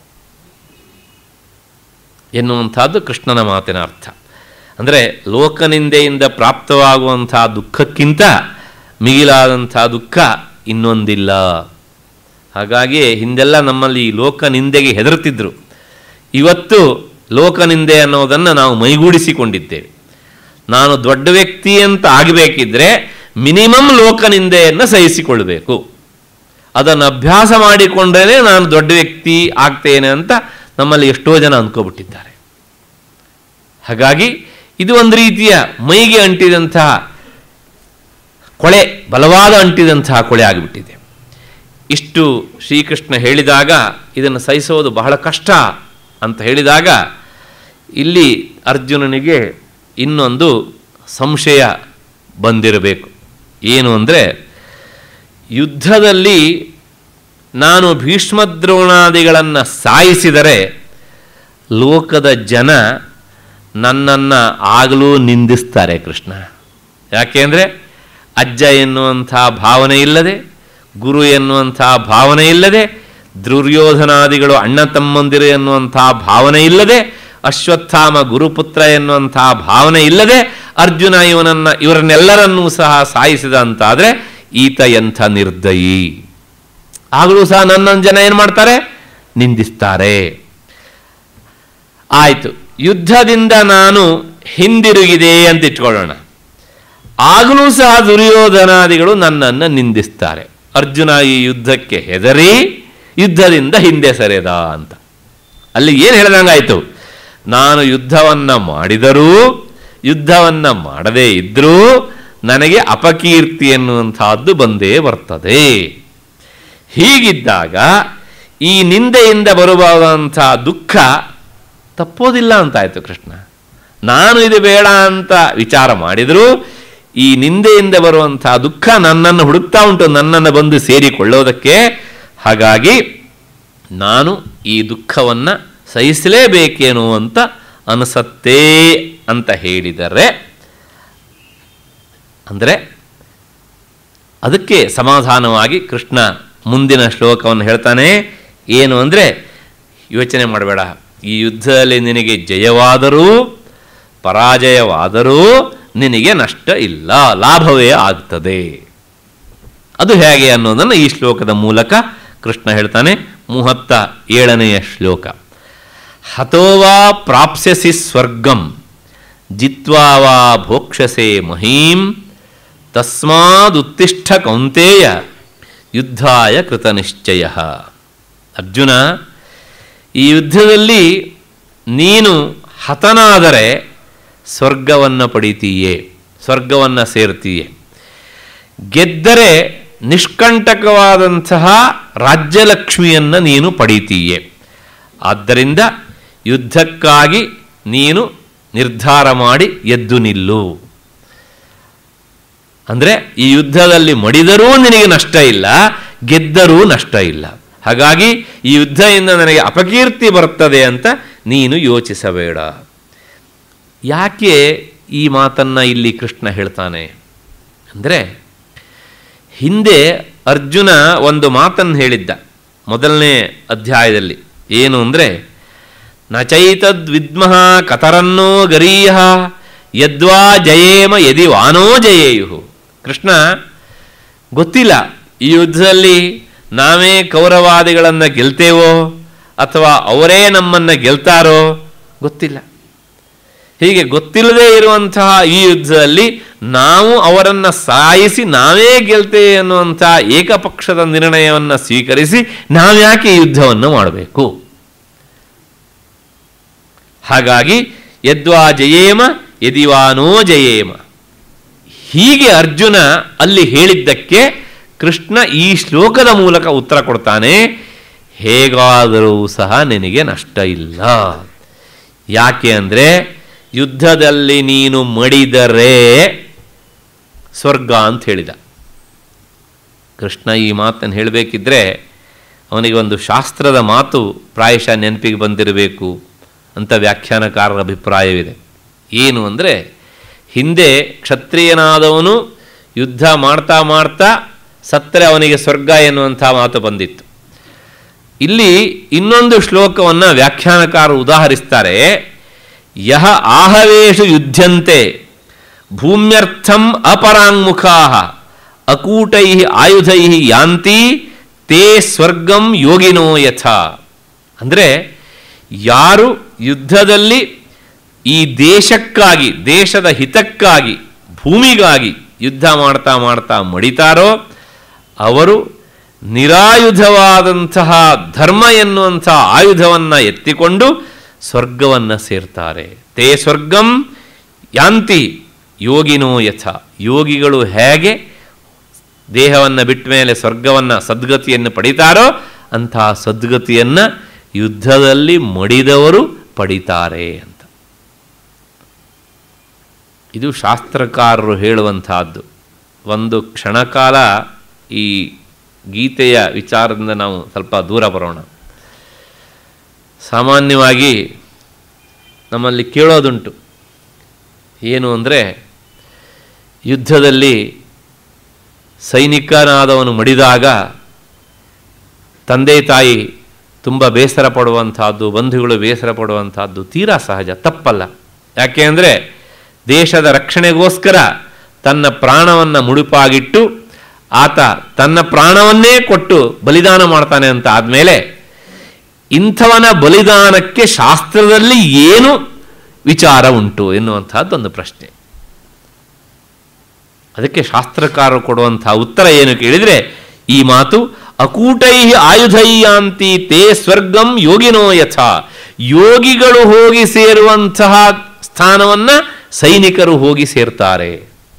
ಎನ್ನುವಂಥದ್ದು ಕೃಷ್ಣನ ಮಾತಿನ ಅರ್ಥ ಅಂದರೆ ಲೋಕನಿಂದೆಯಿಂದ ಪ್ರಾಪ್ತವಾಗುವಂಥ ದುಃಖಕ್ಕಿಂತ ಮಿಗಿಲಾದಂಥ ದುಃಖ ಇನ್ನೊಂದಿಲ್ಲ ಹಾಗಾಗಿ ಹಿಂದೆಲ್ಲ ನಮ್ಮಲ್ಲಿ ಈ ಲೋಕನಿಂದೆಗೆ ಹೆದರುತ್ತಿದ್ದರು ಇವತ್ತು ಲೋಕನಿಂದೆ ಅನ್ನೋದನ್ನು ನಾವು ಮೈಗೂಡಿಸಿಕೊಂಡಿದ್ದೇವೆ ನಾನು ದೊಡ್ಡ ವ್ಯಕ್ತಿ ಅಂತ ಆಗಬೇಕಿದ್ರೆ ಮಿನಿಮಮ್ ಲೋಕನಿಂದೆಯನ್ನು ಸಹಿಸಿಕೊಳ್ಬೇಕು ಅದನ್ನು ಅಭ್ಯಾಸ ಮಾಡಿಕೊಂಡ್ರೇ ನಾನು ದೊಡ್ಡ ವ್ಯಕ್ತಿ ಆಗ್ತೇನೆ ಅಂತ ನಮ್ಮಲ್ಲಿ ಎಷ್ಟೋ ಜನ ಅಂದ್ಕೊಬಿಟ್ಟಿದ್ದಾರೆ ಹಾಗಾಗಿ ಇದು ಒಂದು ರೀತಿಯ ಮೈಗೆ ಅಂಟಿದಂತಹ ಕೊಳೆ ಬಲವಾದ ಅಂಟಿದಂತಹ ಕೊಳೆ ಆಗಿಬಿಟ್ಟಿದೆ ಇಷ್ಟು ಶ್ರೀಕೃಷ್ಣ ಹೇಳಿದಾಗ ಇದನ್ನು ಸಹಿಸೋದು ಬಹಳ ಕಷ್ಟ ಅಂತ ಹೇಳಿದಾಗ ಇಲ್ಲಿ ಅರ್ಜುನನಿಗೆ ಇನ್ನೊಂದು ಸಂಶಯ ಬಂದಿರಬೇಕು ಏನು ಅಂದರೆ ಯುದ್ಧದಲ್ಲಿ ನಾನು ಭೀಷ್ಮದ್ರೋಣಾದಿಗಳನ್ನು ಸಾಯಿಸಿದರೆ ಲೋಕದ ಜನ ನನ್ನನ್ನು ಆಗಲೂ ನಿಂದಿಸ್ತಾರೆ ಕೃಷ್ಣ ಯಾಕೆಂದರೆ ಅಜ್ಜ ಎನ್ನುವಂಥ ಭಾವನೆ ಇಲ್ಲದೆ ಗುರು ಎನ್ನುವಂಥ ಭಾವನೆ ಇಲ್ಲದೆ ದುರ್ಯೋಧನಾದಿಗಳು ಅಣ್ಣ ತಮ್ಮಂದಿರು ಎನ್ನುವಂಥ ಭಾವನೆ ಇಲ್ಲದೆ ಅಶ್ವತ್ಥಾಮ ಗುರುಪುತ್ರ ಎನ್ನುವಂಥ ಭಾವನೆ ಇಲ್ಲದೆ ಅರ್ಜುನ ಇವನನ್ನು ಇವರನ್ನೆಲ್ಲರನ್ನೂ ಸಹ ಸಾಯಿಸಿದ ಅಂತಾದರೆ ಈತ ಎಂಥ ನಿರ್ದಯಿ ಆಗಲೂ ಸಹ ನನ್ನನ್ನು ಜನ ಏನು ಮಾಡ್ತಾರೆ ನಿಂದಿಸ್ತಾರೆ ಆಯಿತು ಯುದ್ಧದಿಂದ ನಾನು ಹಿಂದಿರುಗಿದೆ ಅಂತ ಇಟ್ಕೊಳ್ಳೋಣ ಆಗಲೂ ಸಹ ದುರ್ಯೋಧನಾದಿಗಳು ನನ್ನನ್ನು ನಿಂದಿಸ್ತಾರೆ ಅರ್ಜುನ ಈ ಯುದ್ಧಕ್ಕೆ ಹೆದರಿ ಯುದ್ಧದಿಂದ ಹಿಂದೆ ಸರಿದ ಅಂತ ಅಲ್ಲಿ ಏನು ಹೇಳ್ದಂಗಾಯ್ತು ನಾನು ಯುದ್ಧವನ್ನು ಮಾಡಿದರೂ ಯುದ್ಧವನ್ನು ಮಾಡದೇ ಇದ್ದರೂ ನನಗೆ ಅಪಕೀರ್ತಿ ಎನ್ನುವಂತಹದ್ದು ಬಂದೇ ಬರ್ತದೆ ಹೀಗಿದ್ದಾಗ ಈ ನಿಂದೆಯಿಂದ ಬರಬಹುದಂಥ ದುಃಖ ತಪ್ಪೋದಿಲ್ಲ ಅಂತಾಯ್ತು ಕೃಷ್ಣ ನಾನು ಇದು ಬೇಡ ಅಂತ ವಿಚಾರ ಮಾಡಿದರೂ ಈ ನಿಂದೆಯಿಂದ ಬರುವಂಥ ದುಃಖ ನನ್ನನ್ನು ಹುಡುಕ್ತಾ ಉಂಟು ನನ್ನನ್ನು ಬಂದು ಸೇರಿಕೊಳ್ಳೋದಕ್ಕೆ ಹಾಗಾಗಿ ನಾನು ಈ ದುಃಖವನ್ನು ಸಹಿಸಲೇಬೇಕೇನೋ ಅಂತ ಅನಿಸತ್ತೇ ಅಂತ ಹೇಳಿದರೆ ಅಂದರೆ ಅದಕ್ಕೆ ಸಮಾಧಾನವಾಗಿ ಕೃಷ್ಣ ಮುಂದಿನ ಶ್ಲೋಕವನ್ನು ಹೇಳ್ತಾನೆ ಏನು ಅಂದರೆ ಯೋಚನೆ ಮಾಡಬೇಡ ಈ ಯುದ್ಧದಲ್ಲಿ ನಿನಗೆ ಜಯವಾದರೂ ಪರಾಜಯವಾದರೂ ನಿನಗೆ ನಷ್ಟ ಇಲ್ಲ ಲಾಭವೇ ಆಗ್ತದೆ ಅದು ಹೇಗೆ ಅನ್ನೋದನ್ನು ಈ ಶ್ಲೋಕದ ಮೂಲಕ ಕೃಷ್ಣ ಹೇಳ್ತಾನೆ ಮೂವತ್ತ ಏಳನೆಯ ಶ್ಲೋಕ ಹತೋವಾ ಪ್ರಾಪ್ಸ್ಯಸಿ ಸ್ವರ್ಗಂ ಜಿತ್ವಾ ವಾ ಭೋಕ್ಷಸೆ ಮಹೀಂ ತಸ್ಮಾದುತ್ತಿಷ್ಠ ಕೌಂತೇಯ ಯುದ್ಧಾಯ ಕೃತನಿಶ್ಚಯ ಅರ್ಜುನ ಈ ಯುದ್ಧದಲ್ಲಿ ನೀನು ಹತನಾದರೆ ಸ್ವರ್ಗವನ್ನು ಪಡಿತೀಯೇ ಸ್ವರ್ಗವನ್ನು ಸೇರ್ತೀಯೇ ಗೆದ್ದರೆ ನಿಷ್ಕಂಟಕವಾದಂತಹ ರಾಜ್ಯಲಕ್ಷ್ಮಿಯನ್ನು ನೀನು ಪಡೀತೀಯೆ ಆದ್ದರಿಂದ ಯುದ್ಧಕ್ಕಾಗಿ ನೀನು ನಿರ್ಧಾರ ಮಾಡಿ ಎದ್ದು ನಿಲ್ಲು ಅಂದರೆ ಈ ಯುದ್ಧದಲ್ಲಿ ಮಡಿದರೂ ನಿನಗೆ ನಷ್ಟ ಇಲ್ಲ ಗೆದ್ದರೂ ನಷ್ಟ ಇಲ್ಲ ಹಾಗಾಗಿ ಈ ಯುದ್ಧದಿಂದ ನನಗೆ ಅಪಕೀರ್ತಿ ಬರ್ತದೆ ಅಂತ ನೀನು ಯೋಚಿಸಬೇಡ ಯಾಕೆ ಈ ಮಾತನ್ನು ಇಲ್ಲಿ ಕೃಷ್ಣ ಹೇಳ್ತಾನೆ ಅಂದರೆ ಹಿಂದೆ ಅರ್ಜುನ ಒಂದು ಮಾತನ್ನು ಹೇಳಿದ್ದ ಮೊದಲನೇ ಅಧ್ಯಾಯದಲ್ಲಿ ಏನು ಅಂದರೆ ನಚೈತದ್ ವಿದ್ಮಃ ಕತರನ್ನೋ ಗರೀಯ ಯದ್ವಾ ಜಯೇಮ ಯದಿ ವಾನೋ ಜಯೇಯು ಕೃಷ್ಣ ಗೊತ್ತಿಲ್ಲ ಈ ಯುದ್ಧದಲ್ಲಿ ನಾವೇ ಕೌರವಾದಿಗಳನ್ನು ಗೆಲ್ತೇವೋ ಅಥವಾ ಅವರೇ ನಮ್ಮನ್ನು ಗೆಲ್ತಾರೋ ಗೊತ್ತಿಲ್ಲ ಹೀಗೆ ಗೊತ್ತಿಲ್ಲದೆ ಇರುವಂತಹ ಈ ಯುದ್ಧದಲ್ಲಿ ನಾವು ಅವರನ್ನು ಸಾಯಿಸಿ ನಾವೇ ಗೆಲ್ತೇವೆ ಅನ್ನುವಂತಹ ಏಕಪಕ್ಷದ ನಿರ್ಣಯವನ್ನು ಸ್ವೀಕರಿಸಿ ನಾವ್ಯಾಕೆ ಈ ಯುದ್ಧವನ್ನು ಮಾಡಬೇಕು ಹಾಗಾಗಿ ಯದ್ವಾ ಜಯೇಮ ಯದಿವಾನೋ ಜಯೇಮ ಹೀಗೆ ಅರ್ಜುನ ಅಲ್ಲಿ ಹೇಳಿದ್ದಕ್ಕೆ ಕೃಷ್ಣ ಈ ಶ್ಲೋಕದ ಮೂಲಕ ಉತ್ತರ ಕೊಡ್ತಾನೆ ಹೇಗಾದರೂ ಸಹ ನಿನಗೆ ನಷ್ಟ ಇಲ್ಲ ಯಾಕೆ ಅಂದರೆ ಯುದ್ಧದಲ್ಲಿ ನೀನು ಮಡಿದರೆ ಸ್ವರ್ಗ ಅಂತ ಹೇಳಿದ ಕೃಷ್ಣ ಈ ಮಾತನ್ನು ಹೇಳಬೇಕಿದ್ರೆ ಅವನಿಗೆ ಒಂದು ಶಾಸ್ತ್ರದ ಮಾತು ಪ್ರಾಯಶಃ ನೆನಪಿಗೆ ಬಂದಿರಬೇಕು ಅಂತ ವ್ಯಾಖ್ಯಾನಕಾರರ ಅಭಿಪ್ರಾಯವಿದೆ ಏನು ಅಂದರೆ ಹಿಂದೆ ಕ್ಷತ್ರಿಯನಾದವನು ಯುದ್ಧ ಮಾಡ್ತಾ ಮಾಡ್ತಾ ಸತ್ತರೆ ಅವನಿಗೆ ಸ್ವರ್ಗ ಎನ್ನುವಂಥ ಮಾತು ಬಂದಿತ್ತು ಇಲ್ಲಿ ಇನ್ನೊಂದು ಶ್ಲೋಕವನ್ನು ವ್ಯಾಖ್ಯಾನಕಾರರು ಉದಾಹರಿಸ್ತಾರೆ ಯಹ ಆಹವೇಶು ಯುದ್ಧಂತೆ ಭೂಮ್ಯರ್ಥಂ ಅಪರಾಂಗುಖಾ ಅಕೂಟೈ ಆಯುಧೈ ಯಾಂತಿ ತೇ ಸ್ವರ್ಗಂ ಯೋಗಿನೋ ಯಥ ಅಂದರೆ ಯಾರು ಯುದ್ಧದಲ್ಲಿ ಈ ದೇಶಕ್ಕಾಗಿ ದೇಶದ ಹಿತಕ್ಕಾಗಿ ಭೂಮಿಗಾಗಿ ಯುದ್ಧ ಮಾಡ್ತಾ ಮಾಡ್ತಾ ಮಡಿತಾರೋ ಅವರು ನಿರಾಯುಧವಾದಂತಹ ಧರ್ಮ ಎನ್ನುವಂಥ ಆಯುಧವನ್ನು ಎತ್ತಿಕೊಂಡು ಸ್ವರ್ಗವನ್ನು ಸೇರ್ತಾರೆ ತೇ ಸ್ವರ್ಗಂ ಯಾಂತಿ ಯೋಗಿನೋ ಯಥ ಯೋಗಿಗಳು ಹೇಗೆ ದೇಹವನ್ನು ಬಿಟ್ಟ ಮೇಲೆ ಸ್ವರ್ಗವನ್ನು ಸದ್ಗತಿಯನ್ನು ಪಡಿತಾರೋ ಅಂತಹ ಸದ್ಗತಿಯನ್ನು ಯುದ್ಧದಲ್ಲಿ ಮಡಿದವರು ಪಡಿತಾರೆ ಅಂತ ಇದು ಶಾಸ್ತ್ರಕಾರರು ಹೇಳುವಂತಹದ್ದು ಒಂದು ಕ್ಷಣಕಾಲ ಈ ಗೀತೆಯ ವಿಚಾರದಿಂದ ನಾವು ಸ್ವಲ್ಪ ದೂರ ಬರೋಣ ಸಾಮಾನ್ಯವಾಗಿ ನಮ್ಮಲ್ಲಿ ಕೇಳೋದುಂಟು ಏನು ಅಂದರೆ ಯುದ್ಧದಲ್ಲಿ ಸೈನಿಕನಾದವನು ಮಡಿದಾಗ ತಂದೆ ತಾಯಿ ತುಂಬ ಬೇಸರ ಪಡುವಂತಹದ್ದು ಬಂಧುಗಳು ಬೇಸರ ಪಡುವಂತಹದ್ದು ತೀರಾ ಸಹಜ ತಪ್ಪಲ್ಲ ಯಾಕೆ ಅಂದರೆ ದೇಶದ ರಕ್ಷಣೆಗೋಸ್ಕರ ತನ್ನ ಪ್ರಾಣವನ್ನು ಮುಡುಪಾಗಿಟ್ಟು ಆತ ತನ್ನ ಪ್ರಾಣವನ್ನೇ ಕೊಟ್ಟು ಬಲಿದಾನ ಮಾಡ್ತಾನೆ ಅಂತ ಆದಮೇಲೆ ಇಂಥವನ ಬಲಿದಾನಕ್ಕೆ ಶಾಸ್ತ್ರದಲ್ಲಿ ಏನು ವಿಚಾರ ಉಂಟು ಎನ್ನುವಂತಹದ್ದೊಂದು ಪ್ರಶ್ನೆ ಅದಕ್ಕೆ ಶಾಸ್ತ್ರಕಾರರು ಕೊಡುವಂತಹ ಉತ್ತರ ಏನು ಕೇಳಿದರೆ ಈ ಮಾತು ಅಕೂಟೈ ಆಯುಧೈಯಾಂತಿ ತೇ ಸ್ವರ್ಗಂ ಯೋಗಿನೋ ಯಥ ಯೋಗಿಗಳು ಹೋಗಿ ಸೇರುವಂತಹ ಸ್ಥಾನವನ್ನು ಸೈನಿಕರು ಹೋಗಿ ಸೇರ್ತಾರೆ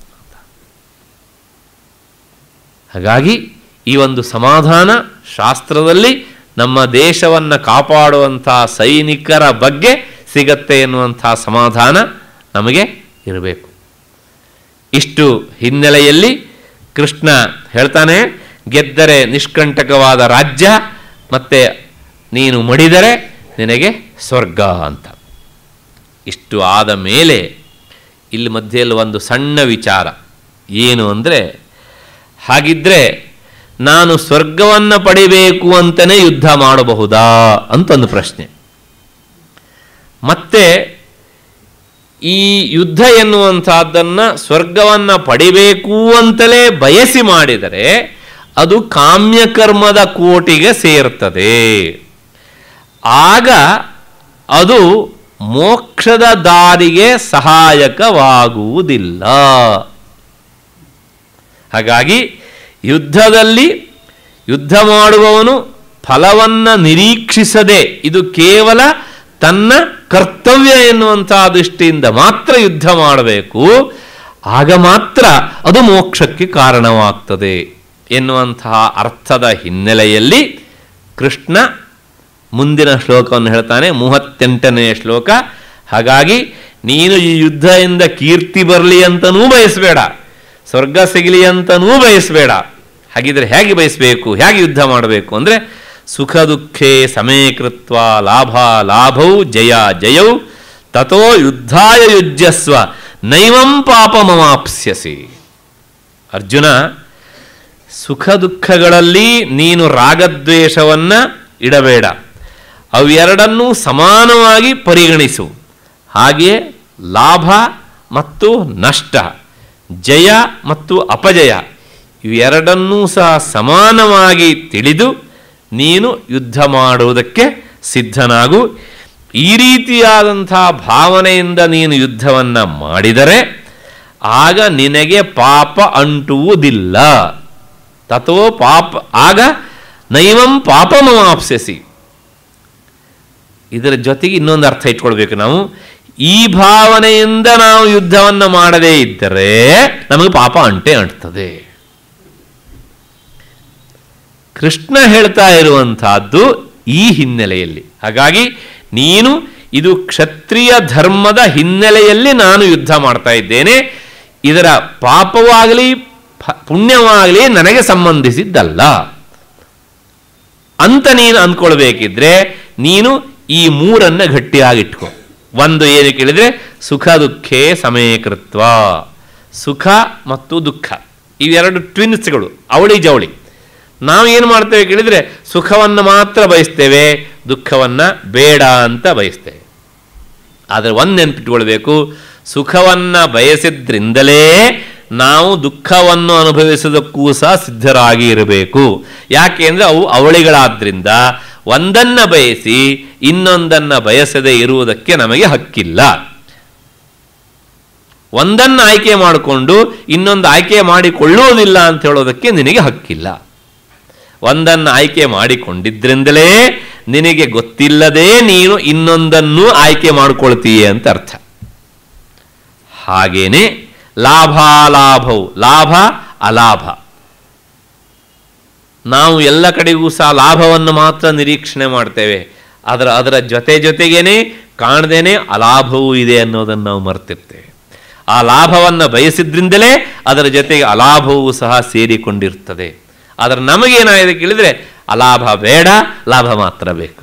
ಹಾಗಾಗಿ ಈ ಒಂದು ಸಮಾಧಾನ ಶಾಸ್ತ್ರದಲ್ಲಿ ನಮ್ಮ ದೇಶವನ್ನು ಕಾಪಾಡುವಂತಹ ಸೈನಿಕರ ಬಗ್ಗೆ ಸಿಗತ್ತೆ ಎನ್ನುವಂಥ ಸಮಾಧಾನ ನಮಗೆ ಇರಬೇಕು ಇಷ್ಟು ಹಿನ್ನೆಲೆಯಲ್ಲಿ ಕೃಷ್ಣ ಹೇಳ್ತಾನೆ ಗೆದ್ದರೆ ನಿಷ್ಕಂಟಕವಾದ ರಾಜ್ಯ ಮತ್ತೆ ನೀನು ಮಡಿದರೆ ನಿನಗೆ ಸ್ವರ್ಗ ಅಂತ ಇಷ್ಟು ಆದ ಮೇಲೆ ಇಲ್ಲಿ ಮಧ್ಯೆಯಲ್ಲಿ ಒಂದು ಸಣ್ಣ ವಿಚಾರ ಏನು ಅಂದರೆ ಹಾಗಿದ್ರೆ ನಾನು ಸ್ವರ್ಗವನ್ನು ಪಡಿಬೇಕು ಅಂತಲೇ ಯುದ್ಧ ಮಾಡಬಹುದಾ ಅಂತ ಒಂದು ಪ್ರಶ್ನೆ ಮತ್ತೆ ಈ ಯುದ್ಧ ಎನ್ನುವಂಥದ್ದನ್ನು ಸ್ವರ್ಗವನ್ನು ಪಡಿಬೇಕು ಅಂತಲೇ ಬಯಸಿ ಮಾಡಿದರೆ ಅದು ಕಾಮ್ಯಕರ್ಮದ ಕೋಟಿಗೆ ಸೇರ್ತದೆ ಆಗ ಅದು ಮೋಕ್ಷದ ದಾರಿಗೆ ಸಹಾಯಕವಾಗುವುದಿಲ್ಲ ಹಾಗಾಗಿ ಯುದ್ಧದಲ್ಲಿ ಯುದ್ಧ ಮಾಡುವವನು ಫಲವನ್ನು ನಿರೀಕ್ಷಿಸದೆ ಇದು ಕೇವಲ ತನ್ನ ಕರ್ತವ್ಯ ಎನ್ನುವಂತಹ ದೃಷ್ಟಿಯಿಂದ ಮಾತ್ರ ಯುದ್ಧ ಮಾಡಬೇಕು ಆಗ ಮಾತ್ರ ಅದು ಮೋಕ್ಷಕ್ಕೆ ಕಾರಣವಾಗ್ತದೆ ಎನ್ನುವಂತಹ ಅರ್ಥದ ಹಿನ್ನೆಲೆಯಲ್ಲಿ ಕೃಷ್ಣ ಮುಂದಿನ ಶ್ಲೋಕವನ್ನು ಹೇಳ್ತಾನೆ ಮೂವತ್ತೆಂಟನೆಯ ಶ್ಲೋಕ ಹಾಗಾಗಿ ನೀನು ಈ ಯುದ್ಧದಿಂದ ಕೀರ್ತಿ ಬರಲಿ ಅಂತನೂ ಬಯಸಬೇಡ ಸ್ವರ್ಗ ಸಿಗಲಿ ಅಂತನೂ ಬಯಸಬೇಡ ಹಾಗಿದ್ರೆ ಹೇಗೆ ಬಯಸಬೇಕು ಹೇಗೆ ಯುದ್ಧ ಮಾಡಬೇಕು ಅಂದರೆ ಸುಖ ದುಃಖೇ ಸಮೀಕೃತ್ವ ಲಾಭ ಲಾಭೌ ಜಯ ಜಯೌ ತಥೋ ಯುದ್ಧಾಯ ಯುಜ್ಯಸ್ವ ನೈವಂ ಪಾಪಮವಾಪ್ಸ್ಯಸಿ ಅರ್ಜುನ ಸುಖ ದುಃಖಗಳಲ್ಲಿ ನೀನು ರಾಗದ್ವೇಷವನ್ನ ಇಡಬೇಡ ಅವೆರಡನ್ನೂ ಸಮಾನವಾಗಿ ಪರಿಗಣಿಸು ಹಾಗೆಯೇ ಲಾಭ ಮತ್ತು ನಷ್ಟ ಜಯ ಮತ್ತು ಅಪಜಯ ಇವೆರಡನ್ನೂ ಸಹ ಸಮಾನವಾಗಿ ತಿಳಿದು ನೀನು ಯುದ್ಧ ಮಾಡುವುದಕ್ಕೆ ಸಿದ್ಧನಾಗು ಈ ರೀತಿಯಾದಂಥ ಭಾವನೆಯಿಂದ ನೀನು ಯುದ್ಧವನ್ನು ಮಾಡಿದರೆ ಆಗ ನಿನಗೆ ಪಾಪ ಅಂಟುವುದಿಲ್ಲ ತಥೋ ಪಾಪ ಆಗ ನೈವಂ ಪಾಪಮವಾಪ್ಸ್ಯಸಿ ಇದರ ಜೊತೆಗೆ ಇನ್ನೊಂದು ಅರ್ಥ ಇಟ್ಕೊಳ್ಬೇಕು ನಾವು ಈ ಭಾವನೆಯಿಂದ ನಾವು ಯುದ್ಧವನ್ನು ಮಾಡದೇ ಇದ್ದರೆ ನಮಗೆ ಪಾಪ ಅಂಟೆ ಅಂಟ್ತದೆ ಕೃಷ್ಣ ಹೇಳ್ತಾ ಇರುವಂತಹದ್ದು ಈ ಹಿನ್ನೆಲೆಯಲ್ಲಿ ಹಾಗಾಗಿ ನೀನು ಇದು ಕ್ಷತ್ರಿಯ ಧರ್ಮದ ಹಿನ್ನೆಲೆಯಲ್ಲಿ ನಾನು ಯುದ್ಧ ಮಾಡ್ತಾ ಇದ್ದೇನೆ ಇದರ ಪಾಪವಾಗಲಿ ಪ- ಪುಣ್ಯವಾಗಲಿ ನನಗೆ ಸಂಬಂಧಿಸಿದ್ದಲ್ಲ ಅಂತ ನೀನು ಅಂದ್ಕೊಳ್ಬೇಕಿದ್ರೆ ನೀನು ಈ ಮೂರನ್ನ ಗಟ್ಟಿಯಾಗಿಟ್ಕೊ ಒಂದು ಏನು ಕೇಳಿದ್ರೆ ಸುಖ ದುಃಖೇ ಸಮೀಕೃತ್ವ ಸುಖ ಮತ್ತು ದುಃಖ ಇವೆರಡು ಟ್ವಿನ್ಸ್ಗಳು ಅವಳಿ ಜವಳಿ ನಾವು ಏನು ಮಾಡ್ತೇವೆ ಕೇಳಿದ್ರೆ ಸುಖವನ್ನು ಮಾತ್ರ ಬಯಸ್ತೇವೆ ದುಃಖವನ್ನು ಬೇಡ ಅಂತ ಬಯಸ್ತೇವೆ ಆದರೆ ಒಂದು ನೆನಪಿಟ್ಕೊಳ್ಬೇಕು ಸುಖವನ್ನು ಬಯಸಿದ್ರಿಂದಲೇ ನಾವು ದುಃಖವನ್ನು ಅನುಭವಿಸೋದಕ್ಕೂ ಸಹ ಸಿದ್ಧರಾಗಿ ಇರಬೇಕು ಯಾಕೆ ಅಂದರೆ ಅವು ಅವಳಿಗಳಾದ್ರಿಂದ ಒಂದನ್ನು ಬಯಸಿ ಇನ್ನೊಂದನ್ನು ಬಯಸದೇ ಇರುವುದಕ್ಕೆ ನಮಗೆ ಹಕ್ಕಿಲ್ಲ ಒಂದನ್ನು ಆಯ್ಕೆ ಮಾಡಿಕೊಂಡು ಇನ್ನೊಂದು ಆಯ್ಕೆ ಮಾಡಿಕೊಳ್ಳುವುದಿಲ್ಲ ಅಂತ ಹೇಳೋದಕ್ಕೆ ನಿನಗೆ ಹಕ್ಕಿಲ್ಲ ಒಂದನ್ನು ಆಯ್ಕೆ ಮಾಡಿಕೊಂಡಿದ್ರಿಂದಲೇ ನಿನಗೆ ಗೊತ್ತಿಲ್ಲದೆ ನೀನು ಇನ್ನೊಂದನ್ನು ಆಯ್ಕೆ ಮಾಡಿಕೊಳ್ತೀಯ ಅಂತ ಅರ್ಥ ಹಾಗೇನೆ ಲಾಭಾಲಾಭವು ಲಾಭ ಅಲಾಭ ನಾವು ಎಲ್ಲ ಕಡೆಗೂ ಸಹ ಲಾಭವನ್ನು ಮಾತ್ರ ನಿರೀಕ್ಷಣೆ ಮಾಡ್ತೇವೆ ಅದರ ಅದರ ಜೊತೆ ಜೊತೆಗೇನೆ ಕಾಣದೇನೆ ಅಲಾಭವೂ ಇದೆ ಅನ್ನೋದನ್ನು ನಾವು ಮರ್ತಿರ್ತೇವೆ ಆ ಲಾಭವನ್ನು ಬಯಸಿದ್ರಿಂದಲೇ ಅದರ ಜೊತೆಗೆ ಅಲಾಭವೂ ಸಹ ಸೇರಿಕೊಂಡಿರ್ತದೆ ಆದರೆ ನಮಗೇನಾಗಿದೆ ಕೇಳಿದರೆ ಅಲಾಭ ಬೇಡ ಲಾಭ ಮಾತ್ರ ಬೇಕು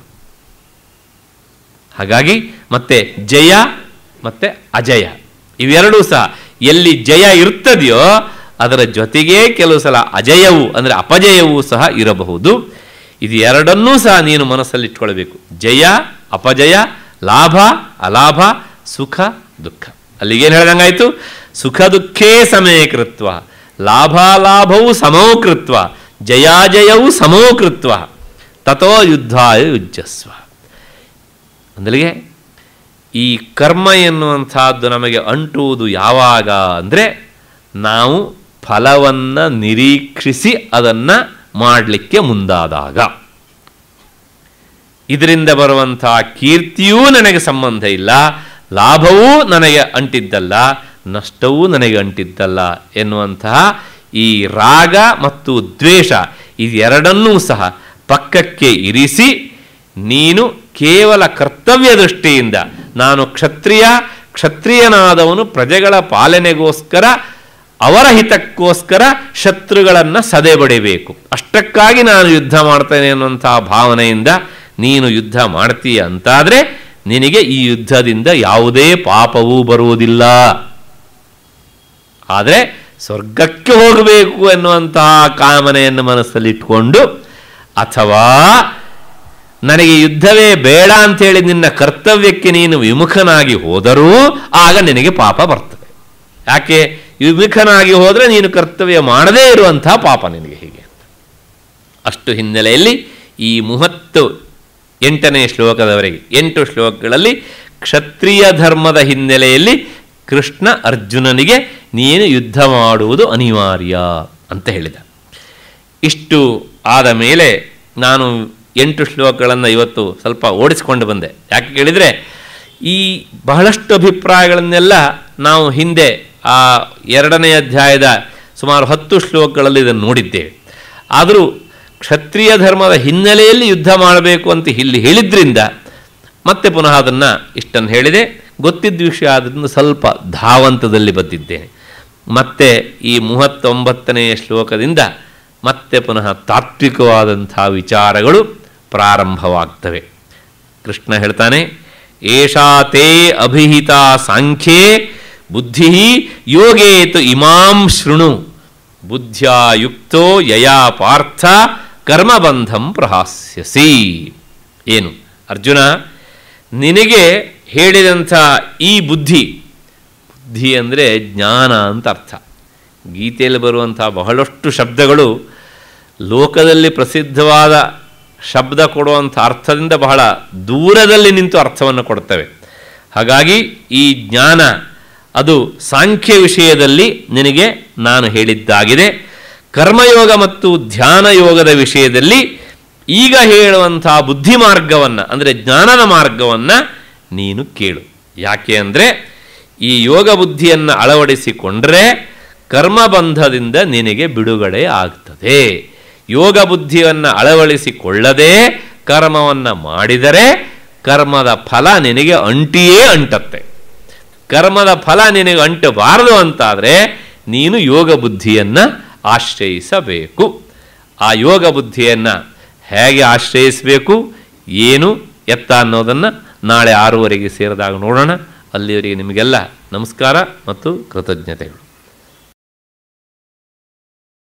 ಹಾಗಾಗಿ ಮತ್ತೆ ಜಯ ಮತ್ತೆ ಅಜಯ ಇವೆರಡೂ ಸಹ ಎಲ್ಲಿ ಜಯ ಇರ್ತದೆಯೋ ಅದರ ಜೊತೆಗೇ ಕೆಲವು ಸಲ ಅಜಯವು ಅಂದರೆ ಅಪಜಯವೂ ಸಹ ಇರಬಹುದು ಇದು ಎರಡನ್ನೂ ಸಹ ನೀನು ಮನಸ್ಸಲ್ಲಿ ಇಟ್ಕೊಳ್ಬೇಕು ಜಯ ಅಪಜಯ ಲಾಭ ಅಲಾಭ ಸುಖ ದುಃಖ ಅಲ್ಲಿಗೇನು ಹೇಳ್ದಂಗಾಯ್ತು ಸುಖ ದುಃಖೇ ಸಮೀಕೃತ್ವ ಲಾಭಾಲಾಭವು ಸಮೋಕೃತ್ವ ಜಯಾಜಯವು ಸಮೋಕೃತ್ವ ತಥೋ ಯುದ್ಧಾಯ ಯುಜ್ಯಸ್ವ ಅಂದಲಿಗೆ ಈ ಕರ್ಮ ಎನ್ನುವಂಥದ್ದು ನಮಗೆ ಅಂಟುವುದು ಯಾವಾಗ ಅಂದರೆ ನಾವು ಫಲವನ್ನು ನಿರೀಕ್ಷಿಸಿ ಅದನ್ನು ಮಾಡಲಿಕ್ಕೆ ಮುಂದಾದಾಗ ಇದರಿಂದ ಬರುವಂತಹ ಕೀರ್ತಿಯೂ ನನಗೆ ಸಂಬಂಧ ಇಲ್ಲ ಲಾಭವೂ ನನಗೆ ಅಂಟಿದ್ದಲ್ಲ ನಷ್ಟವೂ ನನಗೆ ಅಂಟಿದ್ದಲ್ಲ ಎನ್ನುವಂತಹ ಈ ರಾಗ ಮತ್ತು ದ್ವೇಷ ಇದೆರಡನ್ನೂ ಸಹ ಪಕ್ಕಕ್ಕೆ ಇರಿಸಿ ನೀನು ಕೇವಲ ಕರ್ತವ್ಯ ದೃಷ್ಟಿಯಿಂದ ನಾನು ಕ್ಷತ್ರಿಯ ಕ್ಷತ್ರಿಯನಾದವನು ಪ್ರಜೆಗಳ ಪಾಲನೆಗೋಸ್ಕರ ಅವರ ಹಿತಕ್ಕೋಸ್ಕರ ಶತ್ರುಗಳನ್ನು ಸದೆಬಡಿಬೇಕು ಅಷ್ಟಕ್ಕಾಗಿ ನಾನು ಯುದ್ಧ ಮಾಡ್ತೇನೆ ಅನ್ನುವಂತಹ ಭಾವನೆಯಿಂದ ನೀನು ಯುದ್ಧ ಮಾಡ್ತೀಯ ಅಂತಾದರೆ ನಿನಗೆ ಈ ಯುದ್ಧದಿಂದ ಯಾವುದೇ ಪಾಪವೂ ಬರುವುದಿಲ್ಲ ಆದರೆ ಸ್ವರ್ಗಕ್ಕೆ ಹೋಗಬೇಕು ಎನ್ನುವಂತಹ ಕಾಮನೆಯನ್ನು ಮನಸ್ಸಲ್ಲಿಟ್ಕೊಂಡು ಅಥವಾ ನನಗೆ ಯುದ್ಧವೇ ಬೇಡ ಅಂತೇಳಿ ನಿನ್ನ ಕರ್ತವ್ಯಕ್ಕೆ ನೀನು ವಿಮುಖನಾಗಿ ಹೋದರೂ ಆಗ ನಿನಗೆ ಪಾಪ ಬರ್ತದೆ ಯಾಕೆ ವಿಮುಖನಾಗಿ ಹೋದರೆ ನೀನು ಕರ್ತವ್ಯ ಮಾಡದೇ ಇರುವಂತಹ ಪಾಪ ನಿನಗೆ ಹೀಗೆ ಅಷ್ಟು ಹಿನ್ನೆಲೆಯಲ್ಲಿ ಈ ಮೂವತ್ತು ಎಂಟನೇ ಶ್ಲೋಕದವರೆಗೆ ಎಂಟು ಶ್ಲೋಕಗಳಲ್ಲಿ ಕ್ಷತ್ರಿಯ ಧರ್ಮದ ಹಿನ್ನೆಲೆಯಲ್ಲಿ ಕೃಷ್ಣ ಅರ್ಜುನನಿಗೆ ನೀನು ಯುದ್ಧ ಮಾಡುವುದು ಅನಿವಾರ್ಯ ಅಂತ ಹೇಳಿದ ಇಷ್ಟು ಆದ ಮೇಲೆ ನಾನು ಎಂಟು ಶ್ಲೋಕಗಳನ್ನು ಇವತ್ತು ಸ್ವಲ್ಪ ಓಡಿಸಿಕೊಂಡು ಬಂದೆ ಯಾಕೆ ಕೇಳಿದರೆ ಈ ಬಹಳಷ್ಟು ಅಭಿಪ್ರಾಯಗಳನ್ನೆಲ್ಲ ನಾವು ಹಿಂದೆ ಆ ಎರಡನೇ ಅಧ್ಯಾಯದ ಸುಮಾರು ಹತ್ತು ಶ್ಲೋಕಗಳಲ್ಲಿ ಇದನ್ನು ನೋಡಿದ್ದೇವೆ ಆದರೂ ಕ್ಷತ್ರಿಯ ಧರ್ಮದ ಹಿನ್ನೆಲೆಯಲ್ಲಿ ಯುದ್ಧ ಮಾಡಬೇಕು ಅಂತ ಇಲ್ಲಿ ಹೇಳಿದ್ರಿಂದ ಮತ್ತೆ ಪುನಃ ಅದನ್ನು ಇಷ್ಟನ್ನು ಹೇಳಿದೆ ಗೊತ್ತಿದ್ದ ವಿಷಯ ಆದ್ದರಿಂದ ಸ್ವಲ್ಪ ಧಾವಂತದಲ್ಲಿ ಬಂದಿದ್ದೇನೆ ಮತ್ತೆ ಈ ಮೂವತ್ತೊಂಬತ್ತನೆಯ ಶ್ಲೋಕದಿಂದ ಮತ್ತೆ ಪುನಃ ತಾತ್ವಿಕವಾದಂಥ ವಿಚಾರಗಳು ಪ್ರಾರಂಭವಾಗ್ತವೆ ಕೃಷ್ಣ ಹೇಳ್ತಾನೆ ಏಷಾ ತೇ ಅಭಿಹಿತ ಸಾಂಖ್ಯೇ ಬುದ್ಧಿ ಯೋಗೇತು ಇಮಾಂ ಶೃಣು ಬುದ್ಧ್ಯಾ ಯುಕ್ತೋ ಯಯಾ ಪಾರ್ಥ ಕರ್ಮಬಂಧಂ ಪ್ರಹಾಸ್ಯಸಿ ಏನು ಅರ್ಜುನ ನಿನಗೆ ಹೇಳಿದಂಥ ಈ ಬುದ್ಧಿ ಬುದ್ಧಿ ಅಂದರೆ ಜ್ಞಾನ ಅಂತ ಅರ್ಥ ಗೀತೆಯಲ್ಲಿ ಬರುವಂಥ ಬಹಳಷ್ಟು ಶಬ್ದಗಳು ಲೋಕದಲ್ಲಿ ಪ್ರಸಿದ್ಧವಾದ ಶಬ್ದ ಕೊಡುವಂಥ ಅರ್ಥದಿಂದ ಬಹಳ ದೂರದಲ್ಲಿ ನಿಂತು ಅರ್ಥವನ್ನು ಕೊಡ್ತವೆ ಹಾಗಾಗಿ ಈ ಜ್ಞಾನ ಅದು ಸಾಂಖ್ಯ ವಿಷಯದಲ್ಲಿ ನಿನಗೆ ನಾನು ಹೇಳಿದ್ದಾಗಿದೆ ಕರ್ಮಯೋಗ ಮತ್ತು ಧ್ಯಾನ ಯೋಗದ ವಿಷಯದಲ್ಲಿ ಈಗ ಹೇಳುವಂಥ ಬುದ್ಧಿ ಮಾರ್ಗವನ್ನು ಅಂದರೆ ಜ್ಞಾನದ ಮಾರ್ಗವನ್ನು ನೀನು ಕೇಳು ಯಾಕೆ ಅಂದರೆ ಈ ಯೋಗ ಬುದ್ಧಿಯನ್ನು ಅಳವಡಿಸಿಕೊಂಡ್ರೆ ಕರ್ಮಬಂಧದಿಂದ ನಿನಗೆ ಬಿಡುಗಡೆ ಆಗ್ತದೆ ಯೋಗ ಬುದ್ಧಿಯನ್ನು ಅಳವಡಿಸಿಕೊಳ್ಳದೆ ಕರ್ಮವನ್ನು ಮಾಡಿದರೆ ಕರ್ಮದ ಫಲ ನಿನಗೆ ಅಂಟಿಯೇ ಅಂಟತ್ತೆ ಕರ್ಮದ ಫಲ ನಿನಗೆ ಅಂಟಬಾರದು ಅಂತಾದರೆ ನೀನು ಯೋಗ ಬುದ್ಧಿಯನ್ನು ಆಶ್ರಯಿಸಬೇಕು ಆ ಯೋಗ ಬುದ್ಧಿಯನ್ನು ಹೇಗೆ ಆಶ್ರಯಿಸಬೇಕು ಏನು ಎತ್ತ ಅನ್ನೋದನ್ನು ನಾಳೆ ಆರೂವರೆಗೆ ಸೇರಿದಾಗ ನೋಡೋಣ ಅಲ್ಲಿವರೆಗೆ ನಿಮಗೆಲ್ಲ ನಮಸ್ಕಾರ ಮತ್ತು ಕೃತಜ್ಞತೆಗಳು